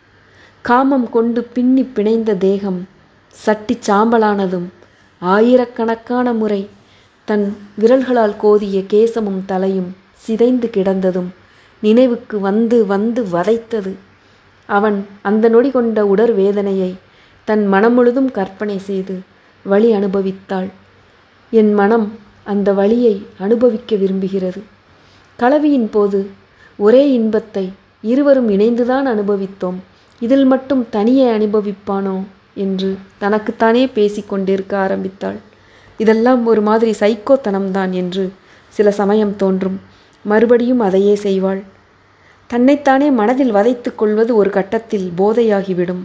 காமம் கொண்டு பின்னி பிணைந்த தேகம் சட்டி சாம்பலானதும் ஆயிரக்கணக்கான முறை தன் விரல்களால் கோதிய கேசமும் தலையும் சிதைந்து கிடந்ததும் நினைவுக்கு வந்து வந்து வதைத்தது அவன் அந்த நொடி கொண்ட உடற் வேதனையை தன் மனம் முழுதும் கற்பனை செய்து வழி அனுபவித்தாள் என் மனம் அந்த வழியை அனுபவிக்க விரும்புகிறது கலவியின் போது ஒரே இன்பத்தை இருவரும் இணைந்துதான் அனுபவித்தோம் இதில் மட்டும் தனியே அனுபவிப்பானோ என்று தனக்குத்தானே பேசிக்கொண்டிருக்க ஆரம்பித்தாள் இதெல்லாம் ஒரு மாதிரி சைக்கோத்தனம்தான் என்று சில சமயம் தோன்றும் மறுபடியும் அதையே செய்வாள் தன்னைத்தானே மனதில் வதைத்துக் கொள்வது ஒரு கட்டத்தில் போதையாகிவிடும்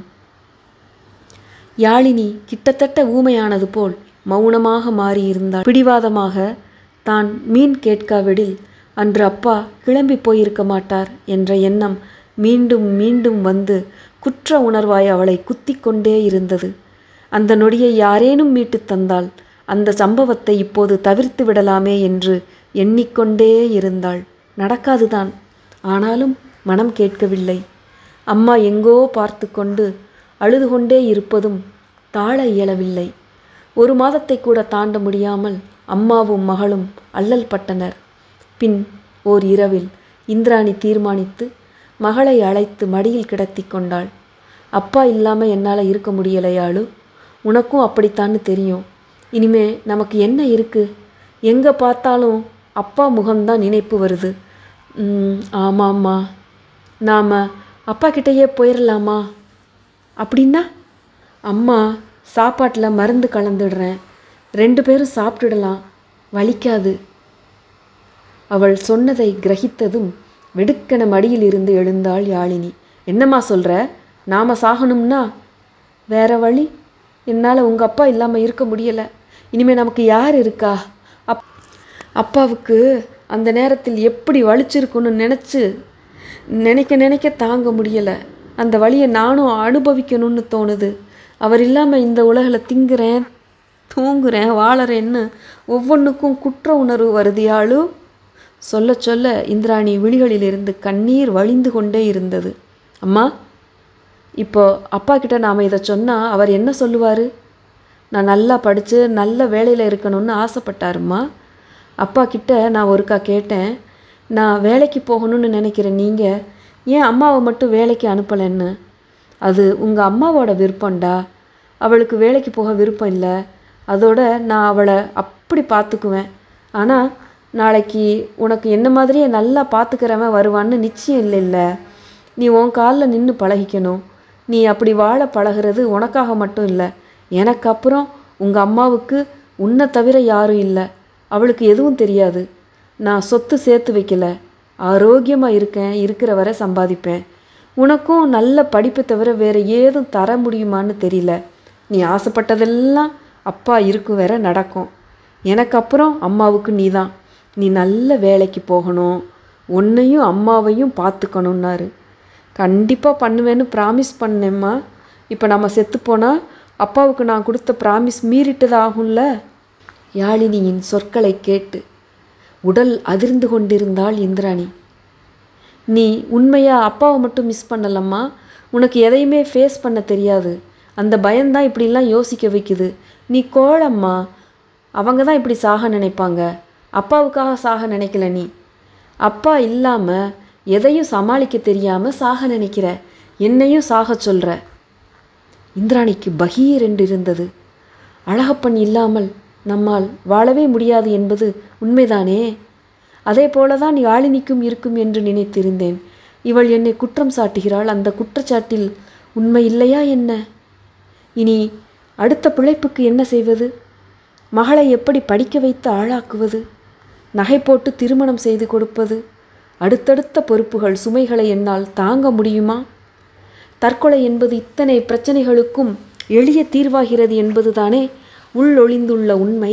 யாழினி கிட்டத்தட்ட ஊமையானது போல் மௌனமாக மாறியிருந்தாள் பிடிவாதமாக தான் மீன் கேட்காவிடில் அன்று அப்பா கிளம்பி போயிருக்க மாட்டார் என்ற எண்ணம் மீண்டும் மீண்டும் வந்து குற்ற உணர்வாய் அவளை குத்திக் கொண்டே இருந்தது அந்த நொடியை யாரேனும் மீட்டுத் தந்தால் அந்த சம்பவத்தை இப்போது தவிர்த்து விடலாமே என்று எண்ணிக்கொண்டே இருந்தாள் நடக்காதுதான் ஆனாலும் மனம் கேட்கவில்லை அம்மா எங்கோ பார்த்து கொண்டு அழுது கொண்டே இருப்பதும் தாழ இயலவில்லை ஒரு மாதத்தை கூட தாண்ட முடியாமல் அம்மாவும் மகளும் அல்லல் பட்டனர் பின் ஓர் இரவில் இந்திராணி தீர்மானித்து மகளை அழைத்து மடியில் கிடத்தி கொண்டாள் அப்பா இல்லாமல் என்னால் இருக்க முடியலையாளு உனக்கும் அப்படித்தான்னு தெரியும் இனிமே நமக்கு என்ன இருக்கு எங்கே பார்த்தாலும் அப்பா முகம்தான் நினைப்பு வருது "ம், ஆமாம்மா நாம் அப்பா கிட்டேயே போயிடலாமா அப்படின்னா அம்மா சாப்பாட்டில் மருந்து கலந்துடுறேன் ரெண்டு பேரும் சாப்பிட்டுடலாம் வலிக்காது அவள் சொன்னதை கிரகித்ததும் வெடுக்கென மடியில் இருந்து எழுந்தாள் யாழினி என்னம்மா சொல்கிற நாம சாகணும்னா வேற வழி என்னால் உங்கள் அப்பா இல்லாமல் இருக்க முடியலை இனிமே நமக்கு யார் இருக்கா அப் அப்பாவுக்கு அந்த நேரத்தில் எப்படி வலிச்சிருக்குன்னு நினச்சி நினைக்க நினைக்க தாங்க முடியலை அந்த வழியை நானும் அனுபவிக்கணும்னு தோணுது அவர் இல்லாமல் இந்த உலகில் திங்குறேன் தூங்குறேன் வாழறேன்னு ஒவ்வொன்றுக்கும் குற்ற உணர்வு வருதியாளு சொல்ல சொல்ல இந்திராணி விழிகளிலிருந்து கண்ணீர் வழிந்து கொண்டே இருந்தது அம்மா இப்போ அப்பா கிட்ட நாம் இதை சொன்னால் அவர் என்ன சொல்லுவார் நான் நல்லா படித்து நல்ல வேலையில் இருக்கணும்னு ஆசைப்பட்டாருமா அப்பா கிட்ட நான் ஒருக்கா கேட்டேன் நான் வேலைக்கு போகணும்னு நினைக்கிற நீங்கள் ஏன் அம்மாவை மட்டும் வேலைக்கு அனுப்பலைன்னு அது உங்கள் அம்மாவோட விருப்பம்டா அவளுக்கு வேலைக்கு போக விருப்பம் இல்லை அதோட நான் அவளை அப்படி பார்த்துக்குவேன் ஆனால் நாளைக்கு உனக்கு என்ன மாதிரியே நல்லா பார்த்துக்கிறவன் வருவான்னு நிச்சயம் இல்லைல்ல நீ உன் காலில் நின்று பழகிக்கணும் நீ அப்படி வாழ பழகிறது உனக்காக மட்டும் இல்லை எனக்கு அப்புறம் உங்கள் அம்மாவுக்கு உன்னை தவிர யாரும் இல்லை அவளுக்கு எதுவும் தெரியாது நான் சொத்து சேர்த்து வைக்கல ஆரோக்கியமாக இருக்கேன் இருக்கிற வரை சம்பாதிப்பேன் உனக்கும் நல்ல படிப்பை தவிர வேறு ஏதும் தர முடியுமான்னு தெரியல நீ ஆசைப்பட்டதெல்லாம் அப்பா இருக்கும் வரை நடக்கும் எனக்கு அப்புறம் அம்மாவுக்கு நீ தான் நீ நல்ல வேலைக்கு போகணும் உன்னையும் அம்மாவையும் பார்த்துக்கணுன்னாரு கண்டிப்பாக பண்ணுவேன்னு ப்ராமிஸ் பண்ணேம்மா இப்போ நம்ம செத்து போனால் அப்பாவுக்கு நான் கொடுத்த ப்ராமிஸ் மீறிட்டது ஆகும்ல யாழினியின் சொற்களை கேட்டு உடல் அதிர்ந்து கொண்டிருந்தாள் இந்திராணி நீ உண்மையா அப்பாவை மட்டும் மிஸ் பண்ணலம்மா உனக்கு எதையுமே ஃபேஸ் பண்ண தெரியாது அந்த பயம்தான் இப்படிலாம் யோசிக்க வைக்குது நீ கோழம்மா அவங்க தான் இப்படி சாக நினைப்பாங்க அப்பாவுக்காக சாக நினைக்கல நீ அப்பா இல்லாமல் எதையும் சமாளிக்க தெரியாமல் சாக நினைக்கிற என்னையும் சாக சொல்கிற இந்திராணிக்கு பகீர் என்று இருந்தது அழகப்பன் இல்லாமல் நம்மால் வாழவே முடியாது என்பது உண்மைதானே அதே போலதான் யாழினிக்கும் இருக்கும் என்று நினைத்திருந்தேன் இவள் என்னை குற்றம் சாட்டுகிறாள் அந்த குற்றச்சாட்டில் உண்மை இல்லையா என்ன இனி அடுத்த பிழைப்புக்கு என்ன செய்வது மகளை எப்படி படிக்க வைத்து ஆளாக்குவது நகை போட்டு திருமணம் செய்து கொடுப்பது அடுத்தடுத்த பொறுப்புகள் சுமைகளை என்னால் தாங்க முடியுமா தற்கொலை என்பது இத்தனை பிரச்சனைகளுக்கும் எளிய தீர்வாகிறது என்பதுதானே உள்ளொளிந்துள்ள உண்மை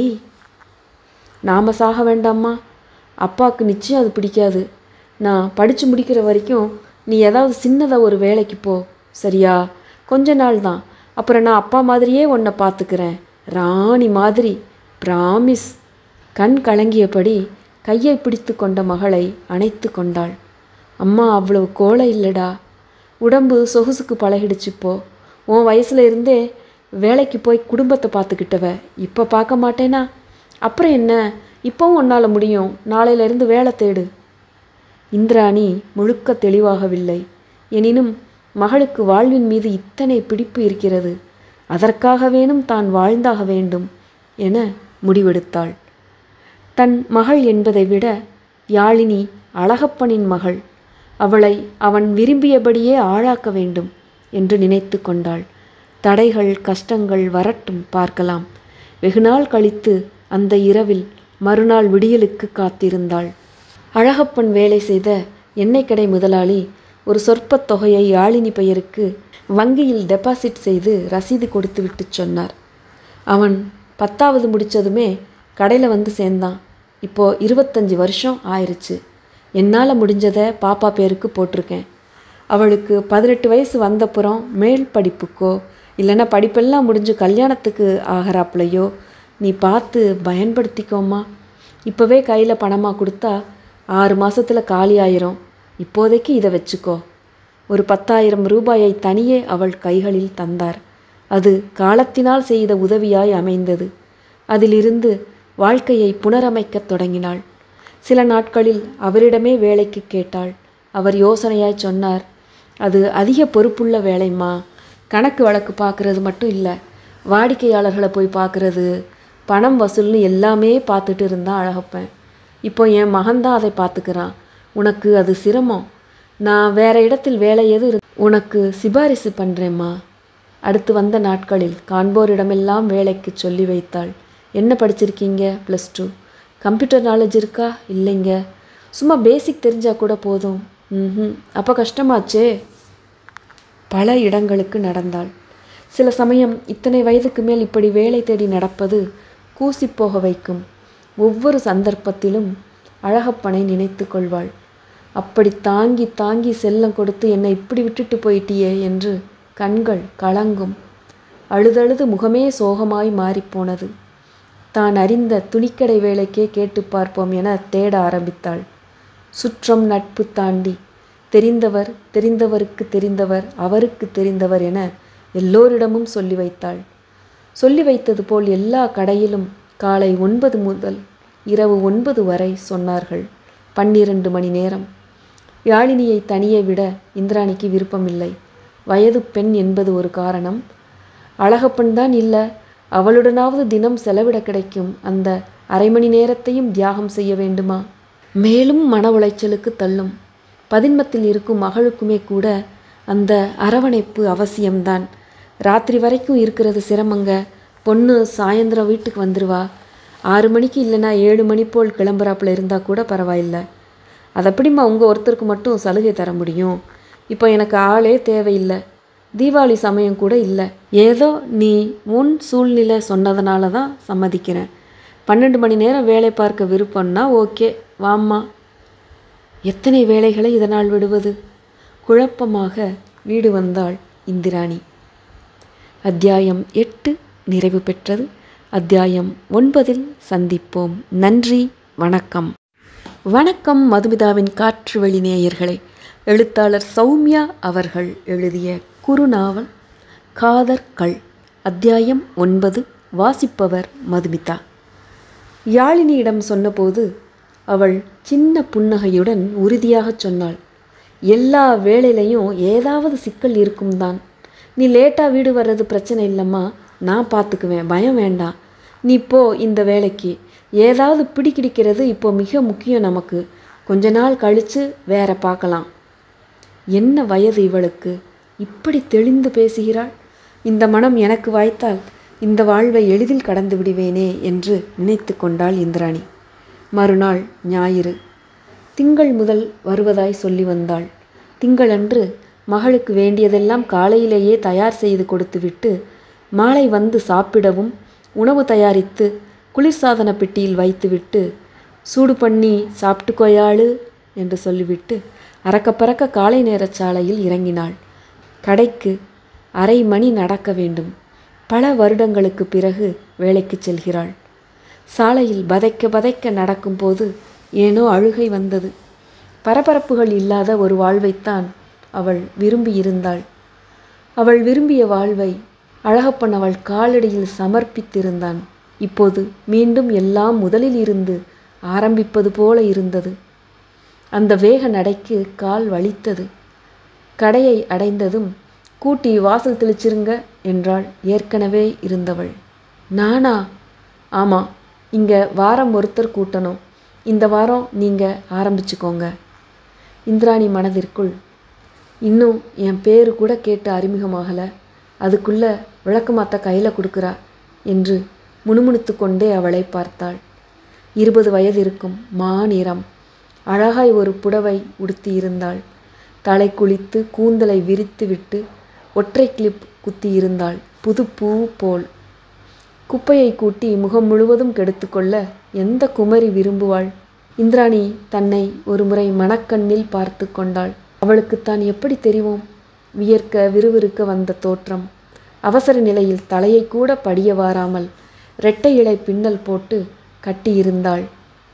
நாம சாக வேண்டாமா அப்பாவுக்கு நிச்சயம் அது பிடிக்காது நான் படித்து முடிக்கிற வரைக்கும் நீ ஏதாவது சின்னதாக ஒரு வேலைக்கு போ சரியா கொஞ்ச நாள் தான் அப்புறம் நான் அப்பா மாதிரியே உன்னை பார்த்துக்கிறேன் ராணி மாதிரி பிராமிஸ் கண் கலங்கியபடி கையை பிடித்து கொண்ட மகளை அணைத்து கொண்டாள் அம்மா அவ்வளவு கோலை இல்லைடா உடம்பு சொகுசுக்கு பழகிடுச்சுப்போ உன் வயசுல இருந்தே வேலைக்கு போய் குடும்பத்தை பார்த்துக்கிட்டவ இப்போ பார்க்க மாட்டேனா அப்புறம் என்ன இப்போவும் உன்னால் முடியும் நாளையிலிருந்து வேலை தேடு இந்திராணி முழுக்க தெளிவாகவில்லை எனினும் மகளுக்கு வாழ்வின் மீது இத்தனை பிடிப்பு இருக்கிறது அதற்காகவேனும் தான் வாழ்ந்தாக வேண்டும் என முடிவெடுத்தாள் தன் மகள் என்பதை விட யாழினி அழகப்பனின் மகள் அவளை அவன் விரும்பியபடியே ஆளாக்க வேண்டும் என்று நினைத்து கொண்டாள் தடைகள் கஷ்டங்கள் வரட்டும் பார்க்கலாம் வெகுநாள் கழித்து அந்த இரவில் மறுநாள் விடியலுக்கு காத்திருந்தாள் அழகப்பன் வேலை செய்த எண்ணெய் கடை முதலாளி ஒரு சொற்பத் தொகையை யாழினி பெயருக்கு வங்கியில் டெபாசிட் செய்து ரசீது கொடுத்து விட்டு சொன்னார் அவன் பத்தாவது முடித்ததுமே கடையில் வந்து சேர்ந்தான் இப்போ இருபத்தஞ்சி வருஷம் ஆயிருச்சு என்னால் முடிஞ்சதை பாப்பா பேருக்கு போட்டிருக்கேன் அவளுக்கு பதினெட்டு வயசு வந்தப்புறம் மேல் படிப்புக்கோ இல்லைன்னா படிப்பெல்லாம் முடிஞ்சு கல்யாணத்துக்கு ஆகிறாப்புலையோ நீ பார்த்து பயன்படுத்திக்கோமா இப்போவே கையில் பணமாக கொடுத்தா ஆறு மாசத்தில் காலி ஆயிரும் இப்போதைக்கு இதை வச்சுக்கோ ஒரு பத்தாயிரம் ரூபாயை தனியே அவள் கைகளில் தந்தார் அது காலத்தினால் செய்த உதவியாய் அமைந்தது அதிலிருந்து வாழ்க்கையை புனரமைக்கத் தொடங்கினாள் சில நாட்களில் அவரிடமே வேலைக்கு கேட்டாள் அவர் யோசனையாய் சொன்னார் அது அதிக பொறுப்புள்ள வேலைம்மா கணக்கு வழக்கு பார்க்குறது மட்டும் இல்லை வாடிக்கையாளர்களை போய் பார்க்குறது பணம் வசூல்னு எல்லாமே பார்த்துட்டு இருந்தான் அழகப்பன் இப்போ என் மகன்தான் அதை பார்த்துக்கிறான் உனக்கு அது சிரமம் நான் வேற இடத்தில் வேலை எது இரு- உனக்கு சிபாரிசு பண்ணுறேம்மா அடுத்து வந்த நாட்களில் காண்போரிடமெல்லாம் வேலைக்கு சொல்லி வைத்தாள் என்ன படிச்சிருக்கீங்க ப்ளஸ் டூ கம்ப்யூட்டர் நாலேஜ் இருக்கா இல்லைங்க சும்மா பேசிக் தெரிஞ்சால் கூட போதும் ம் அப்போ கஷ்டமாச்சே பல இடங்களுக்கு நடந்தாள் சில சமயம் இத்தனை வயதுக்கு மேல் இப்படி வேலை தேடி நடப்பது கூசிப் போக வைக்கும் ஒவ்வொரு சந்தர்ப்பத்திலும் அழகப்பனை நினைத்து கொள்வாள் அப்படி தாங்கி தாங்கி செல்லம் கொடுத்து என்னை இப்படி விட்டுட்டு போயிட்டியே என்று கண்கள் கலங்கும் அழுதழுது முகமே சோகமாய் மாறிப்போனது தான் அறிந்த துணிக்கடை வேலைக்கே கேட்டு பார்ப்போம் என தேட ஆரம்பித்தாள் சுற்றம் நட்பு தாண்டி தெரிந்தவர் தெரிந்தவருக்கு தெரிந்தவர் அவருக்கு தெரிந்தவர் என எல்லோரிடமும் சொல்லி வைத்தாள் சொல்லி வைத்தது போல் எல்லா கடையிலும் காலை ஒன்பது முதல் இரவு ஒன்பது வரை சொன்னார்கள் பன்னிரண்டு மணி நேரம் யாழினியை தனியே விட இந்திராணிக்கு விருப்பமில்லை வயது பெண் என்பது ஒரு காரணம் அழகப்பன் தான் இல்லை அவளுடனாவது தினம் செலவிட கிடைக்கும் அந்த அரை மணி நேரத்தையும் தியாகம் செய்ய வேண்டுமா மேலும் மன உளைச்சலுக்கு தள்ளும் பதின்மத்தில் இருக்கும் மகளுக்குமே கூட அந்த அரவணைப்பு அவசியம்தான் ராத்திரி வரைக்கும் இருக்கிறது சிரமங்க பொண்ணு சாயந்தரம் வீட்டுக்கு வந்துருவா ஆறு மணிக்கு இல்லைன்னா ஏழு மணி போல் கிளம்புறாப்புல இருந்தால் கூட பரவாயில்லை அது எப்படிம்மா உங்கள் ஒருத்தருக்கு மட்டும் சலுகை தர முடியும் இப்போ எனக்கு ஆளே தேவையில்லை தீபாவளி சமயம் கூட இல்லை ஏதோ நீ உன் சூழ்நிலை சொன்னதுனால தான் சம்மதிக்கிறேன் பன்னெண்டு மணி நேரம் வேலை பார்க்க விருப்பம்னா ஓகே வாம்மா எத்தனை வேலைகளை இதனால் விடுவது குழப்பமாக வீடு வந்தாள் இந்திராணி அத்தியாயம் எட்டு நிறைவு பெற்றது அத்தியாயம் ஒன்பதில் சந்திப்போம் நன்றி வணக்கம் வணக்கம் மதுமிதாவின் காற்று வழி நேயர்களே எழுத்தாளர் சௌமியா அவர்கள் எழுதிய குறுநாவல் காதர் கள் அத்தியாயம் ஒன்பது வாசிப்பவர் மதுமிதா யாழினியிடம் சொன்னபோது அவள் சின்ன புன்னகையுடன் உறுதியாகச் சொன்னாள் எல்லா வேலையிலையும் ஏதாவது சிக்கல் இருக்கும் தான் நீ லேட்டாக வீடு வர்றது பிரச்சனை இல்லைம்மா நான் பார்த்துக்குவேன் பயம் வேண்டாம் நீ போ இந்த வேலைக்கு ஏதாவது பிடிக்கிடிக்கிறது இப்போ மிக முக்கியம் நமக்கு கொஞ்ச நாள் கழித்து வேற பார்க்கலாம் என்ன வயது இவளுக்கு இப்படி தெளிந்து பேசுகிறாள் இந்த மனம் எனக்கு வாய்த்தால் இந்த வாழ்வை எளிதில் கடந்து விடுவேனே என்று நினைத்து கொண்டாள் இந்திராணி மறுநாள் ஞாயிறு திங்கள் முதல் வருவதாய் சொல்லி வந்தாள் திங்களன்று மகளுக்கு வேண்டியதெல்லாம் காலையிலேயே தயார் செய்து கொடுத்துவிட்டு மாலை வந்து சாப்பிடவும் உணவு தயாரித்து குளிர்சாதன பெட்டியில் வைத்துவிட்டு சூடு பண்ணி சாப்பிட்டுக்கோயாளு என்று சொல்லிவிட்டு அறக்க பறக்க காலை நேரச் சாலையில் இறங்கினாள் கடைக்கு அரை மணி நடக்க வேண்டும் பல வருடங்களுக்கு பிறகு வேலைக்கு செல்கிறாள் சாலையில் பதைக்க பதைக்க நடக்கும்போது ஏனோ அழுகை வந்தது பரபரப்புகள் இல்லாத ஒரு வாழ்வைத்தான் அவள் விரும்பியிருந்தாள் அவள் விரும்பிய வாழ்வை அழகப்பன் அவள் காலடியில் சமர்ப்பித்திருந்தான் இப்போது மீண்டும் எல்லாம் முதலில் இருந்து ஆரம்பிப்பது போல இருந்தது அந்த வேக நடைக்கு கால் வலித்தது கடையை அடைந்ததும் கூட்டி வாசல் தெளிச்சிருங்க என்றாள் ஏற்கனவே இருந்தவள் நானா ஆமாம் இங்கே வாரம் ஒருத்தர் கூட்டணும் இந்த வாரம் நீங்கள் ஆரம்பிச்சுக்கோங்க இந்திராணி மனதிற்குள் இன்னும் என் பேரு கூட கேட்டு அறிமுகமாகலை அதுக்குள்ள விளக்கமாத்த கையில் கொடுக்குறா என்று முணுமுணுத்து கொண்டே அவளை பார்த்தாள் இருபது வயது இருக்கும் மாநிறம் அழகாய் ஒரு புடவை உடுத்தியிருந்தாள் தலை குளித்து கூந்தலை விரித்து விட்டு ஒற்றை கிளிப் குத்தியிருந்தாள் புது பூ போல் குப்பையை கூட்டி முகம் முழுவதும் கெடுத்துக்கொள்ள எந்த குமரி விரும்புவாள் இந்திராணி தன்னை ஒருமுறை மனக்கண்ணில் பார்த்து கொண்டாள் அவளுக்குத்தான் எப்படி தெரிவோம் வியர்க்க விறுவிறுக்க வந்த தோற்றம் அவசர நிலையில் தலையை கூட படிய வாராமல் இரட்டை இலை பின்னல் போட்டு கட்டியிருந்தாள்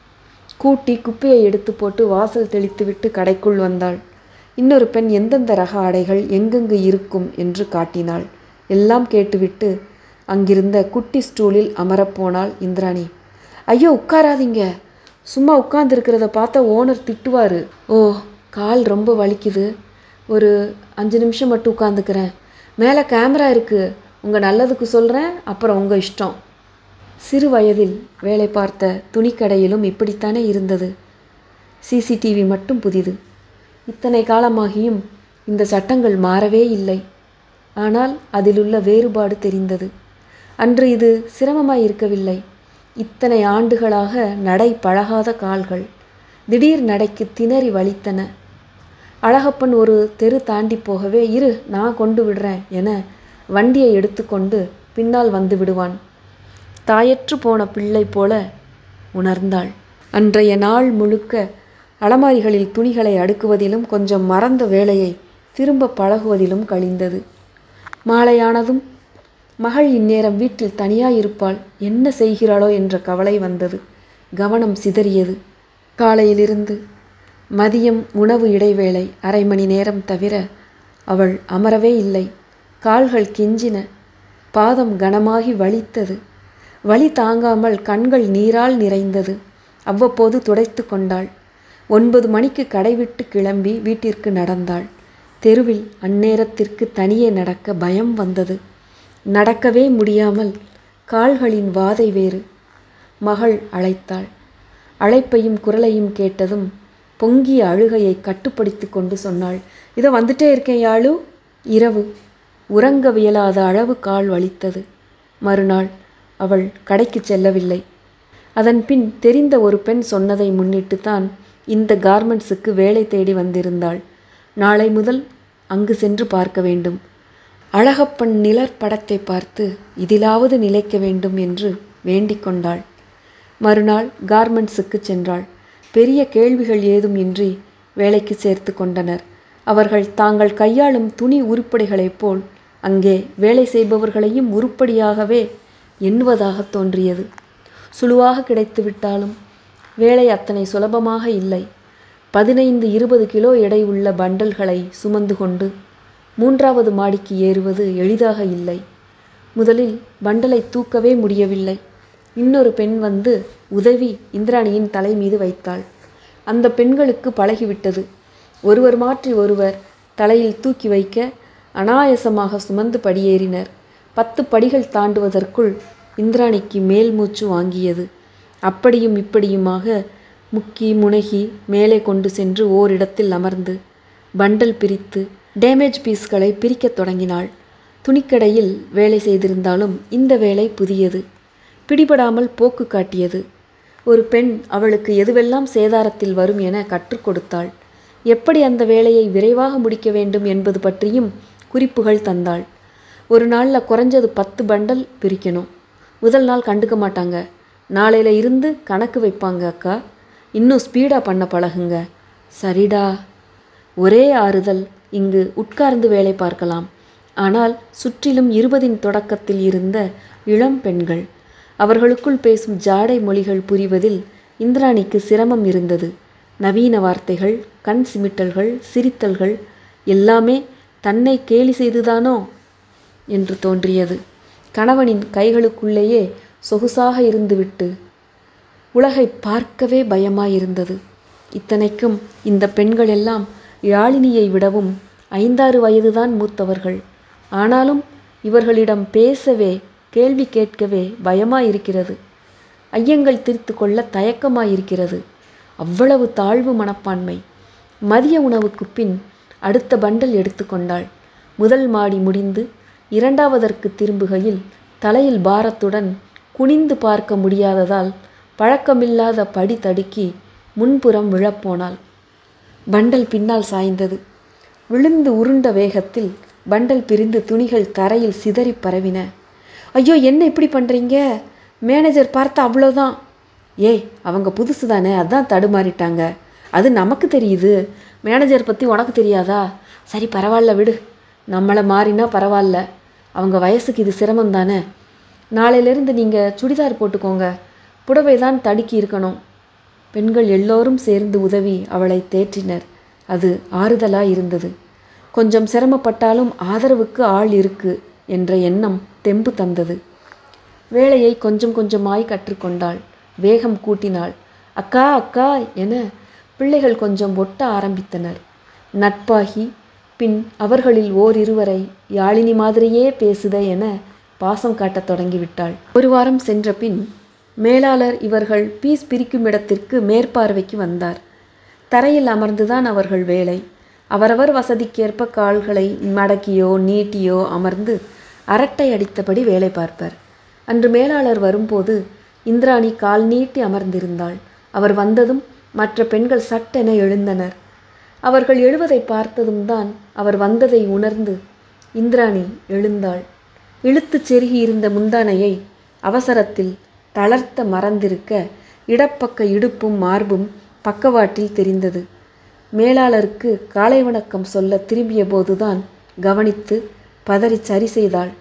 கூட்டி குப்பையை எடுத்து போட்டு வாசல் தெளித்துவிட்டு கடைக்குள் வந்தாள் இன்னொரு பெண் எந்தெந்த ரக ஆடைகள் எங்கெங்கு இருக்கும் என்று காட்டினாள் எல்லாம் கேட்டுவிட்டு அங்கிருந்த குட்டி ஸ்டூலில் அமரப்போனாள் இந்திராணி ஐயோ உட்காராதீங்க சும்மா உட்கார்ந்துருக்கிறத பார்த்தா ஓனர் திட்டுவார் ஓ கால் ரொம்ப வலிக்குது ஒரு அஞ்சு நிமிஷம் மட்டும் உட்காந்துக்கிறேன் மேலே கேமரா இருக்குது உங்கள் நல்லதுக்கு சொல்கிறேன் அப்புறம் உங்கள் இஷ்டம் சிறு வயதில் வேலை பார்த்த துணிக்கடையிலும் இப்படித்தானே இருந்தது சிசிடிவி மட்டும் புதிது இத்தனை காலமாகியும் இந்த சட்டங்கள் மாறவே இல்லை ஆனால் அதிலுள்ள வேறுபாடு தெரிந்தது அன்று இது சிரமமாய் இருக்கவில்லை இத்தனை ஆண்டுகளாக நடை பழகாத கால்கள் திடீர் நடைக்கு திணறி வலித்தன அழகப்பன் ஒரு தெரு தாண்டி போகவே இரு நான் கொண்டு விடுறேன் என வண்டியை எடுத்துக்கொண்டு பின்னால் வந்து விடுவான் தாயற்று போன பிள்ளை போல உணர்ந்தாள் அன்றைய நாள் முழுக்க அலமாரிகளில் துணிகளை அடுக்குவதிலும் கொஞ்சம் மறந்த வேலையை திரும்ப பழகுவதிலும் கழிந்தது மாலையானதும் மகள் இந்நேரம் வீட்டில் தனியாயிருப்பாள் என்ன செய்கிறாளோ என்ற கவலை வந்தது கவனம் சிதறியது காலையிலிருந்து மதியம் உணவு இடைவேளை அரை மணி நேரம் தவிர அவள் அமரவே இல்லை கால்கள் கெஞ்சின பாதம் கனமாகி வலித்தது வலி தாங்காமல் கண்கள் நீரால் நிறைந்தது அவ்வப்போது துடைத்து கொண்டாள் ஒன்பது மணிக்கு கடை விட்டு கிளம்பி வீட்டிற்கு நடந்தாள் தெருவில் அந்நேரத்திற்கு தனியே நடக்க பயம் வந்தது நடக்கவே முடியாமல் கால்களின் வாதை வேறு மகள் அழைத்தாள் அழைப்பையும் குரலையும் கேட்டதும் பொங்கிய அழுகையை கட்டுப்படுத்தி கொண்டு சொன்னாள் இதோ வந்துட்டே இருக்கேன் யாழு இரவு உறங்கவியலாத அளவு கால் வலித்தது மறுநாள் அவள் கடைக்கு செல்லவில்லை அதன் பின் தெரிந்த ஒரு பெண் சொன்னதை முன்னிட்டு தான் இந்த கார்மெண்ட்ஸுக்கு வேலை தேடி வந்திருந்தாள் நாளை முதல் அங்கு சென்று பார்க்க வேண்டும் அழகப்பன் நிழற் படத்தை பார்த்து இதிலாவது நிலைக்க வேண்டும் என்று வேண்டிக் கொண்டாள் மறுநாள் கார்மெண்ட்ஸுக்கு சென்றாள் பெரிய கேள்விகள் ஏதும் இன்றி வேலைக்கு சேர்த்து கொண்டனர் அவர்கள் தாங்கள் கையாளும் துணி உருப்படிகளைப் போல் அங்கே வேலை செய்பவர்களையும் உருப்படியாகவே எண்ணுவதாக தோன்றியது சுழுவாக கிடைத்துவிட்டாலும் வேலை அத்தனை சுலபமாக இல்லை பதினைந்து இருபது கிலோ எடை உள்ள பண்டல்களை சுமந்து கொண்டு மூன்றாவது மாடிக்கு ஏறுவது எளிதாக இல்லை முதலில் பண்டலை தூக்கவே முடியவில்லை இன்னொரு பெண் வந்து உதவி இந்திராணியின் தலை மீது வைத்தாள் அந்த பெண்களுக்கு பழகிவிட்டது ஒருவர் மாற்றி ஒருவர் தலையில் தூக்கி வைக்க அனாயசமாக சுமந்து படியேறினர் பத்து படிகள் தாண்டுவதற்குள் இந்திராணிக்கு மேல் மூச்சு வாங்கியது அப்படியும் இப்படியுமாக முக்கி முனகி மேலே கொண்டு சென்று ஓரிடத்தில் அமர்ந்து பண்டல் பிரித்து டேமேஜ் பீஸ்களை பிரிக்கத் தொடங்கினாள் துணிக்கடையில் வேலை செய்திருந்தாலும் இந்த வேலை புதியது பிடிபடாமல் போக்கு காட்டியது ஒரு பெண் அவளுக்கு எதுவெல்லாம் சேதாரத்தில் வரும் என கற்றுக் கொடுத்தாள் எப்படி அந்த வேலையை விரைவாக முடிக்க வேண்டும் என்பது பற்றியும் குறிப்புகள் தந்தாள் ஒரு நாளில் குறைஞ்சது பத்து பண்டல் பிரிக்கணும் முதல் நாள் கண்டுக்க மாட்டாங்க நாளையில இருந்து கணக்கு வைப்பாங்க அக்கா இன்னும் ஸ்பீடாக பண்ண பழகுங்க சரிடா ஒரே ஆறுதல் இங்கு உட்கார்ந்து வேலை பார்க்கலாம் ஆனால் சுற்றிலும் இருபதின் தொடக்கத்தில் இருந்த இளம் பெண்கள் அவர்களுக்குள் பேசும் ஜாடை மொழிகள் புரிவதில் இந்திராணிக்கு சிரமம் இருந்தது நவீன வார்த்தைகள் கண் சிமிட்டல்கள் சிரித்தல்கள் எல்லாமே தன்னை கேலி செய்துதானோ என்று தோன்றியது கணவனின் கைகளுக்குள்ளேயே சொகுசாக இருந்துவிட்டு உலகை பார்க்கவே பயமாயிருந்தது இத்தனைக்கும் இந்த பெண்கள் எல்லாம் யாழினியை விடவும் ஐந்தாறு வயதுதான் மூத்தவர்கள் ஆனாலும் இவர்களிடம் பேசவே கேள்வி கேட்கவே பயமாயிருக்கிறது ஐயங்கள் தீர்த்து கொள்ள தயக்கமாயிருக்கிறது அவ்வளவு தாழ்வு மனப்பான்மை மதிய உணவுக்கு பின் அடுத்த பண்டல் எடுத்துக்கொண்டாள் முதல் மாடி முடிந்து இரண்டாவதற்கு திரும்புகையில் தலையில் பாரத்துடன் குனிந்து பார்க்க முடியாததால் பழக்கமில்லாத படி தடுக்கி முன்புறம் விழப்போனாள் பண்டல் பின்னால் சாய்ந்தது விழுந்து உருண்ட வேகத்தில் பண்டல் பிரிந்து துணிகள் தரையில் சிதறி பரவின ஐயோ என்ன இப்படி பண்ணுறீங்க மேனேஜர் பார்த்தா அவ்வளோதான் ஏய் அவங்க புதுசு தானே அதான் தடுமாறிட்டாங்க அது நமக்கு தெரியுது மேனேஜர் பற்றி உனக்கு தெரியாதா சரி பரவாயில்ல விடு நம்மளை மாறினா பரவாயில்ல அவங்க வயசுக்கு இது சிரமம் தானே நாளையிலேருந்து நீங்கள் சுடிதார் போட்டுக்கோங்க புடவை தான் தடுக்கி இருக்கணும் பெண்கள் எல்லோரும் சேர்ந்து உதவி அவளை தேற்றினர் அது ஆறுதலாய் இருந்தது கொஞ்சம் சிரமப்பட்டாலும் ஆதரவுக்கு ஆள் இருக்கு என்ற எண்ணம் தெம்பு தந்தது வேலையை கொஞ்சம் கொஞ்சமாய் கற்றுக்கொண்டாள் வேகம் கூட்டினாள் அக்கா அக்கா என பிள்ளைகள் கொஞ்சம் ஒட்ட ஆரம்பித்தனர் நட்பாகி பின் அவர்களில் ஓரிருவரை யாழினி மாதிரியே பேசுத என பாசம் காட்டத் தொடங்கிவிட்டாள் ஒரு வாரம் சென்ற பின் மேலாளர் இவர்கள் பீஸ் பிரிக்கும் இடத்திற்கு மேற்பார்வைக்கு வந்தார் தரையில் அமர்ந்துதான் அவர்கள் வேலை அவரவர் வசதிக்கேற்ப கால்களை மடக்கியோ நீட்டியோ அமர்ந்து அரட்டை அடித்தபடி வேலை பார்ப்பர் அன்று மேலாளர் வரும்போது இந்திராணி கால் நீட்டி அமர்ந்திருந்தாள் அவர் வந்ததும் மற்ற பெண்கள் சட்டென எழுந்தனர் அவர்கள் எழுவதை பார்த்ததும் தான் அவர் வந்ததை உணர்ந்து இந்திராணி எழுந்தாள் இழுத்துச் செருகி இருந்த முந்தானையை அவசரத்தில் தளர்த்த மறந்திருக்க இடப்பக்க இடுப்பும் மார்பும் பக்கவாட்டில் தெரிந்தது மேலாளருக்கு காலை வணக்கம் சொல்ல திரும்பிய போதுதான் கவனித்து பதறி சரி செய்தாள்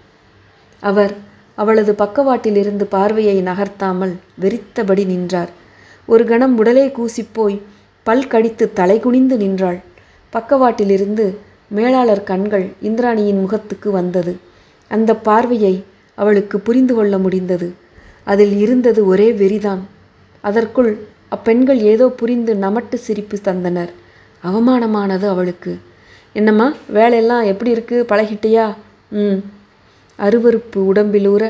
அவர் அவளது பக்கவாட்டிலிருந்து பார்வையை நகர்த்தாமல் வெறித்தபடி நின்றார் ஒரு கணம் உடலே கூசிப்போய் பல் கடித்து தலைகுனிந்து நின்றாள் பக்கவாட்டிலிருந்து மேலாளர் கண்கள் இந்திராணியின் முகத்துக்கு வந்தது அந்த பார்வையை அவளுக்கு புரிந்து கொள்ள முடிந்தது அதில் இருந்தது ஒரே வெறிதான் அதற்குள் அப்பெண்கள் ஏதோ புரிந்து நமட்டு சிரிப்பு தந்தனர் அவமானமானது அவளுக்கு என்னம்மா வேலையெல்லாம் எப்படி இருக்கு பழகிட்டியா ம் அருவருப்பு உடம்பிலூற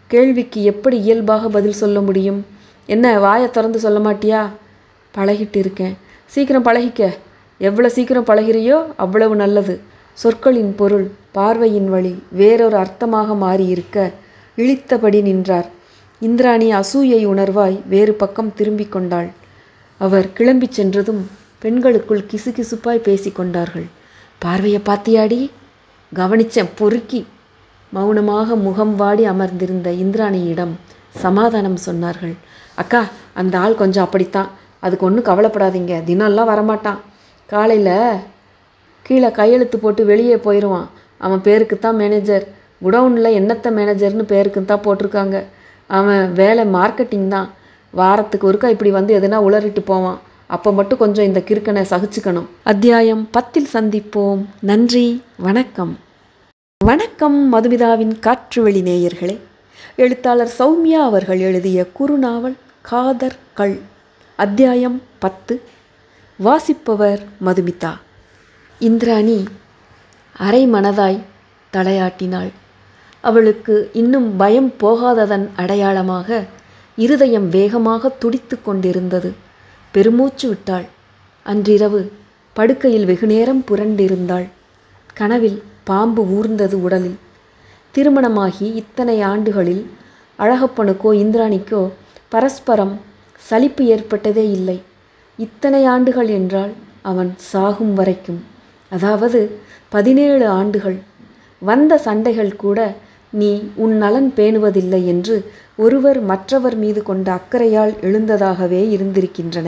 கேள்விக்கு எப்படி இயல்பாக பதில் சொல்ல முடியும் என்ன வாயை திறந்து சொல்ல மாட்டியா பழகிட்டு இருக்கேன் சீக்கிரம் பழகிக்க எவ்வளோ சீக்கிரம் பழகிறியோ அவ்வளவு நல்லது சொற்களின் பொருள் பார்வையின் வழி வேறொரு அர்த்தமாக மாறியிருக்க இழித்தபடி நின்றார் இந்திராணி அசூயை உணர்வாய் வேறு பக்கம் திரும்பிக் கொண்டாள் அவர் கிளம்பிச் சென்றதும் பெண்களுக்குள் கிசுகிசுப்பாய் பேசிக்கொண்டார்கள் பார்வையை பாத்தியாடி கவனிச்சேன் பொறுக்கி மௌனமாக முகம் வாடி அமர்ந்திருந்த இந்திராணியிடம் சமாதானம் சொன்னார்கள் அக்கா அந்த ஆள் கொஞ்சம் அப்படித்தான் அதுக்கு ஒன்றும் கவலைப்படாதீங்க தினம்லாம் வரமாட்டான் காலையில் கீழே கையெழுத்து போட்டு வெளியே போயிடுவான் அவன் பேருக்கு தான் மேனேஜர் குடவுனில் என்னத்த மேனேஜர்னு பேருக்கு தான் போட்டிருக்காங்க அவன் வேலை மார்க்கெட்டிங் தான் வாரத்துக்கு ஒருக்கா இப்படி வந்து எதுனா உளறிட்டு போவான் அப்போ மட்டும் கொஞ்சம் இந்த கிறுக்கனை சகிச்சுக்கணும் அத்தியாயம் பத்தில் சந்திப்போம் நன்றி வணக்கம் வணக்கம் மதுமிதாவின் காற்றுவெளி நேயர்களே எழுத்தாளர் சௌமியா அவர்கள் எழுதிய குறுநாவல் காதர் கள் அத்தியாயம் பத்து வாசிப்பவர் மதுமிதா இந்திராணி அரை மனதாய் தலையாட்டினாள் அவளுக்கு இன்னும் பயம் போகாததன் அடையாளமாக இருதயம் வேகமாக துடித்து கொண்டிருந்தது பெருமூச்சு விட்டாள் அன்றிரவு படுக்கையில் வெகுநேரம் புரண்டிருந்தாள் கனவில் பாம்பு ஊர்ந்தது உடலில் திருமணமாகி இத்தனை ஆண்டுகளில் அழகப்பனுக்கோ இந்திராணிக்கோ பரஸ்பரம் சலிப்பு ஏற்பட்டதே இல்லை இத்தனை ஆண்டுகள் என்றால் அவன் சாகும் வரைக்கும் அதாவது பதினேழு ஆண்டுகள் வந்த சண்டைகள் கூட நீ உன் நலன் பேணுவதில்லை என்று ஒருவர் மற்றவர் மீது கொண்ட அக்கறையால் எழுந்ததாகவே இருந்திருக்கின்றன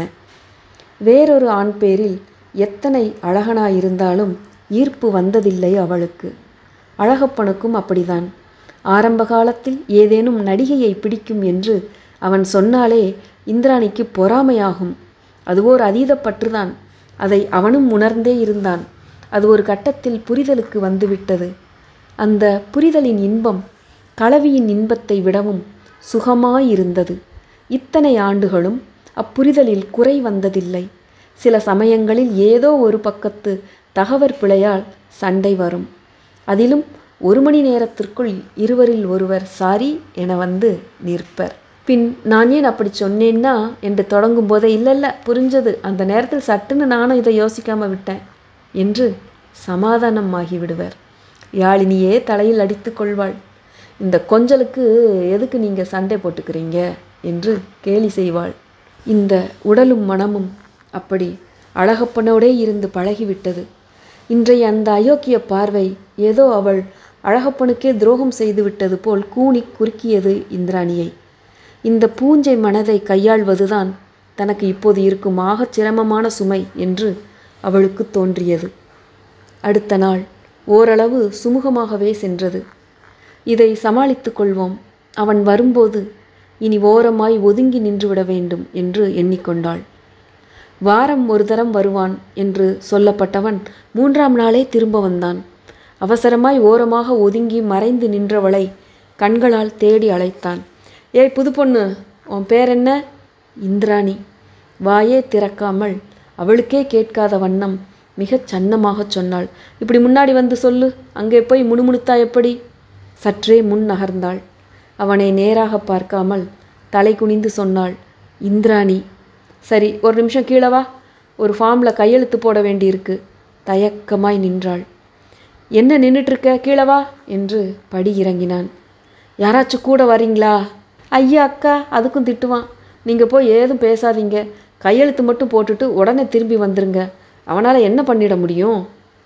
வேறொரு ஆண் பேரில் எத்தனை அழகனாயிருந்தாலும் ஈர்ப்பு வந்ததில்லை அவளுக்கு அழகப்பனுக்கும் அப்படிதான் ஆரம்ப காலத்தில் ஏதேனும் நடிகையை பிடிக்கும் என்று அவன் சொன்னாலே இந்திராணிக்கு பொறாமையாகும் அது ஓர் அதீதப்பற்றுதான் அதை அவனும் உணர்ந்தே இருந்தான் அது ஒரு கட்டத்தில் புரிதலுக்கு வந்துவிட்டது அந்த புரிதலின் இன்பம் கலவியின் இன்பத்தை விடவும் சுகமாயிருந்தது இத்தனை ஆண்டுகளும் அப்புரிதலில் குறை வந்ததில்லை சில சமயங்களில் ஏதோ ஒரு பக்கத்து தகவற் பிழையால் சண்டை வரும் அதிலும் ஒரு மணி நேரத்திற்குள் இருவரில் ஒருவர் சாரி என வந்து நிற்பர் பின் நான் ஏன் அப்படி சொன்னேன்னா என்று தொடங்கும் போதே இல்லை இல்லை புரிஞ்சது அந்த நேரத்தில் சட்டுன்னு நானும் இதை யோசிக்காம விட்டேன் என்று சமாதானம் ஆகிவிடுவர் யாழினியே தலையில் அடித்து கொள்வாள் இந்த கொஞ்சலுக்கு எதுக்கு நீங்கள் சண்டை போட்டுக்கிறீங்க என்று கேலி செய்வாள் இந்த உடலும் மனமும் அப்படி அழகப்பனோடே இருந்து பழகிவிட்டது இன்றைய அந்த அயோக்கிய பார்வை ஏதோ அவள் அழகப்பனுக்கே துரோகம் செய்துவிட்டது போல் கூனி குறுக்கியது இந்திராணியை இந்த பூஞ்சை மனதை கையாள்வதுதான் தனக்கு இப்போது இருக்கும் ஆகச் சிரமமான சுமை என்று அவளுக்கு தோன்றியது அடுத்த நாள் ஓரளவு சுமூகமாகவே சென்றது இதை சமாளித்துக் கொள்வோம் அவன் வரும்போது இனி ஓரமாய் ஒதுங்கி நின்றுவிட வேண்டும் என்று எண்ணிக்கொண்டாள் வாரம் ஒரு தரம் வருவான் என்று சொல்லப்பட்டவன் மூன்றாம் நாளே திரும்ப வந்தான் அவசரமாய் ஓரமாக ஒதுங்கி மறைந்து நின்றவளை கண்களால் தேடி அழைத்தான் ஏய் புது பொண்ணு உன் பேர் என்ன இந்திராணி வாயே திறக்காமல் அவளுக்கே கேட்காத வண்ணம் மிகச் சன்னமாகச் சொன்னாள் இப்படி முன்னாடி வந்து சொல்லு அங்கே போய் முணுமுணுத்தா எப்படி சற்றே முன் நகர்ந்தாள் அவனை நேராக பார்க்காமல் தலை குனிந்து சொன்னாள் இந்திராணி சரி ஒரு நிமிஷம் கீழே வா ஒரு ஃபார்மில் கையெழுத்து போட வேண்டியிருக்கு தயக்கமாய் நின்றாள் என்ன நின்றுட்டுருக்க கீழே வா என்று படி இறங்கினான் யாராச்சும் கூட வரீங்களா ஐயா அக்கா அதுக்கும் திட்டுவான் நீங்கள் போய் ஏதும் பேசாதீங்க கையெழுத்து மட்டும் போட்டுட்டு உடனே திரும்பி வந்துருங்க அவனால் என்ன பண்ணிட முடியும்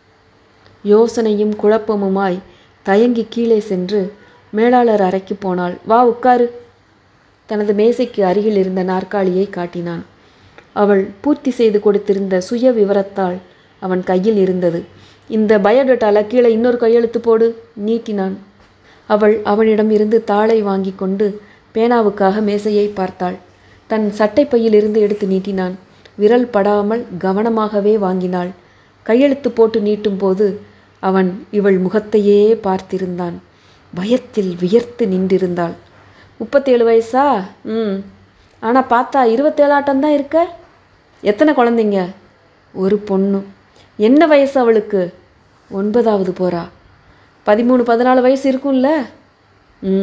யோசனையும் குழப்பமுமாய் தயங்கி கீழே சென்று மேலாளர் அறைக்கு போனாள் வா உட்காரு தனது மேசைக்கு அருகில் இருந்த நாற்காலியை காட்டினான் அவள் பூர்த்தி செய்து கொடுத்திருந்த சுய விவரத்தாள் அவன் கையில் இருந்தது இந்த பயோடேட்டால கீழே இன்னொரு கையெழுத்து போடு நீட்டினான் அவள் அவனிடம் இருந்து தாளை வாங்கி கொண்டு பேனாவுக்காக மேசையை பார்த்தாள் தன் சட்டைப்பையிலிருந்து எடுத்து நீட்டினான் விரல் படாமல் கவனமாகவே வாங்கினாள் கையெழுத்து போட்டு நீட்டும் போது அவன் இவள் முகத்தையே பார்த்திருந்தான் பயத்தில் வியர்த்து நின்றிருந்தாள் முப்பத்தேழு வயசா ம் ஆனால் பார்த்தா இருபத்தேழாட்டம் தான் இருக்க எத்தனை குழந்தைங்க ஒரு பொண்ணு என்ன வயசு அவளுக்கு ஒன்பதாவது போறா பதிமூணு பதினாலு வயசு இருக்கும்ல ம்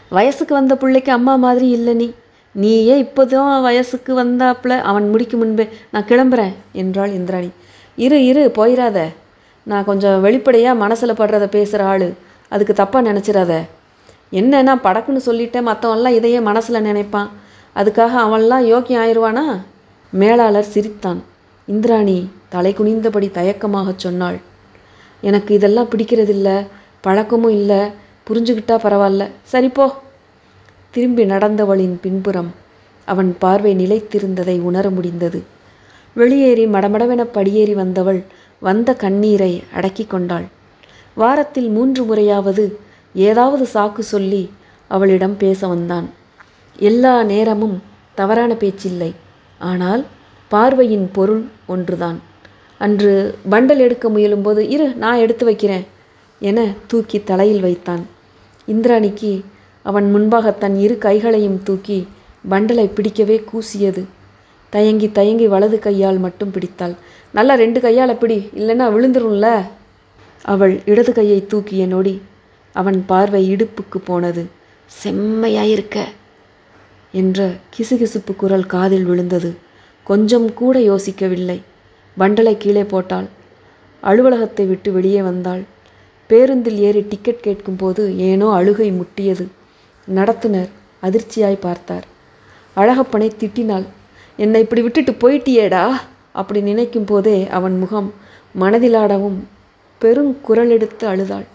வயசுக்கு வந்த பிள்ளைக்கு அம்மா மாதிரி இல்லை நீ நீயே இப்போதான் வயசுக்கு வந்தாப்புல அவன் முடிக்கும் முன்பே நான் கிளம்புறேன் என்றாள் இந்திராணி இரு இரு போயிடாத நான் கொஞ்சம் வெளிப்படையாக மனசில் படுறத பேசுகிற ஆள் அதுக்கு தப்பாக நினச்சிடாத என்னன்னா படக்குன்னு சொல்லிட்டேன் மற்றவன்லாம் இதையே மனசில் நினைப்பான் அதுக்காக அவன்லாம் யோக்கியம் ஆயிடுவானா மேலாளர் சிரித்தான் இந்திராணி தலை குனிந்தபடி தயக்கமாகச் சொன்னாள் எனக்கு இதெல்லாம் பிடிக்கிறதில்ல பழக்கமும் இல்லை புரிஞ்சுக்கிட்டா பரவாயில்ல சரி போ திரும்பி நடந்தவளின் பின்புறம் அவன் பார்வை நிலைத்திருந்ததை உணர முடிந்தது வெளியேறி மடமடவென படியேறி வந்தவள் வந்த கண்ணீரை அடக்கிக் கொண்டாள் வாரத்தில் மூன்று முறையாவது ஏதாவது சாக்கு சொல்லி அவளிடம் பேச வந்தான் எல்லா நேரமும் தவறான பேச்சில்லை ஆனால் பார்வையின் பொருள் ஒன்றுதான் அன்று பண்டல் எடுக்க முயலும்போது இரு நான் எடுத்து வைக்கிறேன் என தூக்கி தலையில் வைத்தான் இந்திராணிக்கு அவன் முன்பாக தன் இரு கைகளையும் தூக்கி பண்டலை பிடிக்கவே கூசியது தயங்கி தயங்கி வலது கையால் மட்டும் பிடித்தாள் நல்லா ரெண்டு கையால் பிடி இல்லைன்னா விழுந்துரும்ல அவள் இடது கையை தூக்கிய நொடி அவன் பார்வை இடுப்புக்கு போனது செம்மையாயிருக்க என்ற கிசுகிசுப்பு குரல் காதில் விழுந்தது கொஞ்சம் கூட யோசிக்கவில்லை பண்டலை கீழே போட்டாள் அலுவலகத்தை விட்டு வெளியே வந்தாள் பேருந்தில் ஏறி டிக்கெட் கேட்கும்போது ஏனோ அழுகை முட்டியது நடத்துனர் அதிர்ச்சியாய் பார்த்தார் அழகப்பனை திட்டினாள் என்னை இப்படி விட்டுட்டு போயிட்டியேடா அப்படி நினைக்கும் போதே அவன் முகம் மனதிலாடவும் பெருங்குரல் எடுத்து அழுதாள்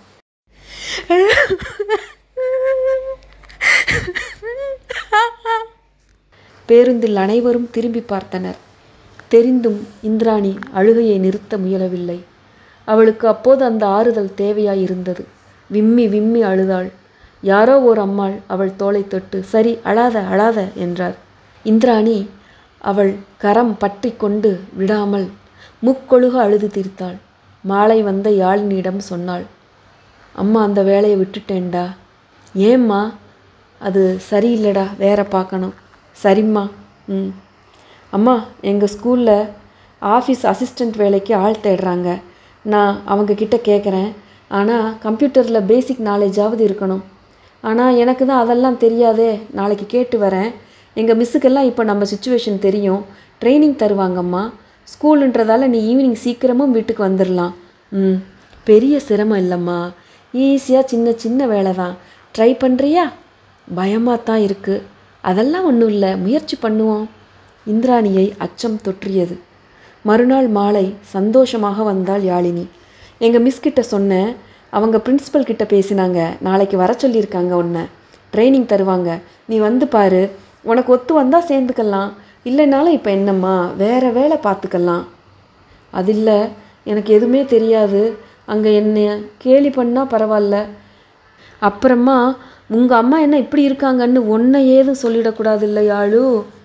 பேருந்தில் அனைவரும் திரும்பி பார்த்தனர் தெரிந்தும் இந்திராணி அழுகையை நிறுத்த முயலவில்லை அவளுக்கு அப்போது அந்த ஆறுதல் தேவையாயிருந்தது விம்மி விம்மி அழுதாள் யாரோ ஓர் அம்மாள் அவள் தோளை தொட்டு சரி அழாத அழாத என்றார் இந்திராணி அவள் கரம் பற்றி கொண்டு விடாமல் முக்கொழுக அழுது தீர்த்தாள் மாலை வந்த யாழினியிடம் சொன்னாள் அம்மா அந்த வேலையை விட்டுட்டேன்டா ஏம்மா அது சரியில்லைடா வேற பார்க்கணும் சரிம்மா ம் அம்மா எங்கள் ஸ்கூலில் ஆஃபீஸ் அசிஸ்டண்ட் வேலைக்கு ஆள் தேடுறாங்க நான் அவங்க கிட்ட கேட்குறேன் ஆனால் கம்ப்யூட்டரில் பேசிக் நாலேஜாவது இருக்கணும் ஆனால் எனக்கு தான் அதெல்லாம் தெரியாதே நாளைக்கு கேட்டு வரேன் எங்கள் மிஸ்ஸுக்கெல்லாம் இப்போ நம்ம சுச்சுவேஷன் தெரியும் ட்ரைனிங் தருவாங்கம்மா ஸ்கூலுன்றதால நீ ஈவினிங் சீக்கிரமும் வீட்டுக்கு வந்துடலாம் ம் பெரிய சிரமம் இல்லைம்மா ஈஸியாக சின்ன சின்ன வேலை தான் ட்ரை பண்ணுறியா பயமாக தான் இருக்குது அதெல்லாம் ஒன்றும் இல்லை முயற்சி பண்ணுவோம் இந்திராணியை அச்சம் தொற்றியது மறுநாள் மாலை சந்தோஷமாக வந்தாள் யாழினி எங்கள் மிஸ் கிட்ட சொன்னேன் அவங்க பிரின்சிபல் கிட்ட பேசினாங்க நாளைக்கு வர சொல்லியிருக்காங்க உன்னை ட்ரைனிங் தருவாங்க நீ வந்து பாரு உனக்கு ஒத்து வந்தால் சேர்ந்துக்கலாம் இல்லைனாலும் இப்போ என்னம்மா வேற வேலை பார்த்துக்கலாம் அது இல்லை எனக்கு எதுவுமே தெரியாது அங்கே என்னை கேலி பண்ணால் பரவாயில்ல அப்புறமா உங்கள் அம்மா என்ன இப்படி இருக்காங்கன்னு ஒன்றை ஏதும் சொல்லிடக்கூடாது இல்லை யாழு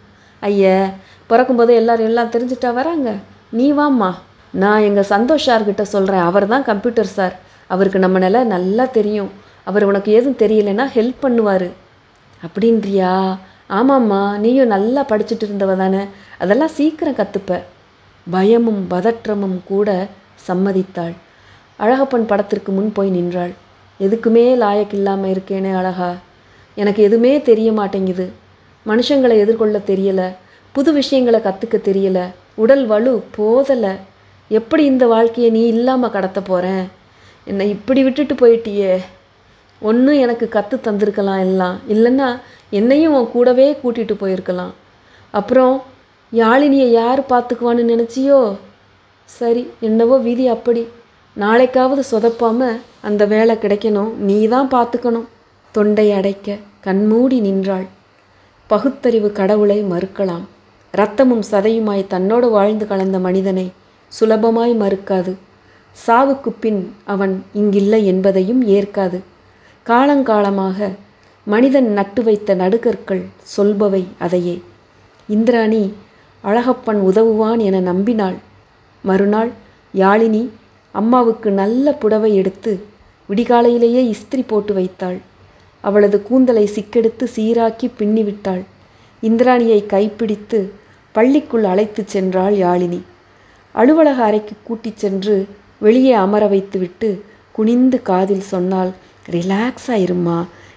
ஐய பிறக்கும்போது எல்லாரும் எல்லாம் தெரிஞ்சுட்டா வராங்க நீ வாம்மா நான் எங்கள் சந்தோஷ் சார்கிட்ட சொல்கிறேன் அவர் தான் கம்ப்யூட்டர் சார் அவருக்கு நம்ம நிலை நல்லா தெரியும் அவர் உனக்கு எதுவும் தெரியலைன்னா ஹெல்ப் பண்ணுவார் அப்படின்றியா ஆமாம்மா நீயும் நல்லா படிச்சுட்டு இருந்தவ தானே அதெல்லாம் சீக்கிரம் கற்றுப்ப பயமும் பதற்றமும் கூட சம்மதித்தாள் அழகப்பன் படத்திற்கு முன் போய் நின்றாள் எதுக்குமே லாயக்கில்லாமல் இருக்கேனே அழகா எனக்கு எதுவுமே தெரிய மாட்டேங்குது மனுஷங்களை எதிர்கொள்ள தெரியல புது விஷயங்களை கற்றுக்க தெரியல உடல் வலு போதலை எப்படி இந்த வாழ்க்கையை நீ இல்லாமல் கடத்த போகிறேன் என்னை இப்படி விட்டுட்டு போயிட்டியே ஒன்றும் எனக்கு கற்று தந்திருக்கலாம் எல்லாம் இல்லைன்னா என்னையும் உன் கூடவே கூட்டிகிட்டு போயிருக்கலாம் அப்புறம் யாழினியை யார் பார்த்துக்குவான்னு நினச்சியோ சரி என்னவோ விதி அப்படி நாளைக்காவது சொதப்பாம அந்த வேலை கிடைக்கணும் நீ தான் பார்த்துக்கணும் தொண்டை அடைக்க கண்மூடி நின்றாள் பகுத்தறிவு கடவுளை மறுக்கலாம் இரத்தமும் சதையுமாய் தன்னோடு வாழ்ந்து கலந்த மனிதனை சுலபமாய் மறுக்காது சாவுக்கு பின் அவன் இங்கில்லை என்பதையும் ஏற்காது காலங்காலமாக மனிதன் நட்டு வைத்த நடுகற்கள் சொல்பவை அதையே இந்திராணி அழகப்பன் உதவுவான் என நம்பினாள் மறுநாள் யாழினி அம்மாவுக்கு நல்ல புடவை எடுத்து விடிகாலையிலேயே இஸ்திரி போட்டு வைத்தாள் அவளது கூந்தலை சிக்கெடுத்து சீராக்கி பின்னிவிட்டாள் இந்திராணியை கைப்பிடித்து பள்ளிக்குள் அழைத்துச் சென்றாள் யாழினி அலுவலக அறைக்கு கூட்டிச் சென்று வெளியே அமர வைத்துவிட்டு குனிந்து காதில் சொன்னால் ரிலாக்ஸாக இரும்மா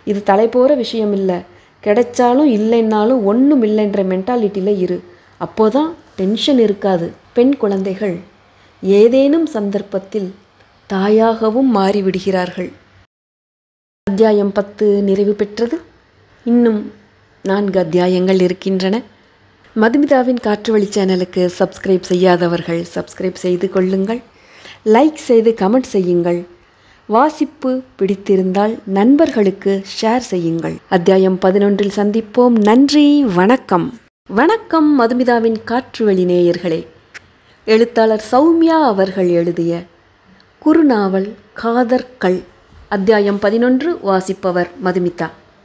இது தலை போகிற விஷயம் இல்லை கிடைச்சாலும் இல்லைன்னாலும் ஒன்றும் இல்லைன்ற மென்டாலிட்டியில் இரு அப்போதான் டென்ஷன் இருக்காது பெண் குழந்தைகள் ஏதேனும் சந்தர்ப்பத்தில் தாயாகவும் மாறிவிடுகிறார்கள் அத்தியாயம் பத்து நிறைவு பெற்றது இன்னும் நான்கு அத்தியாயங்கள் இருக்கின்றன மதுமிதாவின் காற்று வழி சேனலுக்கு சப்ஸ்கிரைப் செய்யாதவர்கள் சப்ஸ்கிரைப் செய்து கொள்ளுங்கள் லைக் செய்து கமெண்ட் செய்யுங்கள் வாசிப்பு பிடித்திருந்தால் நண்பர்களுக்கு ஷேர் செய்யுங்கள் அத்தியாயம் பதினொன்றில் சந்திப்போம் நன்றி வணக்கம் வணக்கம் மதுமிதாவின் காற்று வழி நேயர்களே எழுத்தாளர் சௌமியா அவர்கள் எழுதிய குறுநாவல் காதற்கள் அத்தியாயம் பதினொன்று வாசிப்பவர் மதுமிதா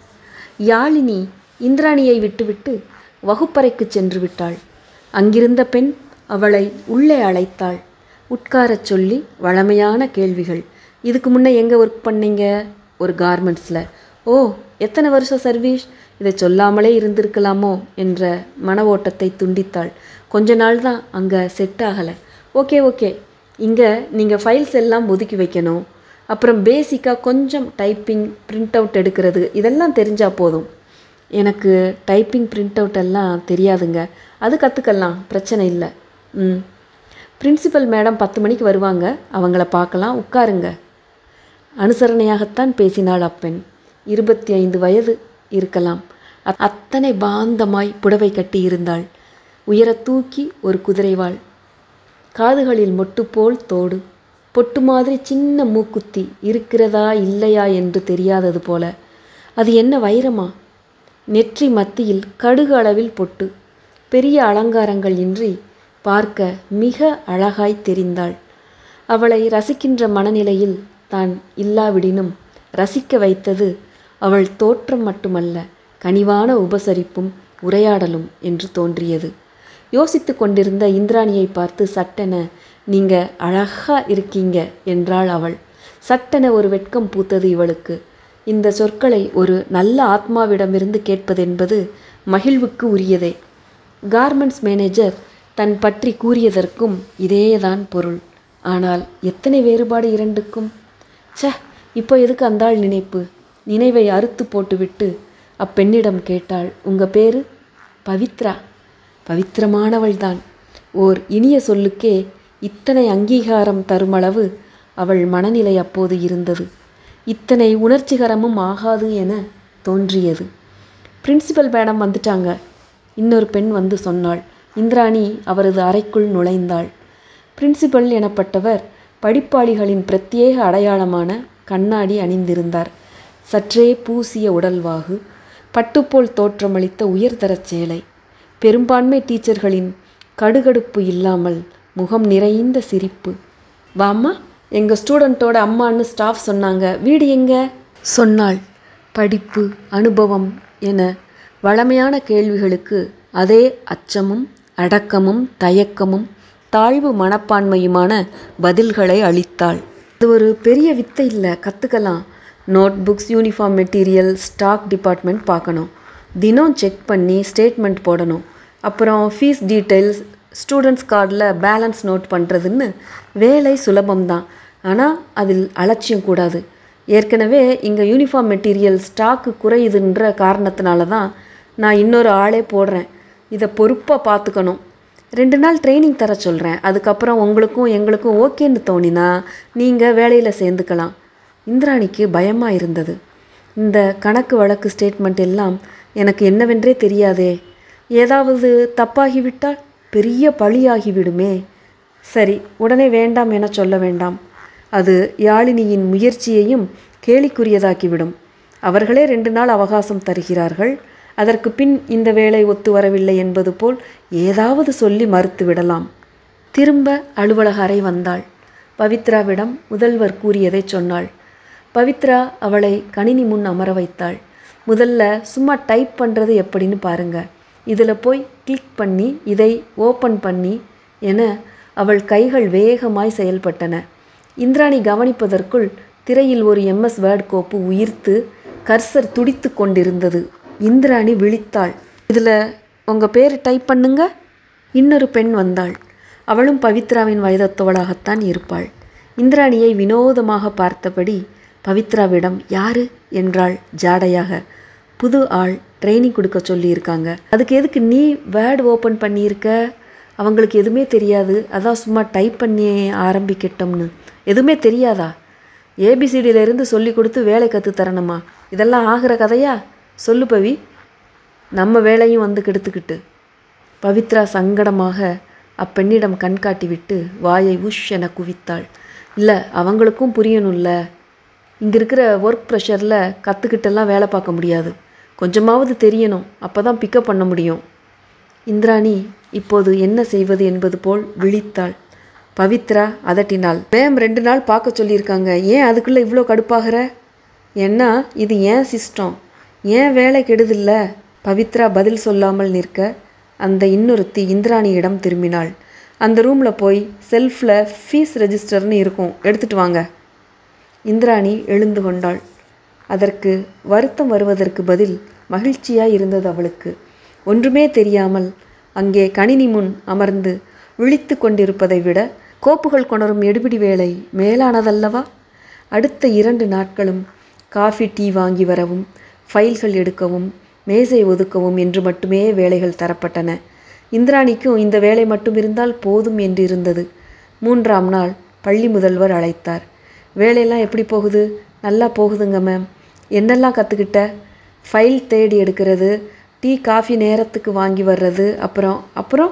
யாழினி இந்திராணியை விட்டுவிட்டு வகுப்பறைக்கு சென்று விட்டாள் அங்கிருந்த பெண் அவளை உள்ளே அழைத்தாள் உட்காரச் சொல்லி வழமையான கேள்விகள் இதுக்கு முன்னே எங்கே ஒர்க் பண்ணீங்க ஒரு கார்மெண்ட்ஸில் ஓ எத்தனை வருஷம் சர்வீஸ் இதை சொல்லாமலே இருந்திருக்கலாமோ என்ற மன ஓட்டத்தை துண்டித்தாள் கொஞ்ச நாள் தான் அங்கே செட் ஆகலை ஓகே ஓகே இங்கே நீங்கள் ஃபைல்ஸ் எல்லாம் ஒதுக்கி வைக்கணும் அப்புறம் பேசிக்காக கொஞ்சம் டைப்பிங் பிரிண்ட் அவுட் எடுக்கிறது இதெல்லாம் தெரிஞ்சால் போதும் எனக்கு டைப்பிங் பிரிண்ட் அவுட் எல்லாம் தெரியாதுங்க அது கற்றுக்கலாம் பிரச்சனை இல்லை ம் பிரின்சிபல் மேடம் பத்து மணிக்கு வருவாங்க அவங்கள பார்க்கலாம் உட்காருங்க அனுசரணையாகத்தான் பேசினாள் அப்பெண் இருபத்தி ஐந்து வயது இருக்கலாம் அத்- அத்தனை பாந்தமாய் புடவை கட்டி இருந்தாள் உயர தூக்கி ஒரு குதிரைவாள் காதுகளில் மொட்டு போல் தோடு பொட்டு மாதிரி சின்ன மூக்குத்தி இருக்கிறதா இல்லையா என்று தெரியாதது போல அது என்ன வைரமா நெற்றி மத்தியில் கடுகு அளவில் பொட்டு பெரிய அலங்காரங்கள் இன்றி பார்க்க மிக அழகாய் தெரிந்தாள் அவளை ரசிக்கின்ற மனநிலையில் தான் இல்லாவிடினும் ரசிக்க வைத்தது அவள் தோற்றம் மட்டுமல்ல கனிவான உபசரிப்பும் உரையாடலும் என்று தோன்றியது யோசித்து கொண்டிருந்த இந்திராணியை பார்த்து சட்டென நீங்க அழகா இருக்கீங்க என்றாள் அவள் சட்டென ஒரு வெட்கம் பூத்தது இவளுக்கு இந்த சொற்களை ஒரு நல்ல ஆத்மாவிடமிருந்து கேட்பதென்பது மகிழ்வுக்கு உரியதே கார்மெண்ட்ஸ் மேனேஜர் தன் பற்றி கூறியதற்கும் இதேதான் பொருள் ஆனால் எத்தனை வேறுபாடு இரண்டுக்கும் ச்சே இப்போ எதுக்கு அந்தாள் நினைப்பு நினைவை அறுத்து போட்டுவிட்டு அப்பெண்ணிடம் கேட்டாள் உங்க பேரு பவித்ரா பவித்திரமானவள்தான் ஓர் இனிய சொல்லுக்கே இத்தனை அங்கீகாரம் தருமளவு அவள் மனநிலை அப்போது இருந்தது இத்தனை உணர்ச்சிகரமும் ஆகாது என தோன்றியது பிரின்சிபல் மேடம் வந்துட்டாங்க இன்னொரு பெண் வந்து சொன்னாள் இந்திராணி அவரது அறைக்குள் நுழைந்தாள் பிரின்சிபல் எனப்பட்டவர் படிப்பாளிகளின் பிரத்யேக அடையாளமான கண்ணாடி அணிந்திருந்தார் சற்றே பூசிய உடல்வாகு பட்டுப்போல் தோற்றமளித்த உயர்தரச் சேலை பெரும்பான்மை டீச்சர்களின் கடுகடுப்பு இல்லாமல் முகம் நிறைந்த சிரிப்பு வாம்மா எங்கள் ஸ்டூடெண்ட்டோட அம்மான்னு ஸ்டாஃப் சொன்னாங்க வீடு எங்க சொன்னாள் படிப்பு அனுபவம் என வழமையான கேள்விகளுக்கு அதே அச்சமும் அடக்கமும் தயக்கமும் தாழ்வு மனப்பான்மையுமான பதில்களை அளித்தாள் இது ஒரு பெரிய வித்தை இல்லை கற்றுக்கலாம் note books uniform material stock department பார்க்கணும் தினம் செக் பண்ணி ஸ்டேட்மெண்ட் போடணும் அப்புறம் ஃபீஸ் டீட்டெயில்ஸ் ஸ்டூடெண்ட்ஸ் கார்டில் பேலன்ஸ் நோட் பண்ணுறதுன்னு வேலை சுலபம்தான் ஆனால் அதில் அலட்சியம் கூடாது ஏற்கனவே இங்கே யூனிஃபார்ம் மெட்டீரியல் ஸ்டாக்கு குறையுதுன்ற காரணத்தினால தான் நான் இன்னொரு ஆளே போடுறேன் இதை பொறுப்பாக பார்த்துக்கணும் ரெண்டு நாள் ட்ரைனிங் தர சொல்கிறேன் அதுக்கப்புறம் உங்களுக்கும் எங்களுக்கும் ஓகேன்னு தோணினா நீங்கள் வேலையில் சேர்ந்துக்கலாம் இந்திராணிக்கு பயமாக இருந்தது இந்த கணக்கு வழக்கு ஸ்டேட்மெண்ட் எல்லாம் எனக்கு என்னவென்றே தெரியாதே ஏதாவது தப்பாகிவிட்டால் பெரிய பழியாகிவிடுமே சரி உடனே வேண்டாம் என சொல்ல வேண்டாம் அது யாழினியின் முயற்சியையும் கேலிக்குரியதாக்கிவிடும் அவர்களே ரெண்டு நாள் அவகாசம் தருகிறார்கள் அதற்கு பின் இந்த வேலை ஒத்து வரவில்லை என்பது போல் ஏதாவது சொல்லி மறுத்து விடலாம் திரும்ப அலுவலக அறை வந்தாள் பவித்ராவிடம் முதல்வர் கூறியதை சொன்னாள் பவித்ரா அவளை கணினி முன் அமர வைத்தாள் முதல்ல சும்மா டைப் பண்ணுறது எப்படின்னு பாருங்க இதில் போய் கிளிக் பண்ணி இதை ஓப்பன் பண்ணி என அவள் கைகள் வேகமாய் செயல்பட்டன இந்திராணி கவனிப்பதற்குள் திரையில் ஒரு எம்எஸ் வேர்ட் கோப்பு உயிர்த்து கர்சர் துடித்து கொண்டிருந்தது இந்திராணி விழித்தாள் இதில் உங்கள் பேர் டைப் பண்ணுங்க இன்னொரு பெண் வந்தாள் அவளும் பவித்ராவின் வயதத்தவளாகத்தான் இருப்பாள் இந்திராணியை வினோதமாக பார்த்தபடி பவித்ராவிடம் யாரு என்றாள் ஜாடையாக புது ஆள் ட்ரைனிங் கொடுக்க சொல்லியிருக்காங்க அதுக்கு எதுக்கு நீ வேர்டு ஓப்பன் பண்ணியிருக்க அவங்களுக்கு எதுவுமே தெரியாது அதான் சும்மா டைப் பண்ணி ஆரம்பிக்கட்டோம்னு எதுவுமே தெரியாதா ஏபிசிடியிலேருந்து சொல்லி கொடுத்து வேலை கற்று தரணுமா இதெல்லாம் ஆகிற கதையா சொல்லு பவி நம்ம வேலையும் வந்து கெடுத்துக்கிட்டு பவித்ரா சங்கடமாக அப்பெண்ணிடம் கண்காட்டி விட்டு வாயை உஷ் என குவித்தாள் இல்லை அவங்களுக்கும் புரியணும்ல இங்கே இருக்கிற ஒர்க் ப்ரெஷரில் கற்றுக்கிட்டெல்லாம் வேலை பார்க்க முடியாது கொஞ்சமாவது தெரியணும் அப்போ தான் பிக்கப் பண்ண முடியும் இந்திராணி இப்போது என்ன செய்வது என்பது போல் விழித்தாள் பவித்ரா அதட்டினாள் மேம் ரெண்டு நாள் பார்க்க சொல்லியிருக்காங்க ஏன் அதுக்குள்ளே இவ்வளோ கடுப்பாகிற ஏன்னா இது ஏன் சிஸ்டம் ஏன் வேலை கெடுதில்ல பவித்ரா பதில் சொல்லாமல் நிற்க அந்த இன்னொருத்தி இந்திராணியிடம் திரும்பினாள் அந்த ரூமில் போய் செல்ஃபில் ஃபீஸ் ரெஜிஸ்டர்னு இருக்கும் எடுத்துட்டு வாங்க இந்திராணி எழுந்து கொண்டாள் அதற்கு வருத்தம் வருவதற்கு பதில் மகிழ்ச்சியாய் இருந்தது அவளுக்கு ஒன்றுமே தெரியாமல் அங்கே கணினி முன் அமர்ந்து விழித்து கொண்டிருப்பதை விட கோப்புகள் கொணரும் எடுபிடி வேலை மேலானதல்லவா அடுத்த இரண்டு நாட்களும் காஃபி டீ வாங்கி வரவும் ஃபைல்கள் எடுக்கவும் மேசை ஒதுக்கவும் என்று மட்டுமே வேலைகள் தரப்பட்டன இந்திராணிக்கும் இந்த வேலை மட்டும் இருந்தால் போதும் என்று இருந்தது மூன்றாம் நாள் பள்ளி முதல்வர் அழைத்தார் வேலையெல்லாம் எப்படி போகுது நல்லா போகுதுங்க மேம் என்னெல்லாம் கற்றுக்கிட்ட ஃபைல் தேடி எடுக்கிறது டீ காஃபி நேரத்துக்கு வாங்கி வர்றது அப்புறம் அப்புறம்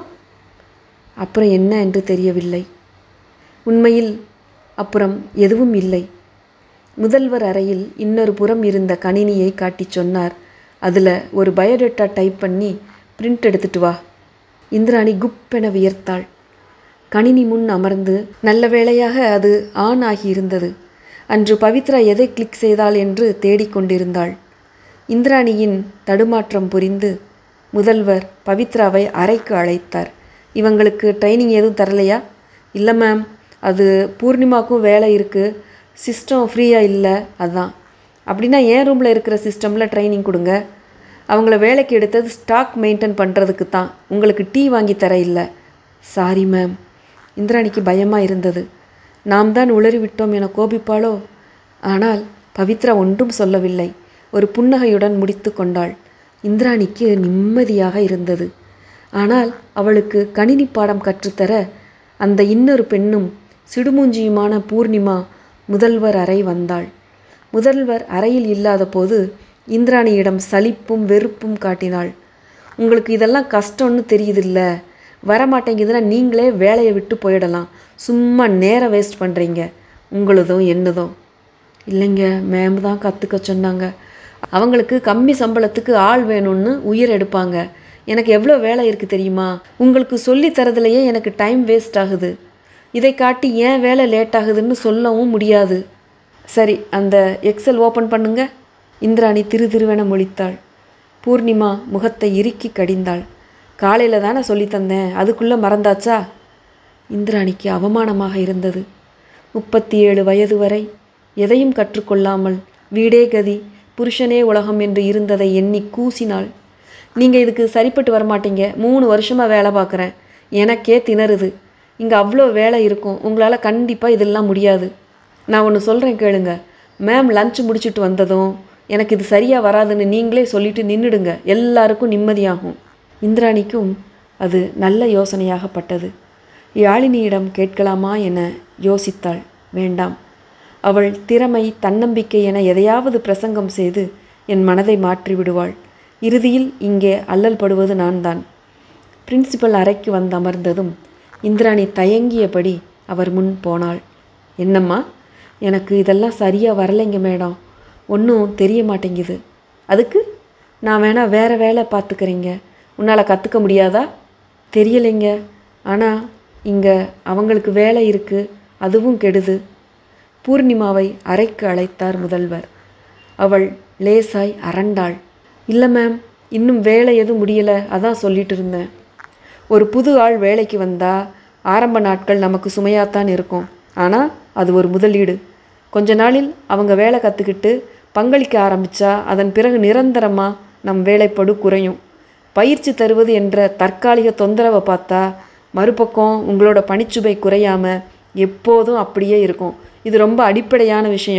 அப்புறம் என்ன என்று தெரியவில்லை உண்மையில் அப்புறம் எதுவும் இல்லை முதல்வர் அறையில் இன்னொரு புறம் இருந்த கணினியை காட்டிச் சொன்னார் அதில் ஒரு பயோடேட்டா டைப் பண்ணி பிரிண்ட் எடுத்துட்டு வா இந்திராணி குப்பென வியர்த்தாள் கணினி முன் அமர்ந்து நல்ல வேளையாக அது ஆன் ஆகியிருந்தது அன்று பவித்ரா எதை கிளிக் செய்தாள் என்று தேடிக்கொண்டிருந்தாள் இந்திராணியின் தடுமாற்றம் புரிந்து முதல்வர் பவித்ராவை அறைக்கு அழைத்தார் இவங்களுக்கு ட்ரைனிங் எதுவும் தரலையா இல்லை மேம் அது பூர்ணிமாக்கும் வேலை இருக்குது சிஸ்டம் ஃப்ரீயாக இல்லை அதான் அப்படின்னா என் ரூமில் இருக்கிற சிஸ்டமில் ட்ரைனிங் கொடுங்க அவங்கள வேலைக்கு எடுத்தது ஸ்டாக் மெயின்டைன் பண்ணுறதுக்கு தான் உங்களுக்கு டீ வாங்கி தர இல்லை சாரி மேம் இந்திராணிக்கு பயமாக இருந்தது நாம் தான் உளறி விட்டோம் என கோபிப்பாளோ ஆனால் பவித்ரா ஒன்றும் சொல்லவில்லை ஒரு புன்னகையுடன் முடித்து கொண்டாள் இந்திராணிக்கு நிம்மதியாக இருந்தது ஆனால் அவளுக்கு கணினி பாடம் கற்றுத்தர அந்த இன்னொரு பெண்ணும் சிடுமூஞ்சியுமான பூர்ணிமா முதல்வர் அறை வந்தாள் முதல்வர் அறையில் இல்லாத போது இந்திராணியிடம் சலிப்பும் வெறுப்பும் காட்டினாள் உங்களுக்கு இதெல்லாம் கஷ்டம்னு தெரியுதில்ல வரமாட்டேங்குதுன்னா நீங்களே வேலையை விட்டு போயிடலாம் சும்மா நேரம் வேஸ்ட் பண்ணுறீங்க உங்களுதும் என்னதும் இல்லைங்க மேம் தான் கற்றுக்க சொன்னாங்க அவங்களுக்கு கம்மி சம்பளத்துக்கு ஆள் வேணும்னு உயிர் எடுப்பாங்க எனக்கு எவ்வளோ வேலை இருக்குது தெரியுமா உங்களுக்கு சொல்லி தரதுலையே எனக்கு டைம் வேஸ்ட் ஆகுது இதை காட்டி ஏன் வேலை லேட் ஆகுதுன்னு சொல்லவும் முடியாது சரி அந்த எக்ஸல் ஓப்பன் பண்ணுங்க இந்திராணி திரு திருவென முழித்தாள் பூர்ணிமா முகத்தை இறுக்கி கடிந்தாள் காலையில் தானே சொல்லி தந்தேன் அதுக்குள்ளே மறந்தாச்சா இந்திராணிக்கு அவமானமாக இருந்தது முப்பத்தி ஏழு வயது வரை எதையும் கற்றுக்கொள்ளாமல் வீடே கதி புருஷனே உலகம் என்று இருந்ததை எண்ணி கூசினாள் நீங்கள் இதுக்கு சரிப்பட்டு வரமாட்டீங்க மூணு வருஷமாக வேலை பார்க்குறேன் எனக்கே திணறுது இங்கே அவ்வளோ வேலை இருக்கும் உங்களால் கண்டிப்பாக இதெல்லாம் முடியாது நான் ஒன்று சொல்கிறேன் கேளுங்க மேம் லஞ்ச் முடிச்சுட்டு வந்ததும் எனக்கு இது சரியாக வராதுன்னு நீங்களே சொல்லிட்டு நின்றுடுங்க எல்லாருக்கும் நிம்மதியாகும் இந்திராணிக்கும் அது நல்ல யோசனையாகப்பட்டது யாழினியிடம் கேட்கலாமா என யோசித்தாள் வேண்டாம் அவள் திறமை தன்னம்பிக்கை என எதையாவது பிரசங்கம் செய்து என் மனதை மாற்றி விடுவாள் இறுதியில் இங்கே அல்லல் படுவது நான்தான் பிரின்சிபல் அறைக்கு வந்து அமர்ந்ததும் இந்திராணி தயங்கியபடி அவர் முன் போனாள் என்னம்மா எனக்கு இதெல்லாம் சரியாக வரலைங்க மேடம் ஒன்றும் தெரிய மாட்டேங்குது அதுக்கு நான் வேணா வேறு வேலை பார்த்துக்கிறேங்க உன்னால் கற்றுக்க முடியாதா தெரியலைங்க ஆனால் இங்கே அவங்களுக்கு வேலை இருக்குது அதுவும் கெடுது பூர்ணிமாவை அறைக்கு அழைத்தார் முதல்வர் அவள் லேசாய் அரண்டாள் இல்லை மேம் இன்னும் வேலை எதுவும் முடியலை அதான் சொல்லிட்டு இருந்தேன் ஒரு புது ஆள் வேலைக்கு வந்தால் ஆரம்ப நாட்கள் நமக்கு சுமையாத்தான் இருக்கும் ஆனால் அது ஒரு முதலீடு கொஞ்ச நாளில் அவங்க வேலை கற்றுக்கிட்டு பங்களிக்க ஆரம்பித்தா அதன் பிறகு நிரந்தரமாக நம் வேலைப்படு குறையும் பயிற்சி தருவது என்ற தற்காலிக தொந்தரவை பார்த்தா மறுபக்கம் உங்களோட பணிச்சுமை குறையாமல் எப்போதும் அப்படியே இருக்கும் இது ரொம்ப அடிப்படையான விஷயம்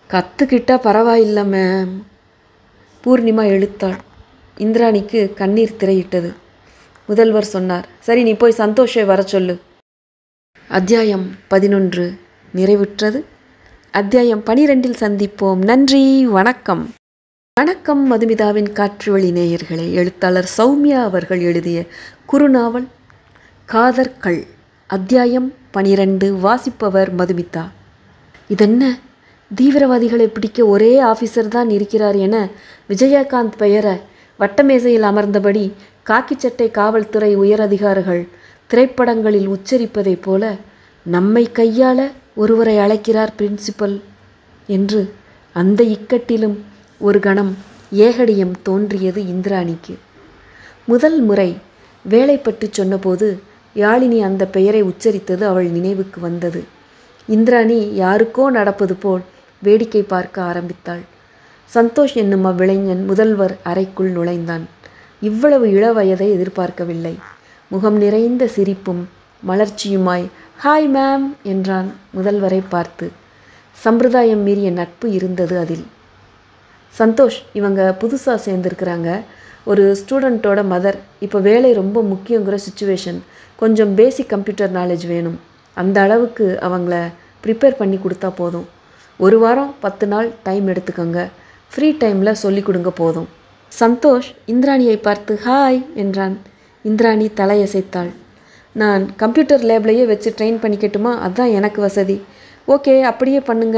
கற்றுக்கிட்டா பரவாயில்ல மேம் பூர்ணிமா எழுத்தாள் இந்திராணிக்கு கண்ணீர் திரையிட்டது முதல்வர் சொன்னார் சரி நீ போய் சந்தோஷை வர சொல்லு அத்தியாயம் பதினொன்று நிறைவுற்றது அத்தியாயம் பனிரெண்டில் சந்திப்போம் நன்றி வணக்கம் வணக்கம் மதுமிதாவின் காற்றுவழி நேயர்களே எழுத்தாளர் சௌமியா அவர்கள் எழுதிய குறுநாவல் காதற்கள் அத்தியாயம் பனிரெண்டு வாசிப்பவர் மதுமிதா இதென்ன தீவிரவாதிகளை பிடிக்க ஒரே ஆஃபீஸர் தான் இருக்கிறார் என விஜயகாந்த் பெயர வட்டமேசையில் அமர்ந்தபடி காக்கி சட்டை காவல்துறை உயரதிகாரிகள் திரைப்படங்களில் உச்சரிப்பதைப் போல நம்மை கையாள ஒருவரை அழைக்கிறார் பிரின்சிபல் என்று அந்த இக்கட்டிலும் ஒரு கணம் ஏகடியம் தோன்றியது இந்திராணிக்கு முதல் முறை வேலை பற்றி சொன்னபோது யாழினி அந்த பெயரை உச்சரித்தது அவள் நினைவுக்கு வந்தது இந்திராணி யாருக்கோ நடப்பது போல் வேடிக்கை பார்க்க ஆரம்பித்தாள் சந்தோஷ் என்னும் அவ்விளைஞன் முதல்வர் அறைக்குள் நுழைந்தான் இவ்வளவு இள வயதை எதிர்பார்க்கவில்லை முகம் நிறைந்த சிரிப்பும் மலர்ச்சியுமாய் ஹாய் மேம் என்றான் முதல்வரை பார்த்து சம்பிரதாயம் மீறிய நட்பு இருந்தது அதில் சந்தோஷ் இவங்க புதுசாக சேர்ந்துருக்குறாங்க ஒரு ஸ்டூடெண்ட்டோட மதர் இப்போ வேலை ரொம்ப முக்கியங்கிற சுச்சுவேஷன் கொஞ்சம் பேசிக் கம்ப்யூட்டர் நாலேஜ் வேணும் அந்த அளவுக்கு அவங்கள ப்ரிப்பேர் பண்ணி கொடுத்தா போதும் ஒரு வாரம் பத்து நாள் டைம் எடுத்துக்கோங்க ஃப்ரீ டைமில் சொல்லி கொடுங்க போதும் சந்தோஷ் இந்திராணியை பார்த்து ஹாய் என்றான் இந்திராணி தலையசைத்தாள் நான் கம்ப்யூட்டர் லேப்லையே வச்சு ட்ரெயின் பண்ணிக்கட்டுமா அதுதான் எனக்கு வசதி ஓகே அப்படியே பண்ணுங்க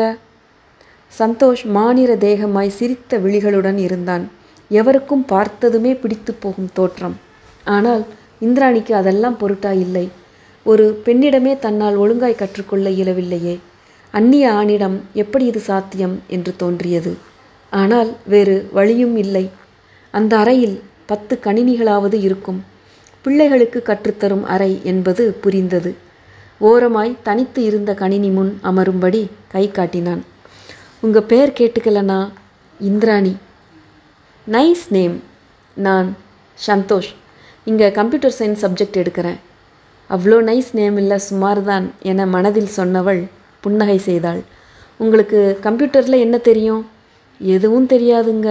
சந்தோஷ் மாநிற தேகமாய் சிரித்த விழிகளுடன் இருந்தான் எவருக்கும் பார்த்ததுமே பிடித்து போகும் தோற்றம் ஆனால் இந்திராணிக்கு அதெல்லாம் பொருட்டா இல்லை ஒரு பெண்ணிடமே தன்னால் ஒழுங்காய் கற்றுக்கொள்ள இயலவில்லையே அந்நிய ஆணிடம் எப்படி இது சாத்தியம் என்று தோன்றியது ஆனால் வேறு வழியும் இல்லை அந்த அறையில் பத்து கணினிகளாவது இருக்கும் பிள்ளைகளுக்கு கற்றுத்தரும் அறை என்பது புரிந்தது ஓரமாய் தனித்து இருந்த கணினி முன் அமரும்படி கை காட்டினான் உங்க பேர் கேட்டுக்கலனா இந்திராணி நைஸ் நேம் நான் சந்தோஷ் இங்கே கம்ப்யூட்டர் சயின்ஸ் சப்ஜெக்ட் எடுக்கிறேன் அவ்வளோ நைஸ் நேம் இல்லை சுமார் தான் என மனதில் சொன்னவள் புன்னகை செய்தாள் உங்களுக்கு கம்ப்யூட்டரில் என்ன தெரியும் எதுவும் தெரியாதுங்க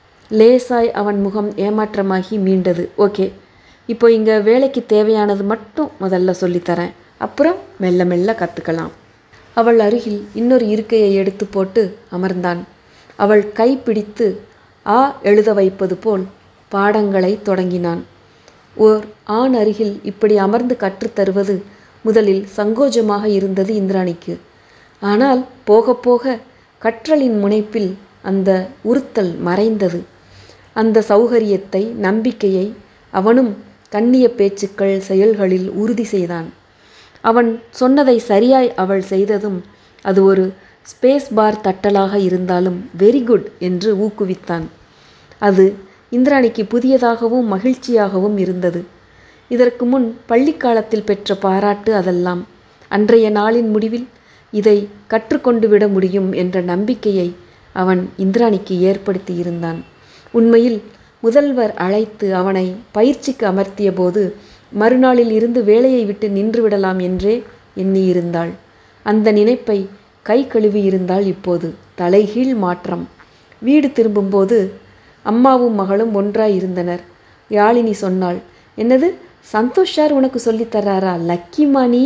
லேசாய் அவன் முகம் ஏமாற்றமாகி மீண்டது ஓகே இப்போ இங்கே வேலைக்கு தேவையானது மட்டும் முதல்ல சொல்லித்தரேன் அப்புறம் மெல்ல மெல்ல கற்றுக்கலாம் அவள் அருகில் இன்னொரு இருக்கையை எடுத்து போட்டு அமர்ந்தான் அவள் கை பிடித்து ஆ எழுத வைப்பது போல் பாடங்களை தொடங்கினான் ஓர் ஆண் அருகில் இப்படி அமர்ந்து கற்றுத்தருவது முதலில் சங்கோஜமாக இருந்தது இந்திராணிக்கு ஆனால் போக போக கற்றலின் முனைப்பில் அந்த உறுத்தல் மறைந்தது அந்த சௌகரியத்தை நம்பிக்கையை அவனும் கண்ணிய பேச்சுக்கள் செயல்களில் உறுதி செய்தான் அவன் சொன்னதை சரியாய் அவள் செய்ததும் அது ஒரு ஸ்பேஸ் பார் தட்டலாக இருந்தாலும் வெரி குட் என்று ஊக்குவித்தான் அது இந்திராணிக்கு புதியதாகவும் மகிழ்ச்சியாகவும் இருந்தது இதற்கு முன் பள்ளிக்காலத்தில் பெற்ற பாராட்டு அதெல்லாம் அன்றைய நாளின் முடிவில் இதை கற்றுக்கொண்டு விட முடியும் என்ற நம்பிக்கையை அவன் இந்திராணிக்கு ஏற்படுத்தி இருந்தான் உண்மையில் முதல்வர் அழைத்து அவனை பயிற்சிக்கு அமர்த்திய போது மறுநாளில் இருந்து வேலையை விட்டு நின்று விடலாம் என்றே எண்ணியிருந்தாள் அந்த நினைப்பை கை கழுவி இருந்தாள் இப்போது தலைகீழ் மாற்றம் வீடு திரும்பும்போது அம்மாவும் மகளும் ஒன்றாய் இருந்தனர் யாழினி சொன்னாள் என்னது சந்தோஷ் சார் உனக்கு சொல்லித் தர்றாரா லக்கி மணி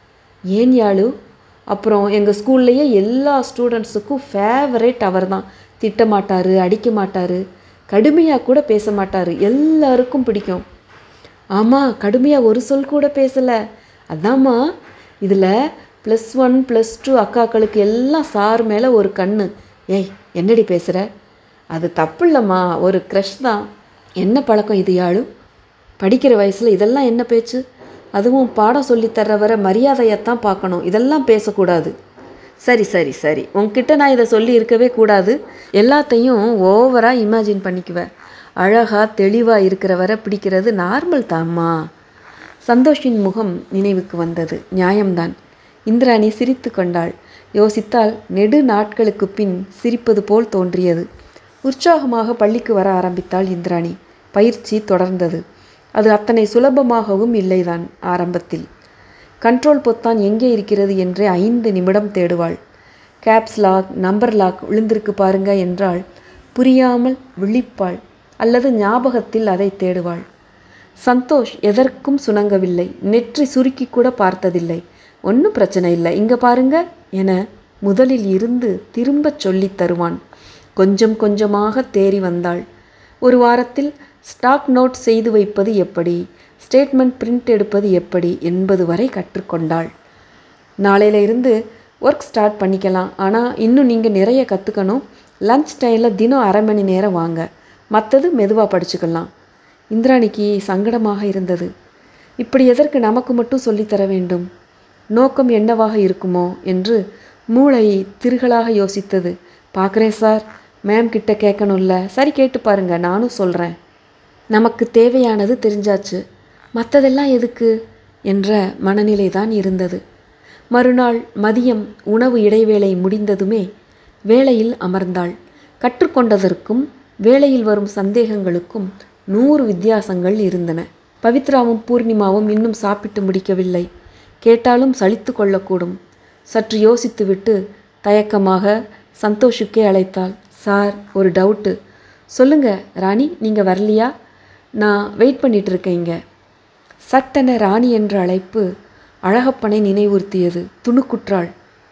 ஏன் யாழு அப்புறம் எங்கள் ஸ்கூல்லையே எல்லா ஸ்டூடெண்ட்ஸுக்கும் ஃபேவரேட் அவர் தான் திட்ட மாட்டார் அடிக்க மாட்டார் கடுமையாக கூட பேச மாட்டார் எல்லாருக்கும் பிடிக்கும் ஆமாம் கடுமையாக ஒரு சொல் கூட பேசலை அதாம்மா இதில் ப்ளஸ் ஒன் ப்ளஸ் டூ அக்காக்களுக்கு எல்லாம் சார் மேலே ஒரு கண்ணு ஏய் என்னடி பேசுகிற அது தப்பு இல்லைம்மா ஒரு க்ரஷ் தான் என்ன பழக்கம் இது யாழு படிக்கிற வயசில் இதெல்லாம் என்ன பேச்சு அதுவும் பாடம் சொல்லித் தர்றவரை மரியாதையைத்தான் பார்க்கணும் இதெல்லாம் பேசக்கூடாது சரி சரி சரி உன்கிட்ட நான் இதை சொல்லி இருக்கவே கூடாது எல்லாத்தையும் ஓவராக இமேஜின் பண்ணிக்குவேன் அழகாக தெளிவாக இருக்கிறவரை பிடிக்கிறது நார்மல் தாம்மா சந்தோஷின் முகம் நினைவுக்கு வந்தது நியாயம்தான் இந்திராணி சிரித்து கொண்டாள் யோசித்தால் நெடு நாட்களுக்கு பின் சிரிப்பது போல் தோன்றியது உற்சாகமாக பள்ளிக்கு வர ஆரம்பித்தாள் இந்திராணி பயிற்சி தொடர்ந்தது அது அத்தனை சுலபமாகவும் இல்லைதான் ஆரம்பத்தில் கண்ட்ரோல் பொத்தான் எங்கே இருக்கிறது என்றே ஐந்து நிமிடம் தேடுவாள் கேப்ஸ் லாக் நம்பர் லாக் விழுந்திருக்கு பாருங்க என்றால் புரியாமல் விழிப்பாள் அல்லது ஞாபகத்தில் அதை தேடுவாள் சந்தோஷ் எதற்கும் சுணங்கவில்லை நெற்றி சுருக்கி கூட பார்த்ததில்லை ஒன்றும் பிரச்சனை இல்லை இங்கே பாருங்க என முதலில் இருந்து திரும்பச் சொல்லித் தருவான் கொஞ்சம் கொஞ்சமாக தேறி வந்தாள் ஒரு வாரத்தில் ஸ்டாக் நோட் செய்து வைப்பது எப்படி ஸ்டேட்மெண்ட் பிரிண்ட் எடுப்பது எப்படி என்பது வரை கற்றுக்கொண்டாள் நாளையில இருந்து ஒர்க் ஸ்டார்ட் பண்ணிக்கலாம் ஆனால் இன்னும் நீங்கள் நிறைய கற்றுக்கணும் லஞ்ச் டைமில் தினம் அரை மணி நேரம் வாங்க மற்றது மெதுவாக படிச்சுக்கலாம் இந்திராணிக்கு சங்கடமாக இருந்தது இப்படி எதற்கு நமக்கு மட்டும் சொல்லித்தர வேண்டும் நோக்கம் என்னவாக இருக்குமோ என்று மூளை திருகலாக யோசித்தது பார்க்குறேன் சார் மேம் கிட்ட கேட்கணும்ல சரி கேட்டு பாருங்க நானும் சொல்கிறேன் நமக்கு தேவையானது தெரிஞ்சாச்சு மற்றதெல்லாம் எதுக்கு என்ற மனநிலை தான் இருந்தது மறுநாள் மதியம் உணவு இடைவேளை முடிந்ததுமே வேலையில் அமர்ந்தாள் கற்றுக்கொண்டதற்கும் வேலையில் வரும் சந்தேகங்களுக்கும் நூறு வித்தியாசங்கள் இருந்தன பவித்ராவும் பூர்ணிமாவும் இன்னும் சாப்பிட்டு முடிக்கவில்லை கேட்டாலும் சலித்து கொள்ளக்கூடும் சற்று யோசித்துவிட்டு தயக்கமாக சந்தோஷுக்கே அழைத்தாள் சார் ஒரு டவுட்டு சொல்லுங்க ராணி நீங்கள் வரலையா நான் வெயிட் பண்ணிட்டு இருக்கேன் இங்க சட்டென ராணி என்ற அழைப்பு அழகப்பனை நினைவுறுத்தியது துணுக்குற்றாள்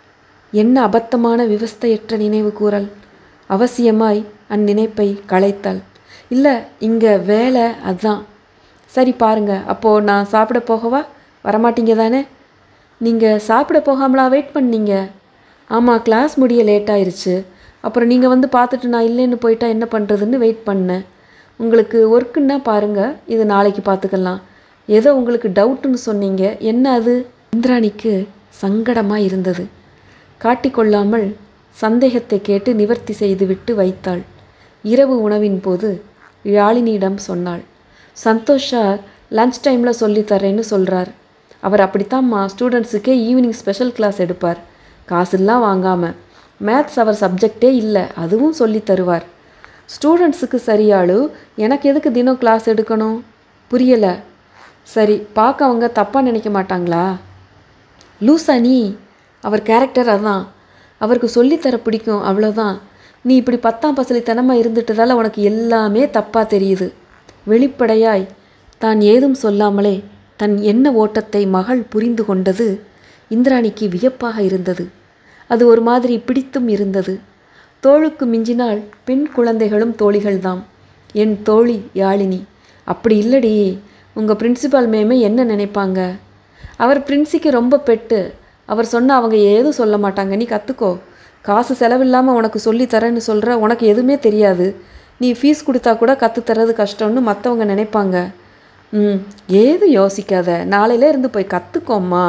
என்ன அபத்தமான விவஸ்தையற்ற நினைவு கூறல் அவசியமாய் அந்நினைப்பை களைத்தாள் இல்லை இங்கே வேலை அதான் சரி பாருங்க அப்போது நான் சாப்பிட போகவா வரமாட்டீங்க தானே நீங்கள் சாப்பிட போகாமலா வெயிட் பண்ணீங்க ஆமாம் கிளாஸ் முடிய லேட் ஆயிருச்சு அப்புறம் நீங்கள் வந்து பார்த்துட்டு நான் இல்லைன்னு போயிட்டா என்ன பண்ணுறதுன்னு வெயிட் பண்ணேன் உங்களுக்கு ஒர்க்குன்னா பாருங்கள் இது நாளைக்கு பார்த்துக்கலாம் ஏதோ உங்களுக்கு டவுட்டுன்னு சொன்னீங்க என்ன அது இந்திராணிக்கு சங்கடமாக இருந்தது காட்டிக்கொள்ளாமல் சந்தேகத்தை கேட்டு நிவர்த்தி செய்துவிட்டு வைத்தாள் இரவு உணவின் போது யாழினியிடம் சொன்னாள் சந்தோஷா லஞ்ச் டைமில் சொல்லித்தரேன்னு சொல்கிறார் அவர் அப்படித்தாம்மா ஸ்டூடெண்ட்ஸுக்கே ஈவினிங் ஸ்பெஷல் கிளாஸ் எடுப்பார் காசுலாம் வாங்காமல் மேத்ஸ் அவர் சப்ஜெக்டே இல்லை அதுவும் சொல்லித் தருவார் ஸ்டூடெண்ட்ஸுக்கு சரியாளு எனக்கு எதுக்கு தினம் கிளாஸ் எடுக்கணும் புரியலை சரி பார்க்க அவங்க தப்பாக நினைக்க மாட்டாங்களா லூசா நீ அவர் கேரக்டர் அதான் அவருக்கு சொல்லித்தர பிடிக்கும் அவ்வளோதான் நீ இப்படி பத்தாம் பசலித்தனமாக இருந்துட்டதால உனக்கு எல்லாமே தப்பாக தெரியுது வெளிப்படையாய் தான் ஏதும் சொல்லாமலே தன் எண்ண ஓட்டத்தை மகள் புரிந்து கொண்டது இந்திராணிக்கு வியப்பாக இருந்தது அது ஒரு மாதிரி பிடித்தும் இருந்தது தோளுக்கு மிஞ்சினால் பெண் குழந்தைகளும் தோழிகள்தாம் என் தோழி யாழினி அப்படி இல்லடி உங்கள் பிரின்சிபால் மேமே என்ன நினைப்பாங்க அவர் பிரின்சிக்கு ரொம்ப பெட்டு அவர் சொன்ன அவங்க ஏதும் சொல்ல மாட்டாங்க நீ கற்றுக்கோ காசு செலவில்லாமல் உனக்கு சொல்லி தரேன்னு சொல்கிற உனக்கு எதுவுமே தெரியாது நீ ஃபீஸ் கொடுத்தா கூட கற்றுத்தரது கஷ்டம்னு மற்றவங்க நினைப்பாங்க ம் ஏதும் யோசிக்காத நாளையில இருந்து போய் கற்றுக்கோம்மா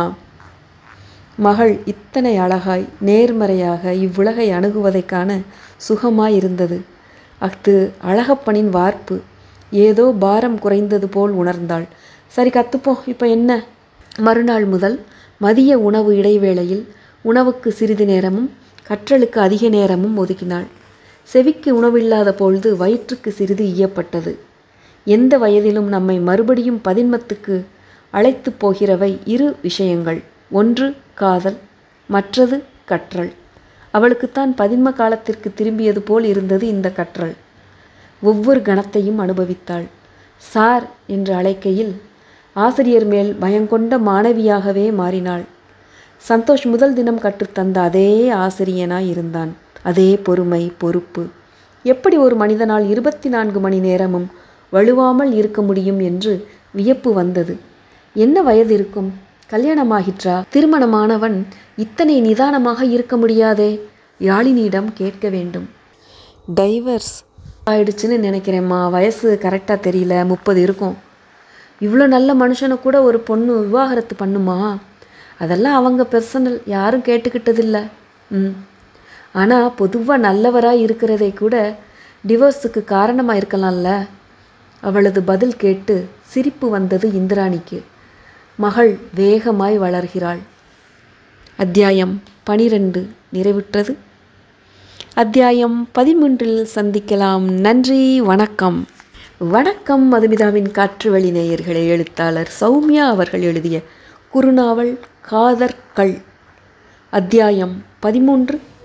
மகள் இத்தனை அழகாய் நேர்மறையாக இவ்வுலகை அணுகுவதைக் காண சுகமாய் இருந்தது அஃது அழகப்பனின் வார்ப்பு ஏதோ பாரம் குறைந்தது போல் உணர்ந்தாள் சரி கத்துப்போம் இப்போ என்ன மறுநாள் முதல் மதிய உணவு இடைவேளையில் உணவுக்கு சிறிது நேரமும் கற்றலுக்கு அதிக நேரமும் ஒதுக்கினாள் செவிக்கு உணவில்லாத பொழுது வயிற்றுக்கு சிறிது ஈயப்பட்டது எந்த வயதிலும் நம்மை மறுபடியும் பதின்மத்துக்கு அழைத்து போகிறவை இரு விஷயங்கள் ஒன்று காதல் மற்றது கற்றல் அவளுக்குத்தான் பதின்ம காலத்திற்கு திரும்பியது போல் இருந்தது இந்த கற்றல் ஒவ்வொரு கணத்தையும் அனுபவித்தாள் சார் என்று அழைக்கையில் ஆசிரியர் மேல் பயங்கொண்ட மாணவியாகவே மாறினாள் சந்தோஷ் முதல் தினம் கற்றுத்தந்த அதே ஆசிரியனாய் இருந்தான் அதே பொறுமை பொறுப்பு எப்படி ஒரு மனிதனால் இருபத்தி நான்கு மணி நேரமும் வலுவாமல் இருக்க முடியும் என்று வியப்பு வந்தது என்ன வயது இருக்கும் கல்யாணமாகிற்றா திருமணமானவன் இத்தனை நிதானமாக இருக்க முடியாதே யாழினியிடம் கேட்க வேண்டும் டைவர்ஸ் ஆயிடுச்சுன்னு நினைக்கிறேம்மா வயசு கரெக்டாக தெரியல முப்பது இருக்கும் இவ்வளோ நல்ல மனுஷனை கூட ஒரு பொண்ணு விவாகரத்து பண்ணுமா அதெல்லாம் அவங்க பர்சனல் யாரும் கேட்டுக்கிட்டதில்ல ம் ஆனால் பொதுவாக நல்லவராக இருக்கிறதே கூட டிவோர்ஸுக்கு காரணமாக இருக்கலாம்ல அவளது பதில் கேட்டு சிரிப்பு வந்தது இந்திராணிக்கு மகள் வேகமாய் வளர்கிறாள் அத்தியாயம் பனிரெண்டு நிறைவுற்றது அத்தியாயம் பதிமூன்றில் சந்திக்கலாம் நன்றி வணக்கம் வணக்கம் மதுமிதாவின் காற்று வழி நேயர்களே எழுத்தாளர் சௌமியா அவர்கள் எழுதிய குறுநாவல் காதர் கள் அத்தியாயம் பதிமூன்று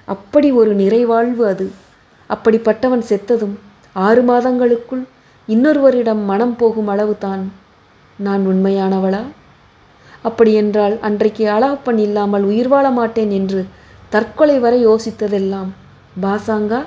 அப்படி ஒரு நிறைவாழ்வு அது அப்படிப்பட்டவன் செத்ததும் ஆறு மாதங்களுக்குள் இன்னொருவரிடம் மனம் போகும் அளவு தான் நான் உண்மையானவளா அப்படியென்றால் அன்றைக்கு அழகப்பன் இல்லாமல் உயிர் வாழ மாட்டேன் என்று தற்கொலை வரை யோசித்ததெல்லாம் பாசாங்கா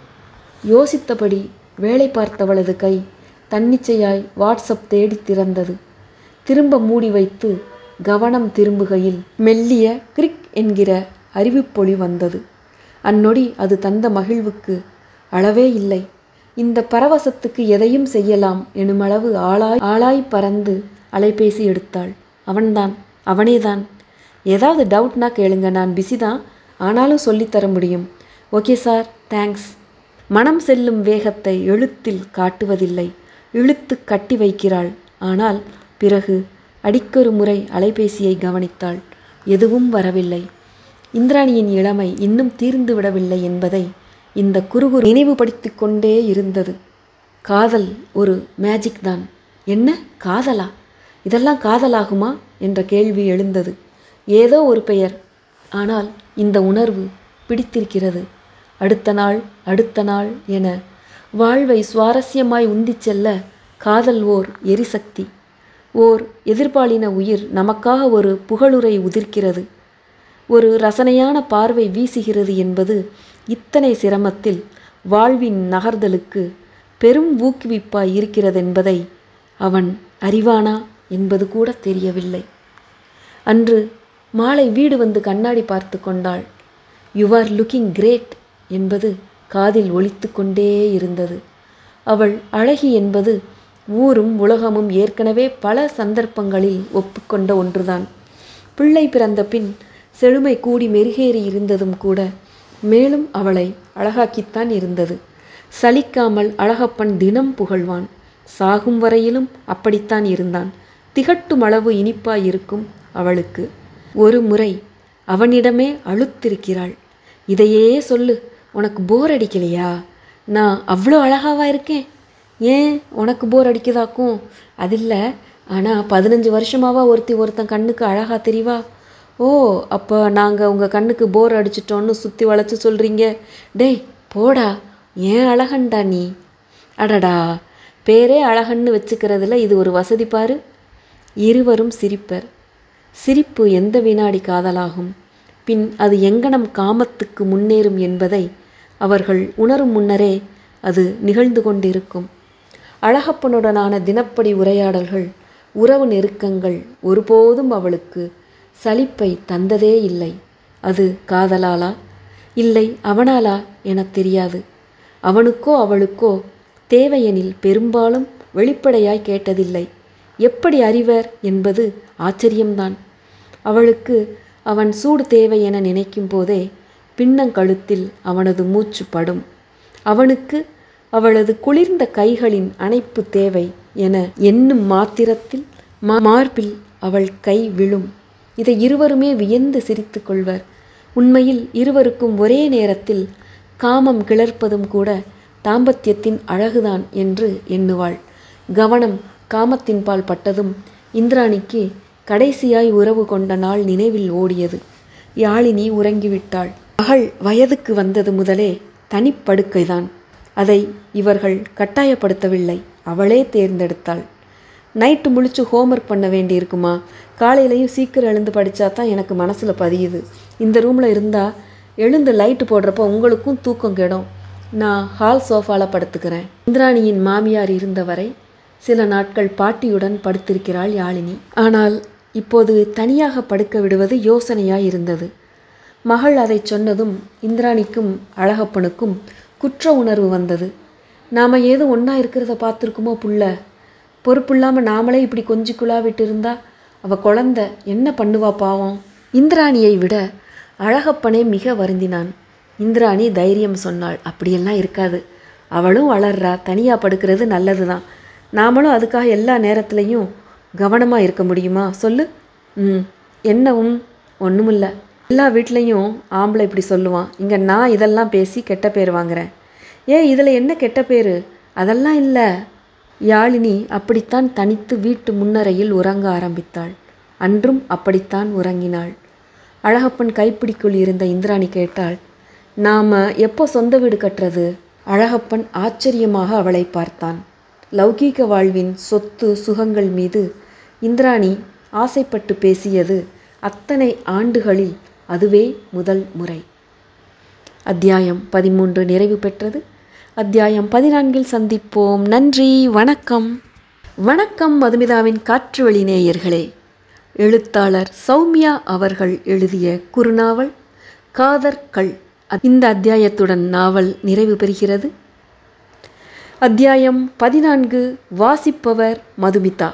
யோசித்தபடி வேலை பார்த்தவளது கை தன்னிச்சையாய் வாட்ஸ்அப் தேடி திறந்தது திரும்ப மூடி வைத்து கவனம் திரும்புகையில் மெல்லிய கிரிக் என்கிற அறிவிப்பொலி வந்தது அந்நொடி அது தந்த மகிழ்வுக்கு அளவே இல்லை இந்த பரவசத்துக்கு எதையும் செய்யலாம் எனுமளவு ஆளாய் ஆளாய் பறந்து அலைபேசி எடுத்தாள் அவன்தான் அவனேதான் ஏதாவது டவுட்னா கேளுங்க நான் பிஸி தான் ஆனாலும் சொல்லித்தர முடியும் ஓகே சார் தேங்க்ஸ் மனம் செல்லும் வேகத்தை எழுத்தில் காட்டுவதில்லை இழுத்து கட்டி வைக்கிறாள் ஆனால் பிறகு அடிக்கொரு முறை அலைபேசியை கவனித்தாள் எதுவும் வரவில்லை இந்திராணியின் இளமை இன்னும் தீர்ந்து விடவில்லை என்பதை இந்த குறுகுறு நினைவுபடுத்தி கொண்டே இருந்தது காதல் ஒரு மேஜிக் தான் என்ன காதலா இதெல்லாம் காதலாகுமா என்ற கேள்வி எழுந்தது ஏதோ ஒரு பெயர் ஆனால் இந்த உணர்வு பிடித்திருக்கிறது அடுத்த நாள் அடுத்த நாள் என வாழ்வை சுவாரஸ்யமாய் உந்திச் செல்ல காதல் ஓர் எரிசக்தி ஓர் எதிர்பாலின உயிர் நமக்காக ஒரு புகழுரை உதிர்க்கிறது ஒரு ரசனையான பார்வை வீசுகிறது என்பது இத்தனை சிரமத்தில் வாழ்வின் நகர்தலுக்கு பெரும் ஊக்குவிப்பாய் இருக்கிறதென்பதை அவன் அறிவானா என்பது கூட தெரியவில்லை அன்று மாலை வீடு வந்து கண்ணாடி பார்த்து கொண்டாள் யூ ஆர் லுக்கிங் கிரேட் என்பது காதில் ஒலித்து கொண்டே இருந்தது அவள் அழகி என்பது ஊரும் உலகமும் ஏற்கனவே பல சந்தர்ப்பங்களில் ஒப்புக்கொண்ட ஒன்றுதான் பிள்ளை பிறந்த பின் செழுமை கூடி மெருகேறி இருந்ததும் கூட மேலும் அவளை அழகாக்கித்தான் இருந்தது சலிக்காமல் அழகப்பன் தினம் புகழ்வான் சாகும் வரையிலும் அப்படித்தான் இருந்தான் திகட்டும் அளவு இனிப்பாய் இருக்கும் அவளுக்கு ஒரு முறை அவனிடமே அழுத்திருக்கிறாள் இதையே சொல்லு உனக்கு போர் அடிக்கலையா நான் அவ்வளோ அழகாவா இருக்கேன் ஏன் உனக்கு போர் அடிக்குதாக்கும் அதில்ல ஆனால் பதினஞ்சு வருஷமாவா ஒருத்தி ஒருத்தன் கண்ணுக்கு அழகா தெரியவா ஓ அப்போ நாங்கள் உங்கள் கண்ணுக்கு போர் அடிச்சிட்டோன்னு சுற்றி வளைச்சு சொல்கிறீங்க டேய் போடா ஏன் அழகன்டா நீ அடடா பேரே அழகன்னு வச்சுக்கிறதுல இது ஒரு வசதி பாரு இருவரும் சிரிப்பர் சிரிப்பு எந்த வினாடி காதலாகும் பின் அது எங்கனம் காமத்துக்கு முன்னேறும் என்பதை அவர்கள் உணரும் முன்னரே அது நிகழ்ந்து கொண்டிருக்கும் அழகப்பனுடனான தினப்படி உரையாடல்கள் உறவு நெருக்கங்கள் ஒருபோதும் அவளுக்கு சலிப்பை தந்ததே இல்லை அது காதலாலா இல்லை அவனாலா எனத் தெரியாது அவனுக்கோ அவளுக்கோ தேவையெனில் பெரும்பாலும் வெளிப்படையாய் கேட்டதில்லை எப்படி அறிவர் என்பது ஆச்சரியம்தான் அவளுக்கு அவன் சூடு தேவை என நினைக்கும் போதே பின்னங்கழுத்தில் அவனது மூச்சு படும் அவனுக்கு அவளது குளிர்ந்த கைகளின் அணைப்பு தேவை என எண்ணும் மாத்திரத்தில் மா- மார்பில் அவள் கை விழும் இதை இருவருமே வியந்து சிரித்துக் கொள்வர் உண்மையில் இருவருக்கும் ஒரே நேரத்தில் காமம் கிளர்ப்பதும் கூட தாம்பத்தியத்தின் அழகுதான் என்று எண்ணுவாள் கவனம் காமத்தின் பால் பட்டதும் இந்திராணிக்கு கடைசியாய் உறவு கொண்ட நாள் நினைவில் ஓடியது யாழினி உறங்கிவிட்டாள் மகள் வயதுக்கு வந்தது முதலே தனிப்படுக்கைதான் அதை இவர்கள் கட்டாயப்படுத்தவில்லை அவளே தேர்ந்தெடுத்தாள் நைட்டு முழிச்சு ஹோம்ஒர்க் பண்ண வேண்டியிருக்குமா காலையிலையும் சீக்கிரம் எழுந்து படித்தா தான் எனக்கு மனசில் பதியுது இந்த ரூமில் இருந்தால் எழுந்து லைட்டு போடுறப்போ உங்களுக்கும் தூக்கம் கெடும் நான் ஹால் சோஃபாவில் படுத்துக்கிறேன் இந்திராணியின் மாமியார் இருந்தவரை சில நாட்கள் பாட்டியுடன் படுத்திருக்கிறாள் யாழினி ஆனால் இப்போது தனியாக படுக்க விடுவது யோசனையாய் இருந்தது மகள் அதை சொன்னதும் இந்திராணிக்கும் அழகப்பனுக்கும் குற்ற உணர்வு வந்தது நாம் ஏதோ ஒன்றா இருக்கிறத பார்த்துருக்குமோ புள்ள பொறுப்பில்லாமல் நாமளே இப்படி கொஞ்சி குழாவிட்டு இருந்தா அவ குழந்தை என்ன பண்ணுவா பாவம் இந்திராணியை விட அழகப்பனே மிக வருந்தினான் இந்திராணி தைரியம் சொன்னாள் அப்படியெல்லாம் இருக்காது அவளும் வளர்றா தனியாக படுக்கிறது நல்லது தான் நாமளும் அதுக்காக எல்லா நேரத்துலையும் கவனமாக இருக்க முடியுமா சொல்லு ம் என்னவும் ஒன்றுமில்ல எல்லா வீட்லேயும் ஆம்பளை இப்படி சொல்லுவான் இங்கே நான் இதெல்லாம் பேசி கெட்ட பேர் வாங்குறேன் ஏ இதில் என்ன கெட்ட பேர் அதெல்லாம் இல்லை யாழினி அப்படித்தான் தனித்து வீட்டு முன்னறையில் உறங்க ஆரம்பித்தாள் அன்றும் அப்படித்தான் உறங்கினாள் அழகப்பன் கைப்பிடிக்குள் இருந்த இந்திராணி கேட்டாள் நாம் எப்போ சொந்த வீடு கட்டுறது அழகப்பன் ஆச்சரியமாக அவளை பார்த்தான் லௌகீக வாழ்வின் சொத்து சுகங்கள் மீது இந்திராணி ஆசைப்பட்டு பேசியது அத்தனை ஆண்டுகளில் அதுவே முதல் முறை அத்தியாயம் பதிமூன்று நிறைவு பெற்றது அத்தியாயம் பதினான்கில் சந்திப்போம் நன்றி வணக்கம் வணக்கம் மதுமிதாவின் காற்றுவழி நேயர்களே எழுத்தாளர் சௌமியா அவர்கள் எழுதிய குறுநாவல் காதர் கள் இந்த அத்தியாயத்துடன் நாவல் நிறைவு பெறுகிறது அத்தியாயம் பதினான்கு வாசிப்பவர் மதுமிதா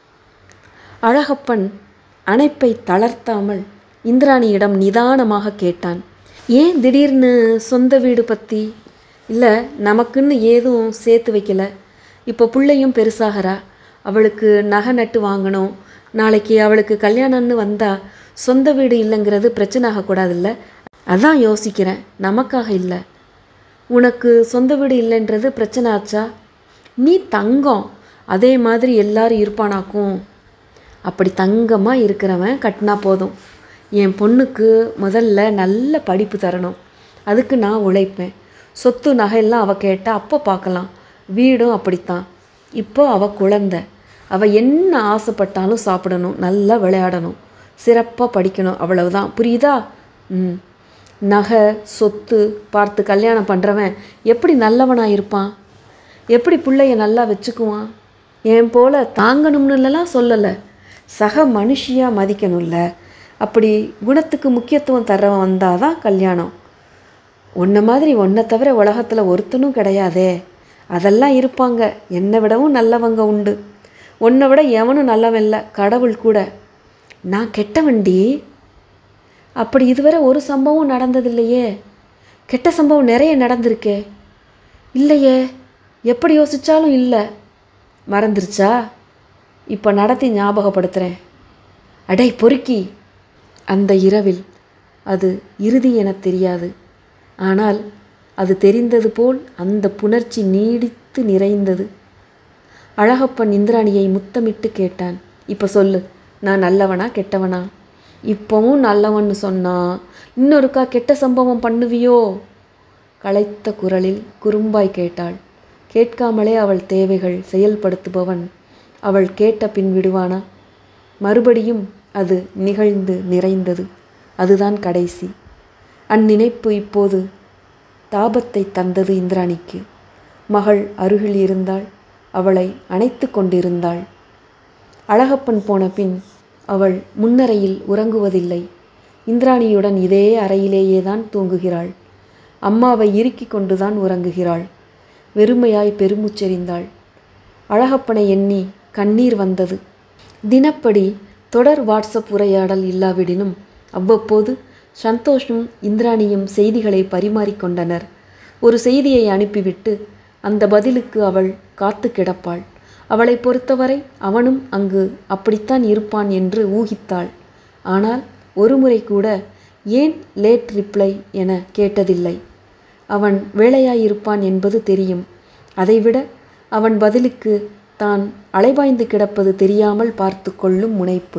அழகப்பன் அணைப்பை தளர்த்தாமல் இந்திராணியிடம் நிதானமாக கேட்டான் ஏன் திடீர்னு சொந்த வீடு பற்றி இல்லை நமக்குன்னு ஏதும் சேர்த்து வைக்கல இப்போ பிள்ளையும் பெருசாகிறா அவளுக்கு நகை நட்டு வாங்கணும் நாளைக்கு அவளுக்கு கல்யாணம்னு வந்தால் சொந்த வீடு இல்லைங்கிறது பிரச்சனை ஆகக்கூடாதுல்ல அதான் யோசிக்கிறேன் நமக்காக இல்லை உனக்கு சொந்த வீடு இல்லைன்றது பிரச்சனை ஆச்சா நீ தங்கம் அதே மாதிரி எல்லாரும் இருப்பானாக்கும் அப்படி தங்கமாக இருக்கிறவன் கட்டினா போதும் என் பொண்ணுக்கு முதல்ல நல்ல படிப்பு தரணும் அதுக்கு நான் உழைப்பேன் சொத்து நகையெல்லாம் அவள் கேட்டால் அப்போ பார்க்கலாம் வீடும் அப்படித்தான் இப்போ அவள் குழந்த அவள் என்ன ஆசைப்பட்டாலும் சாப்பிடணும் நல்லா விளையாடணும் சிறப்பாக படிக்கணும் அவ்வளவுதான் புரியுதா ம் நகை சொத்து பார்த்து கல்யாணம் பண்ணுறவன் எப்படி நல்லவனாக இருப்பான் எப்படி பிள்ளைய நல்லா வச்சுக்குவான் என் போல தாங்கணும்னுலாம் சொல்லலை சக மனுஷியாக மதிக்கணும்ல அப்படி குணத்துக்கு முக்கியத்துவம் தரவன் வந்தால் தான் கல்யாணம் உன்னை மாதிரி உன்னை தவிர உலகத்தில் ஒருத்தனும் கிடையாதே அதெல்லாம் இருப்பாங்க என்னை விடவும் நல்லவங்க உண்டு உன்னை விட எவனும் நல்லவன் இல்லை கடவுள் கூட நான் கெட்டவன்டி அப்படி இதுவரை ஒரு சம்பவம் நடந்ததில்லையே கெட்ட சம்பவம் நிறைய நடந்திருக்கே இல்லையே எப்படி யோசிச்சாலும் இல்லை மறந்துருச்சா இப்போ நடத்தி ஞாபகப்படுத்துகிறேன் அடை பொறுக்கி அந்த இரவில் அது இறுதி எனத் தெரியாது ஆனால் அது தெரிந்தது போல் அந்த புணர்ச்சி நீடித்து நிறைந்தது அழகப்பன் இந்திராணியை முத்தமிட்டு கேட்டான் இப்போ சொல்லு நான் நல்லவனா கெட்டவனா இப்போவும் நல்லவன்னு சொன்னா இன்னொருக்கா கெட்ட சம்பவம் பண்ணுவியோ களைத்த குரலில் குறும்பாய் கேட்டாள் கேட்காமலே அவள் தேவைகள் செயல்படுத்துபவன் அவள் கேட்ட பின் விடுவானா மறுபடியும் அது நிகழ்ந்து நிறைந்தது அதுதான் கடைசி அந்நினைப்பு இப்போது தாபத்தை தந்தது இந்திராணிக்கு மகள் அருகில் இருந்தாள் அவளை அணைத்து கொண்டிருந்தாள் அழகப்பன் போன பின் அவள் முன்னறையில் உறங்குவதில்லை இந்திராணியுடன் இதே அறையிலேயே தான் தூங்குகிறாள் அம்மாவை இறுக்கிக் கொண்டுதான் உறங்குகிறாள் வெறுமையாய் பெருமூச்செறிந்தாள் அழகப்பனை எண்ணி கண்ணீர் வந்தது தினப்படி தொடர் வாட்ஸ்அப் உரையாடல் இல்லாவிடினும் அவ்வப்போது சந்தோஷும் இந்திராணியும் செய்திகளை பரிமாறிக்கொண்டனர் ஒரு செய்தியை அனுப்பிவிட்டு அந்த பதிலுக்கு அவள் காத்து கிடப்பாள் அவளை பொறுத்தவரை அவனும் அங்கு அப்படித்தான் இருப்பான் என்று ஊகித்தாள் ஆனால் ஒருமுறை கூட ஏன் லேட் ரிப்ளை என கேட்டதில்லை அவன் வேலையாயிருப்பான் என்பது தெரியும் அதைவிட அவன் பதிலுக்கு தான் அலைபாய்ந்து கிடப்பது தெரியாமல் பார்த்து கொள்ளும் முனைப்பு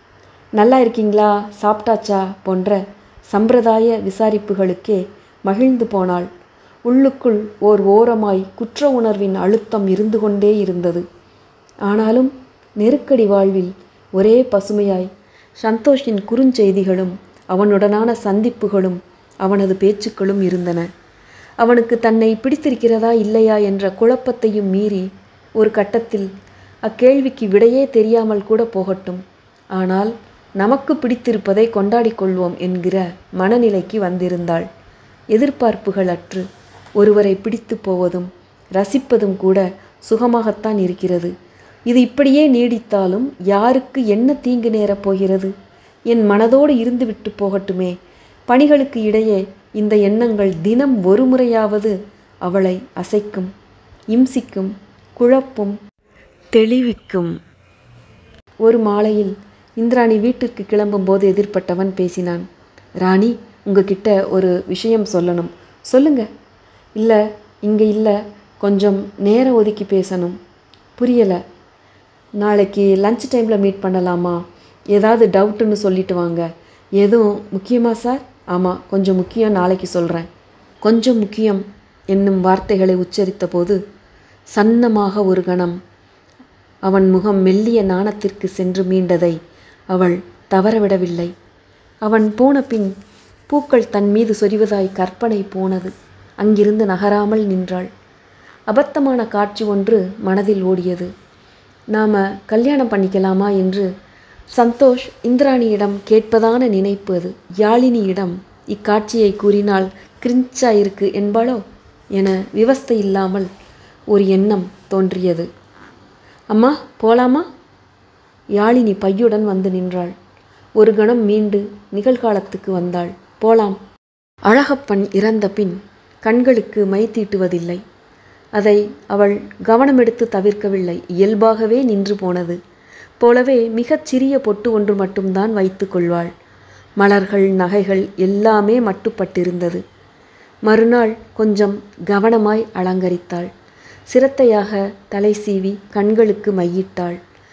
நல்லா இருக்கீங்களா சாப்பிட்டாச்சா போன்ற சம்பிரதாய விசாரிப்புகளுக்கே மகிழ்ந்து போனாள் உள்ளுக்குள் ஓர் ஓரமாய் குற்ற உணர்வின் அழுத்தம் இருந்து கொண்டே இருந்தது ஆனாலும் நெருக்கடி வாழ்வில் ஒரே பசுமையாய் சந்தோஷின் குறுஞ்செய்திகளும் அவனுடனான சந்திப்புகளும் அவனது பேச்சுக்களும் இருந்தன அவனுக்கு தன்னை பிடித்திருக்கிறதா இல்லையா என்ற குழப்பத்தையும் மீறி ஒரு கட்டத்தில் அக்கேள்விக்கு விடையே தெரியாமல் கூட போகட்டும் ஆனால் நமக்கு பிடித்திருப்பதை கொண்டாடிக் கொள்வோம் என்கிற மனநிலைக்கு வந்திருந்தாள் எதிர்பார்ப்புகள் அற்று ஒருவரை பிடித்து போவதும் ரசிப்பதும் கூட சுகமாகத்தான் இருக்கிறது இது இப்படியே நீடித்தாலும் யாருக்கு என்ன தீங்கு நேரப் போகிறது என் மனதோடு இருந்துவிட்டு போகட்டுமே பணிகளுக்கு இடையே இந்த எண்ணங்கள் தினம் ஒரு முறையாவது அவளை அசைக்கும் இம்சிக்கும் குழப்பும் தெளிவிக்கும் ஒரு மாலையில் இந்திராணி வீட்டிற்கு கிளம்பும்போது எதிர்ப்பட்டவன் பேசினான் ராணி உங்ககிட்ட ஒரு விஷயம் சொல்லணும் சொல்லுங்க இல்லை இங்கே இல்லை கொஞ்சம் நேரம் ஒதுக்கி பேசணும் புரியலை நாளைக்கு லஞ்ச் டைமில் மீட் பண்ணலாமா ஏதாவது டவுட்டுன்னு சொல்லிட்டு வாங்க எதுவும் முக்கியமா சார் ஆமாம் கொஞ்சம் முக்கியம் நாளைக்கு சொல்கிறேன் கொஞ்சம் முக்கியம் என்னும் வார்த்தைகளை உச்சரித்தபோது சன்னமாக ஒரு கணம் அவன் முகம் மெல்லிய நாணத்திற்கு சென்று மீண்டதை அவள் தவறவிடவில்லை அவன் போன பின் பூக்கள் தன் மீது சொரிவதாய் கற்பனை போனது அங்கிருந்து நகராமல் நின்றாள் அபத்தமான காட்சி ஒன்று மனதில் ஓடியது நாம கல்யாணம் பண்ணிக்கலாமா என்று சந்தோஷ் இந்திராணியிடம் கேட்பதான நினைப்பு அது யாழினியிடம் இக்காட்சியை கூறினால் கிரிஞ்சா இருக்கு என்பாளோ என விவஸ்தை இல்லாமல் ஒரு எண்ணம் தோன்றியது அம்மா போலாமா யாழினி பையுடன் வந்து நின்றாள் ஒரு கணம் மீண்டு நிகழ்காலத்துக்கு வந்தாள் போலாம் அழகப்பன் இறந்த பின் கண்களுக்கு மை தீட்டுவதில்லை அதை அவள் கவனமெடுத்து தவிர்க்கவில்லை இயல்பாகவே நின்று போனது போலவே மிகச் சிறிய பொட்டு ஒன்று மட்டும்தான் வைத்து கொள்வாள் மலர்கள் நகைகள் எல்லாமே மட்டுப்பட்டிருந்தது மறுநாள் கொஞ்சம் கவனமாய் அலங்கரித்தாள் சிரத்தையாக தலை சீவி கண்களுக்கு மையிட்டாள்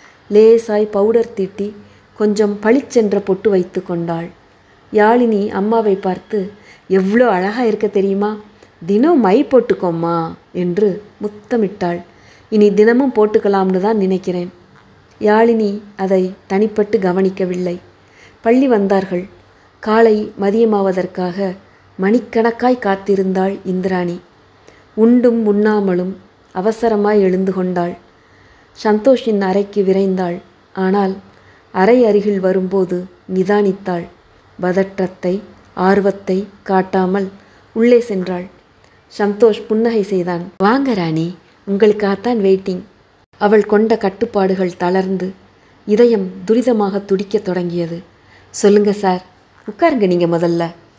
லேசாய் பவுடர் தீட்டி கொஞ்சம் பளிச்சென்ற பொட்டு வைத்து கொண்டாள் யாழினி அம்மாவை பார்த்து எவ்வளோ அழகா இருக்க தெரியுமா தினம் மை போட்டுக்கோம்மா என்று முத்தமிட்டாள் இனி தினமும் போட்டுக்கலாம்னு தான் நினைக்கிறேன் யாழினி அதை தனிப்பட்டு கவனிக்கவில்லை பள்ளி வந்தார்கள் காலை மதியமாவதற்காக மணிக்கணக்காய் காத்திருந்தாள் இந்திராணி உண்டும் உண்ணாமலும் அவசரமாய் எழுந்து கொண்டாள் சந்தோஷின் அறைக்கு விரைந்தாள் ஆனால் அறை அருகில் வரும்போது நிதானித்தாள் பதற்றத்தை ஆர்வத்தை காட்டாமல் உள்ளே சென்றாள் சந்தோஷ் புன்னகை செய்தான் வாங்க ராணி உங்களுக்காகத்தான் வெயிட்டிங் அவள் கொண்ட கட்டுப்பாடுகள் தளர்ந்து இதயம் துரிதமாக துடிக்கத் தொடங்கியது சொல்லுங்க சார் உட்காருங்க நீங்கள் முதல்ல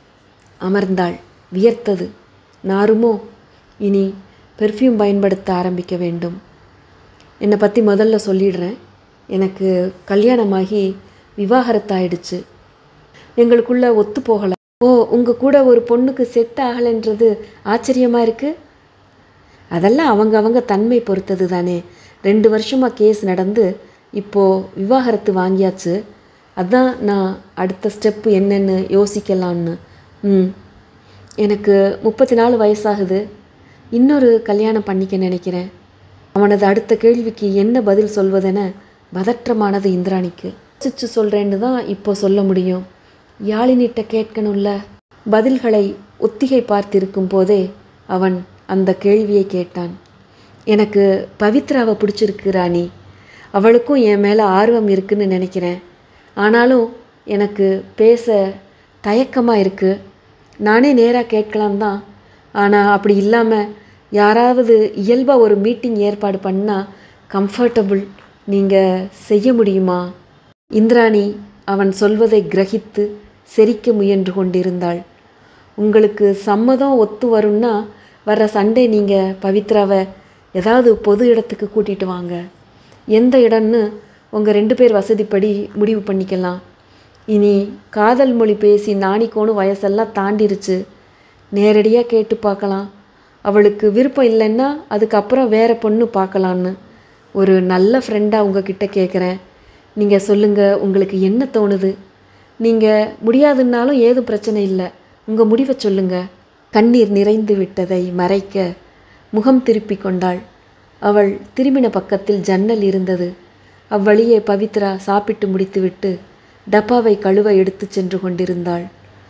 அமர்ந்தாள் வியர்த்தது நாருமோ இனி பெர்ஃப்யூம் பயன்படுத்த ஆரம்பிக்க வேண்டும் என்னை பற்றி முதல்ல சொல்லிடுறேன் எனக்கு கல்யாணமாகி விவாகரத்தாயிடுச்சு எங்களுக்குள்ள ஒத்து போகலை ஓ உங்கள் கூட ஒரு பொண்ணுக்கு செட் ஆகலைன்றது ஆச்சரியமாக இருக்குது அதெல்லாம் அவங்க அவங்க தன்மை பொறுத்தது தானே ரெண்டு வருஷமாக கேஸ் நடந்து இப்போது விவாகரத்து வாங்கியாச்சு அதான் நான் அடுத்த ஸ்டெப்பு என்னன்னு யோசிக்கலான்னு ம் எனக்கு முப்பத்தி நாலு வயசாகுது இன்னொரு கல்யாணம் பண்ணிக்க நினைக்கிறேன் அவனது அடுத்த கேள்விக்கு என்ன பதில் சொல்வதென பதற்றமானது இந்திராணிக்கு யோசிச்சு சொல்கிறேன்னு தான் இப்போ சொல்ல முடியும் யாழினிட்ட கேட்கணும்ல பதில்களை ஒத்திகை பார்த்திருக்கும் போதே அவன் அந்த கேள்வியை கேட்டான் எனக்கு பவித்ராவை பிடிச்சிருக்கு ராணி அவளுக்கும் என் மேலே ஆர்வம் இருக்குன்னு நினைக்கிறேன் ஆனாலும் எனக்கு பேச தயக்கமாக இருக்குது நானே நேராக கேட்கலாம் தான் ஆனால் அப்படி இல்லாமல் யாராவது இயல்பாக ஒரு மீட்டிங் ஏற்பாடு பண்ணால் கம்ஃபர்டபுள் நீங்கள் செய்ய முடியுமா இந்திராணி அவன் சொல்வதை கிரகித்து செரிக்க முயன்று கொண்டிருந்தாள் உங்களுக்கு சம்மதம் ஒத்து வரும்னா வர்ற சண்டே நீங்கள் பவித்ராவை ஏதாவது பொது இடத்துக்கு கூட்டிகிட்டு வாங்க எந்த இடம்னு உங்கள் ரெண்டு பேர் வசதிப்படி முடிவு பண்ணிக்கலாம் இனி காதல் மொழி பேசி நாணிக்கோணு வயசெல்லாம் தாண்டிருச்சு நேரடியாக கேட்டு பார்க்கலாம் அவளுக்கு விருப்பம் இல்லைன்னா அதுக்கப்புறம் வேற பொண்ணு பார்க்கலான்னு ஒரு நல்ல ஃப்ரெண்டாக உங்ககிட்ட கேட்குறேன் நீங்கள் சொல்லுங்கள் உங்களுக்கு என்ன தோணுது நீங்கள் முடியாதுன்னாலும் ஏதும் பிரச்சனை இல்லை உங்கள் முடிவை சொல்லுங்கள் கண்ணீர் நிறைந்து விட்டதை மறைக்க முகம் திருப்பி கொண்டாள் அவள் திரும்பின பக்கத்தில் ஜன்னல் இருந்தது அவ்வழியே பவித்ரா சாப்பிட்டு முடித்துவிட்டு டப்பாவை கழுவ எடுத்துச் சென்று கொண்டிருந்தாள்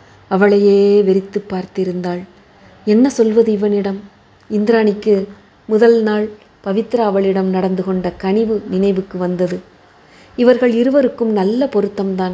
அவளையே வெறித்து பார்த்திருந்தாள் என்ன சொல்வது இவனிடம் இந்திராணிக்கு முதல் நாள் பவித்ரா அவளிடம் நடந்து கொண்ட கனிவு நினைவுக்கு வந்தது இவர்கள் இருவருக்கும் நல்ல பொருத்தம்தான்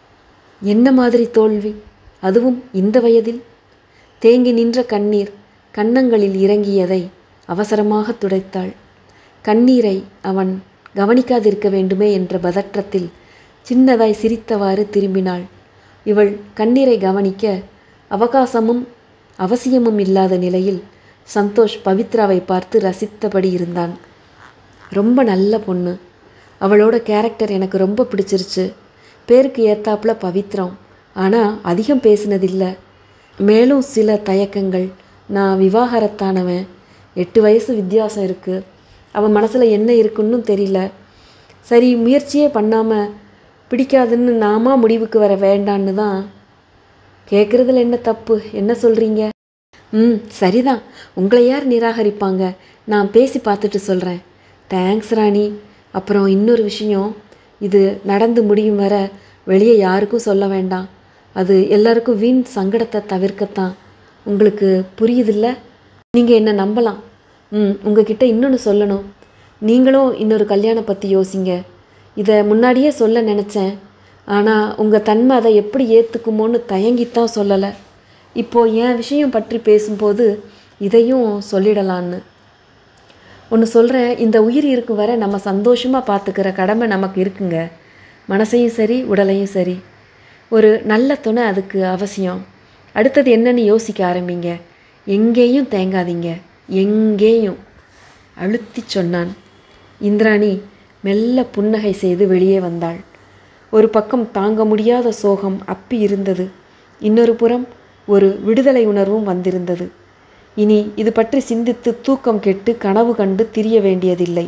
என்ன மாதிரி தோல்வி அதுவும் இந்த வயதில் தேங்கி நின்ற கண்ணீர் கன்னங்களில் இறங்கியதை அவசரமாக துடைத்தாள் கண்ணீரை அவன் கவனிக்காதிருக்க வேண்டுமே என்ற பதற்றத்தில் சின்னதாய் சிரித்தவாறு திரும்பினாள் இவள் கண்ணீரை கவனிக்க அவகாசமும் அவசியமும் இல்லாத நிலையில் சந்தோஷ் பவித்ராவை பார்த்து ரசித்தபடி இருந்தான் ரொம்ப நல்ல பொண்ணு அவளோட கேரக்டர் எனக்கு ரொம்ப பிடிச்சிருச்சு பேருக்கு ஏத்தாப்புல பவித்ரம் ஆனால் அதிகம் பேசினதில்லை மேலும் சில தயக்கங்கள் நான் விவாகரத்தானவன் எட்டு வயசு வித்தியாசம் இருக்குது அவன் மனசில் என்ன இருக்குன்னு தெரியல சரி முயற்சியே பண்ணாமல் பிடிக்காதுன்னு நாமா முடிவுக்கு வர வேண்டான்னு தான் கேட்குறதுல என்ன தப்பு என்ன சொல்கிறீங்க ம் சரிதான் உங்களை யார் நிராகரிப்பாங்க நான் பேசி பார்த்துட்டு சொல்கிறேன் தேங்க்ஸ் ராணி அப்புறம் இன்னொரு விஷயம் இது நடந்து முடியும் வர வெளியே யாருக்கும் சொல்ல வேண்டாம் அது எல்லாருக்கும் வீண் சங்கடத்தை தவிர்க்கத்தான் உங்களுக்கு புரியுதில்ல நீங்கள் என்ன நம்பலாம் ம் உங்ககிட்ட இன்னொன்று சொல்லணும் நீங்களும் இன்னொரு கல்யாணம் பற்றி யோசிங்க இதை முன்னாடியே சொல்ல நினச்சேன் ஆனால் உங்கள் தன்மை அதை எப்படி ஏற்றுக்குமோன்னு தயங்கித்தான் சொல்லலை இப்போது என் விஷயம் பற்றி பேசும்போது இதையும் சொல்லிடலான்னு ஒன்று சொல்கிறேன் இந்த உயிர் இருக்கும் வரை நம்ம சந்தோஷமாக பார்த்துக்கிற கடமை நமக்கு இருக்குங்க மனசையும் சரி உடலையும் சரி ஒரு நல்ல துணை அதுக்கு அவசியம் அடுத்தது என்னன்னு யோசிக்க ஆரம்பிங்க எங்கேயும் தேங்காதீங்க எங்கேயும் அழுத்தி சொன்னான் இந்திராணி மெல்ல புன்னகை செய்து வெளியே வந்தாள் ஒரு பக்கம் தாங்க முடியாத சோகம் அப்பி இருந்தது இன்னொரு புறம் ஒரு விடுதலை உணர்வும் வந்திருந்தது இனி இது பற்றி சிந்தித்து தூக்கம் கெட்டு கனவு கண்டு திரிய வேண்டியதில்லை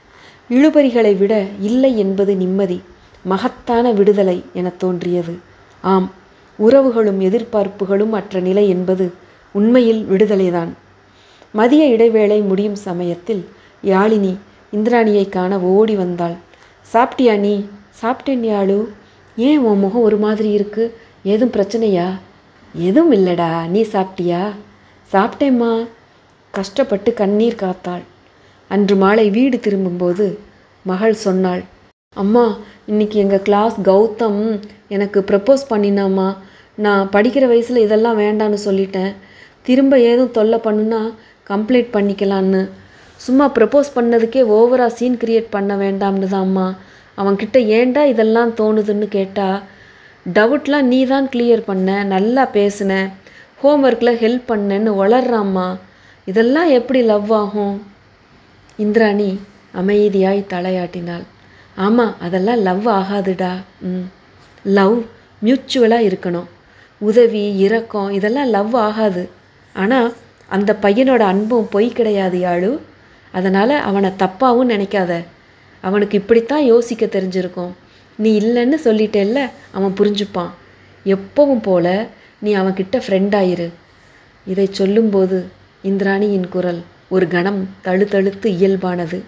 இழுபறிகளை விட இல்லை என்பது நிம்மதி மகத்தான விடுதலை எனத் தோன்றியது ஆம் உறவுகளும் எதிர்பார்ப்புகளும் அற்ற நிலை என்பது உண்மையில் விடுதலைதான் மதிய இடைவேளை முடியும் சமயத்தில் யாழினி இந்திராணியை காண ஓடி வந்தாள் சாப்பிட்டியா நீ சாப்பிட்டேன் யாழு ஏன் உன் முகம் ஒரு மாதிரி இருக்கு ஏதும் பிரச்சனையா எதுவும் இல்லைடா நீ சாப்பிட்டியா சாப்பிட்டேம்மா கஷ்டப்பட்டு கண்ணீர் காத்தாள் அன்று மாலை வீடு திரும்பும்போது மகள் சொன்னாள் அம்மா இன்னைக்கு எங்கள் கிளாஸ் கௌதம் எனக்கு ப்ரப்போஸ் பண்ணினாம்மா நான் படிக்கிற வயசில் இதெல்லாம் வேண்டான்னு சொல்லிட்டேன் திரும்ப ஏதும் தொல்லை பண்ணுனா கம்ப்ளீட் பண்ணிக்கலான்னு சும்மா ப்ரப்போஸ் பண்ணதுக்கே ஓவராக சீன் கிரியேட் பண்ண வேண்டாம்னு தான்ம்மா அவன்கிட்ட ஏன்டா இதெல்லாம் தோணுதுன்னு கேட்டா டவுட்லாம் நீ தான் கிளியர் பண்ண நல்லா பேசுன ஹோம்ஒர்க்கில் ஹெல்ப் பண்ணேன்னு வளர்றாம்மா இதெல்லாம் எப்படி லவ் ஆகும் இந்திராணி அமைதியாய் தலையாட்டினாள் ஆமாம் அதெல்லாம் லவ் ஆகாதுடா ம் லவ் மியூச்சுவலாக இருக்கணும் உதவி இரக்கம் இதெல்லாம் லவ் ஆகாது ஆனால் அந்த பையனோட அன்பும் பொய் கிடையாது யாழு அதனால் அவனை தப்பாகவும் நினைக்காத அவனுக்கு இப்படித்தான் யோசிக்க தெரிஞ்சிருக்கும் நீ இல்லைன்னு சொல்லிட்டேல்ல அவன் புரிஞ்சுப்பான் எப்பவும் போல நீ அவன்கிட்ட ஃப்ரெண்டாயிரு இதை சொல்லும்போது இந்திராணியின் குரல் ஒரு கணம் தழுதழுத்து இயல்பானது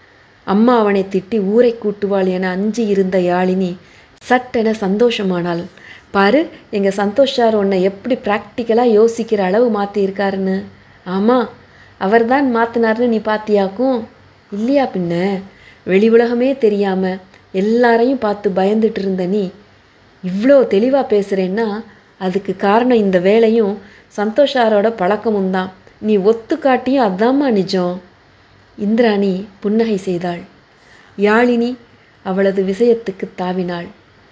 அம்மா அவனை திட்டி ஊரை கூட்டுவாள் என அஞ்சி இருந்த யாழினி சட்டென சந்தோஷமானாள் பாரு எங்கள் சந்தோஷ் சார் உன்னை எப்படி ப்ராக்டிக்கலாக யோசிக்கிற அளவு மாற்றியிருக்காருன்னு ஆமாம் அவர்தான் மாற்றினார்னு நீ பாத்தியாக்கும் இல்லையா பின்ன வெளி உலகமே தெரியாமல் எல்லாரையும் பார்த்து பயந்துட்டு இருந்த நீ இவ்வளோ தெளிவாக பேசுகிறேன்னா அதுக்கு காரணம் இந்த வேலையும் சந்தோஷாரோட பழக்கமும் தான் நீ ஒத்து காட்டியும் அதாம்மா நிஜம் இந்திராணி புன்னகை செய்தாள் யாழினி அவளது விஷயத்துக்கு தாவினாள்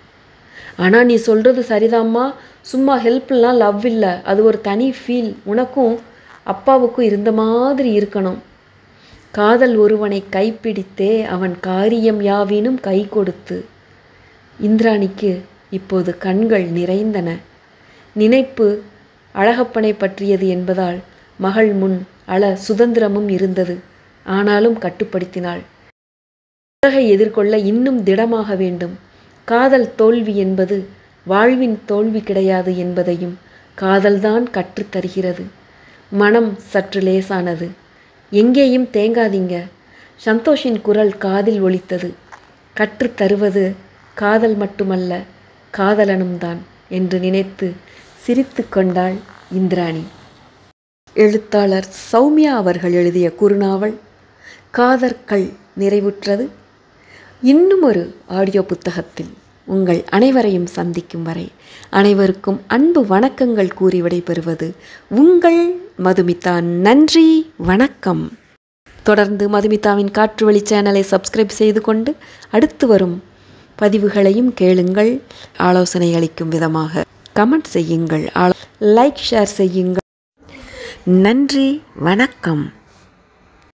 ஆனால் நீ சொல்கிறது சரிதாம்மா சும்மா ஹெல்ப்லாம் லவ் இல்லை அது ஒரு தனி ஃபீல் உனக்கும் அப்பாவுக்கும் இருந்த மாதிரி இருக்கணும் காதல் ஒருவனை கைப்பிடித்தே அவன் காரியம் யாவினும் கை கொடுத்து இந்திராணிக்கு இப்போது கண்கள் நிறைந்தன நினைப்பு அழகப்பனை பற்றியது என்பதால் மகள் முன் அழ சுதந்திரமும் இருந்தது ஆனாலும் கட்டுப்படுத்தினாள் உலகை எதிர்கொள்ள இன்னும் திடமாக வேண்டும் காதல் தோல்வி என்பது வாழ்வின் தோல்வி கிடையாது என்பதையும் காதல்தான் கற்றுத் தருகிறது மனம் சற்று லேசானது எங்கேயும் தேங்காதீங்க சந்தோஷின் குரல் காதில் ஒலித்தது கற்றுத் தருவது காதல் மட்டுமல்ல காதலனும் தான் என்று நினைத்து சிரித்து கொண்டாள் இந்திராணி எழுத்தாளர் சௌமியா அவர்கள் எழுதிய குறுநாவல் காதற்கள் நிறைவுற்றது இன்னும் ஒரு ஆடியோ புத்தகத்தில் உங்கள் அனைவரையும் சந்திக்கும் வரை அனைவருக்கும் அன்பு வணக்கங்கள் கூறி விடைபெறுவது உங்கள் மதுமிதா நன்றி வணக்கம் தொடர்ந்து மதுமிதாவின் காற்று வழி சேனலை சப்ஸ்கிரைப் செய்து கொண்டு அடுத்து வரும் பதிவுகளையும் கேளுங்கள் ஆலோசனை அளிக்கும் விதமாக கமெண்ட் செய்யுங்கள் லைக் ஷேர் செய்யுங்கள் நன்றி வணக்கம்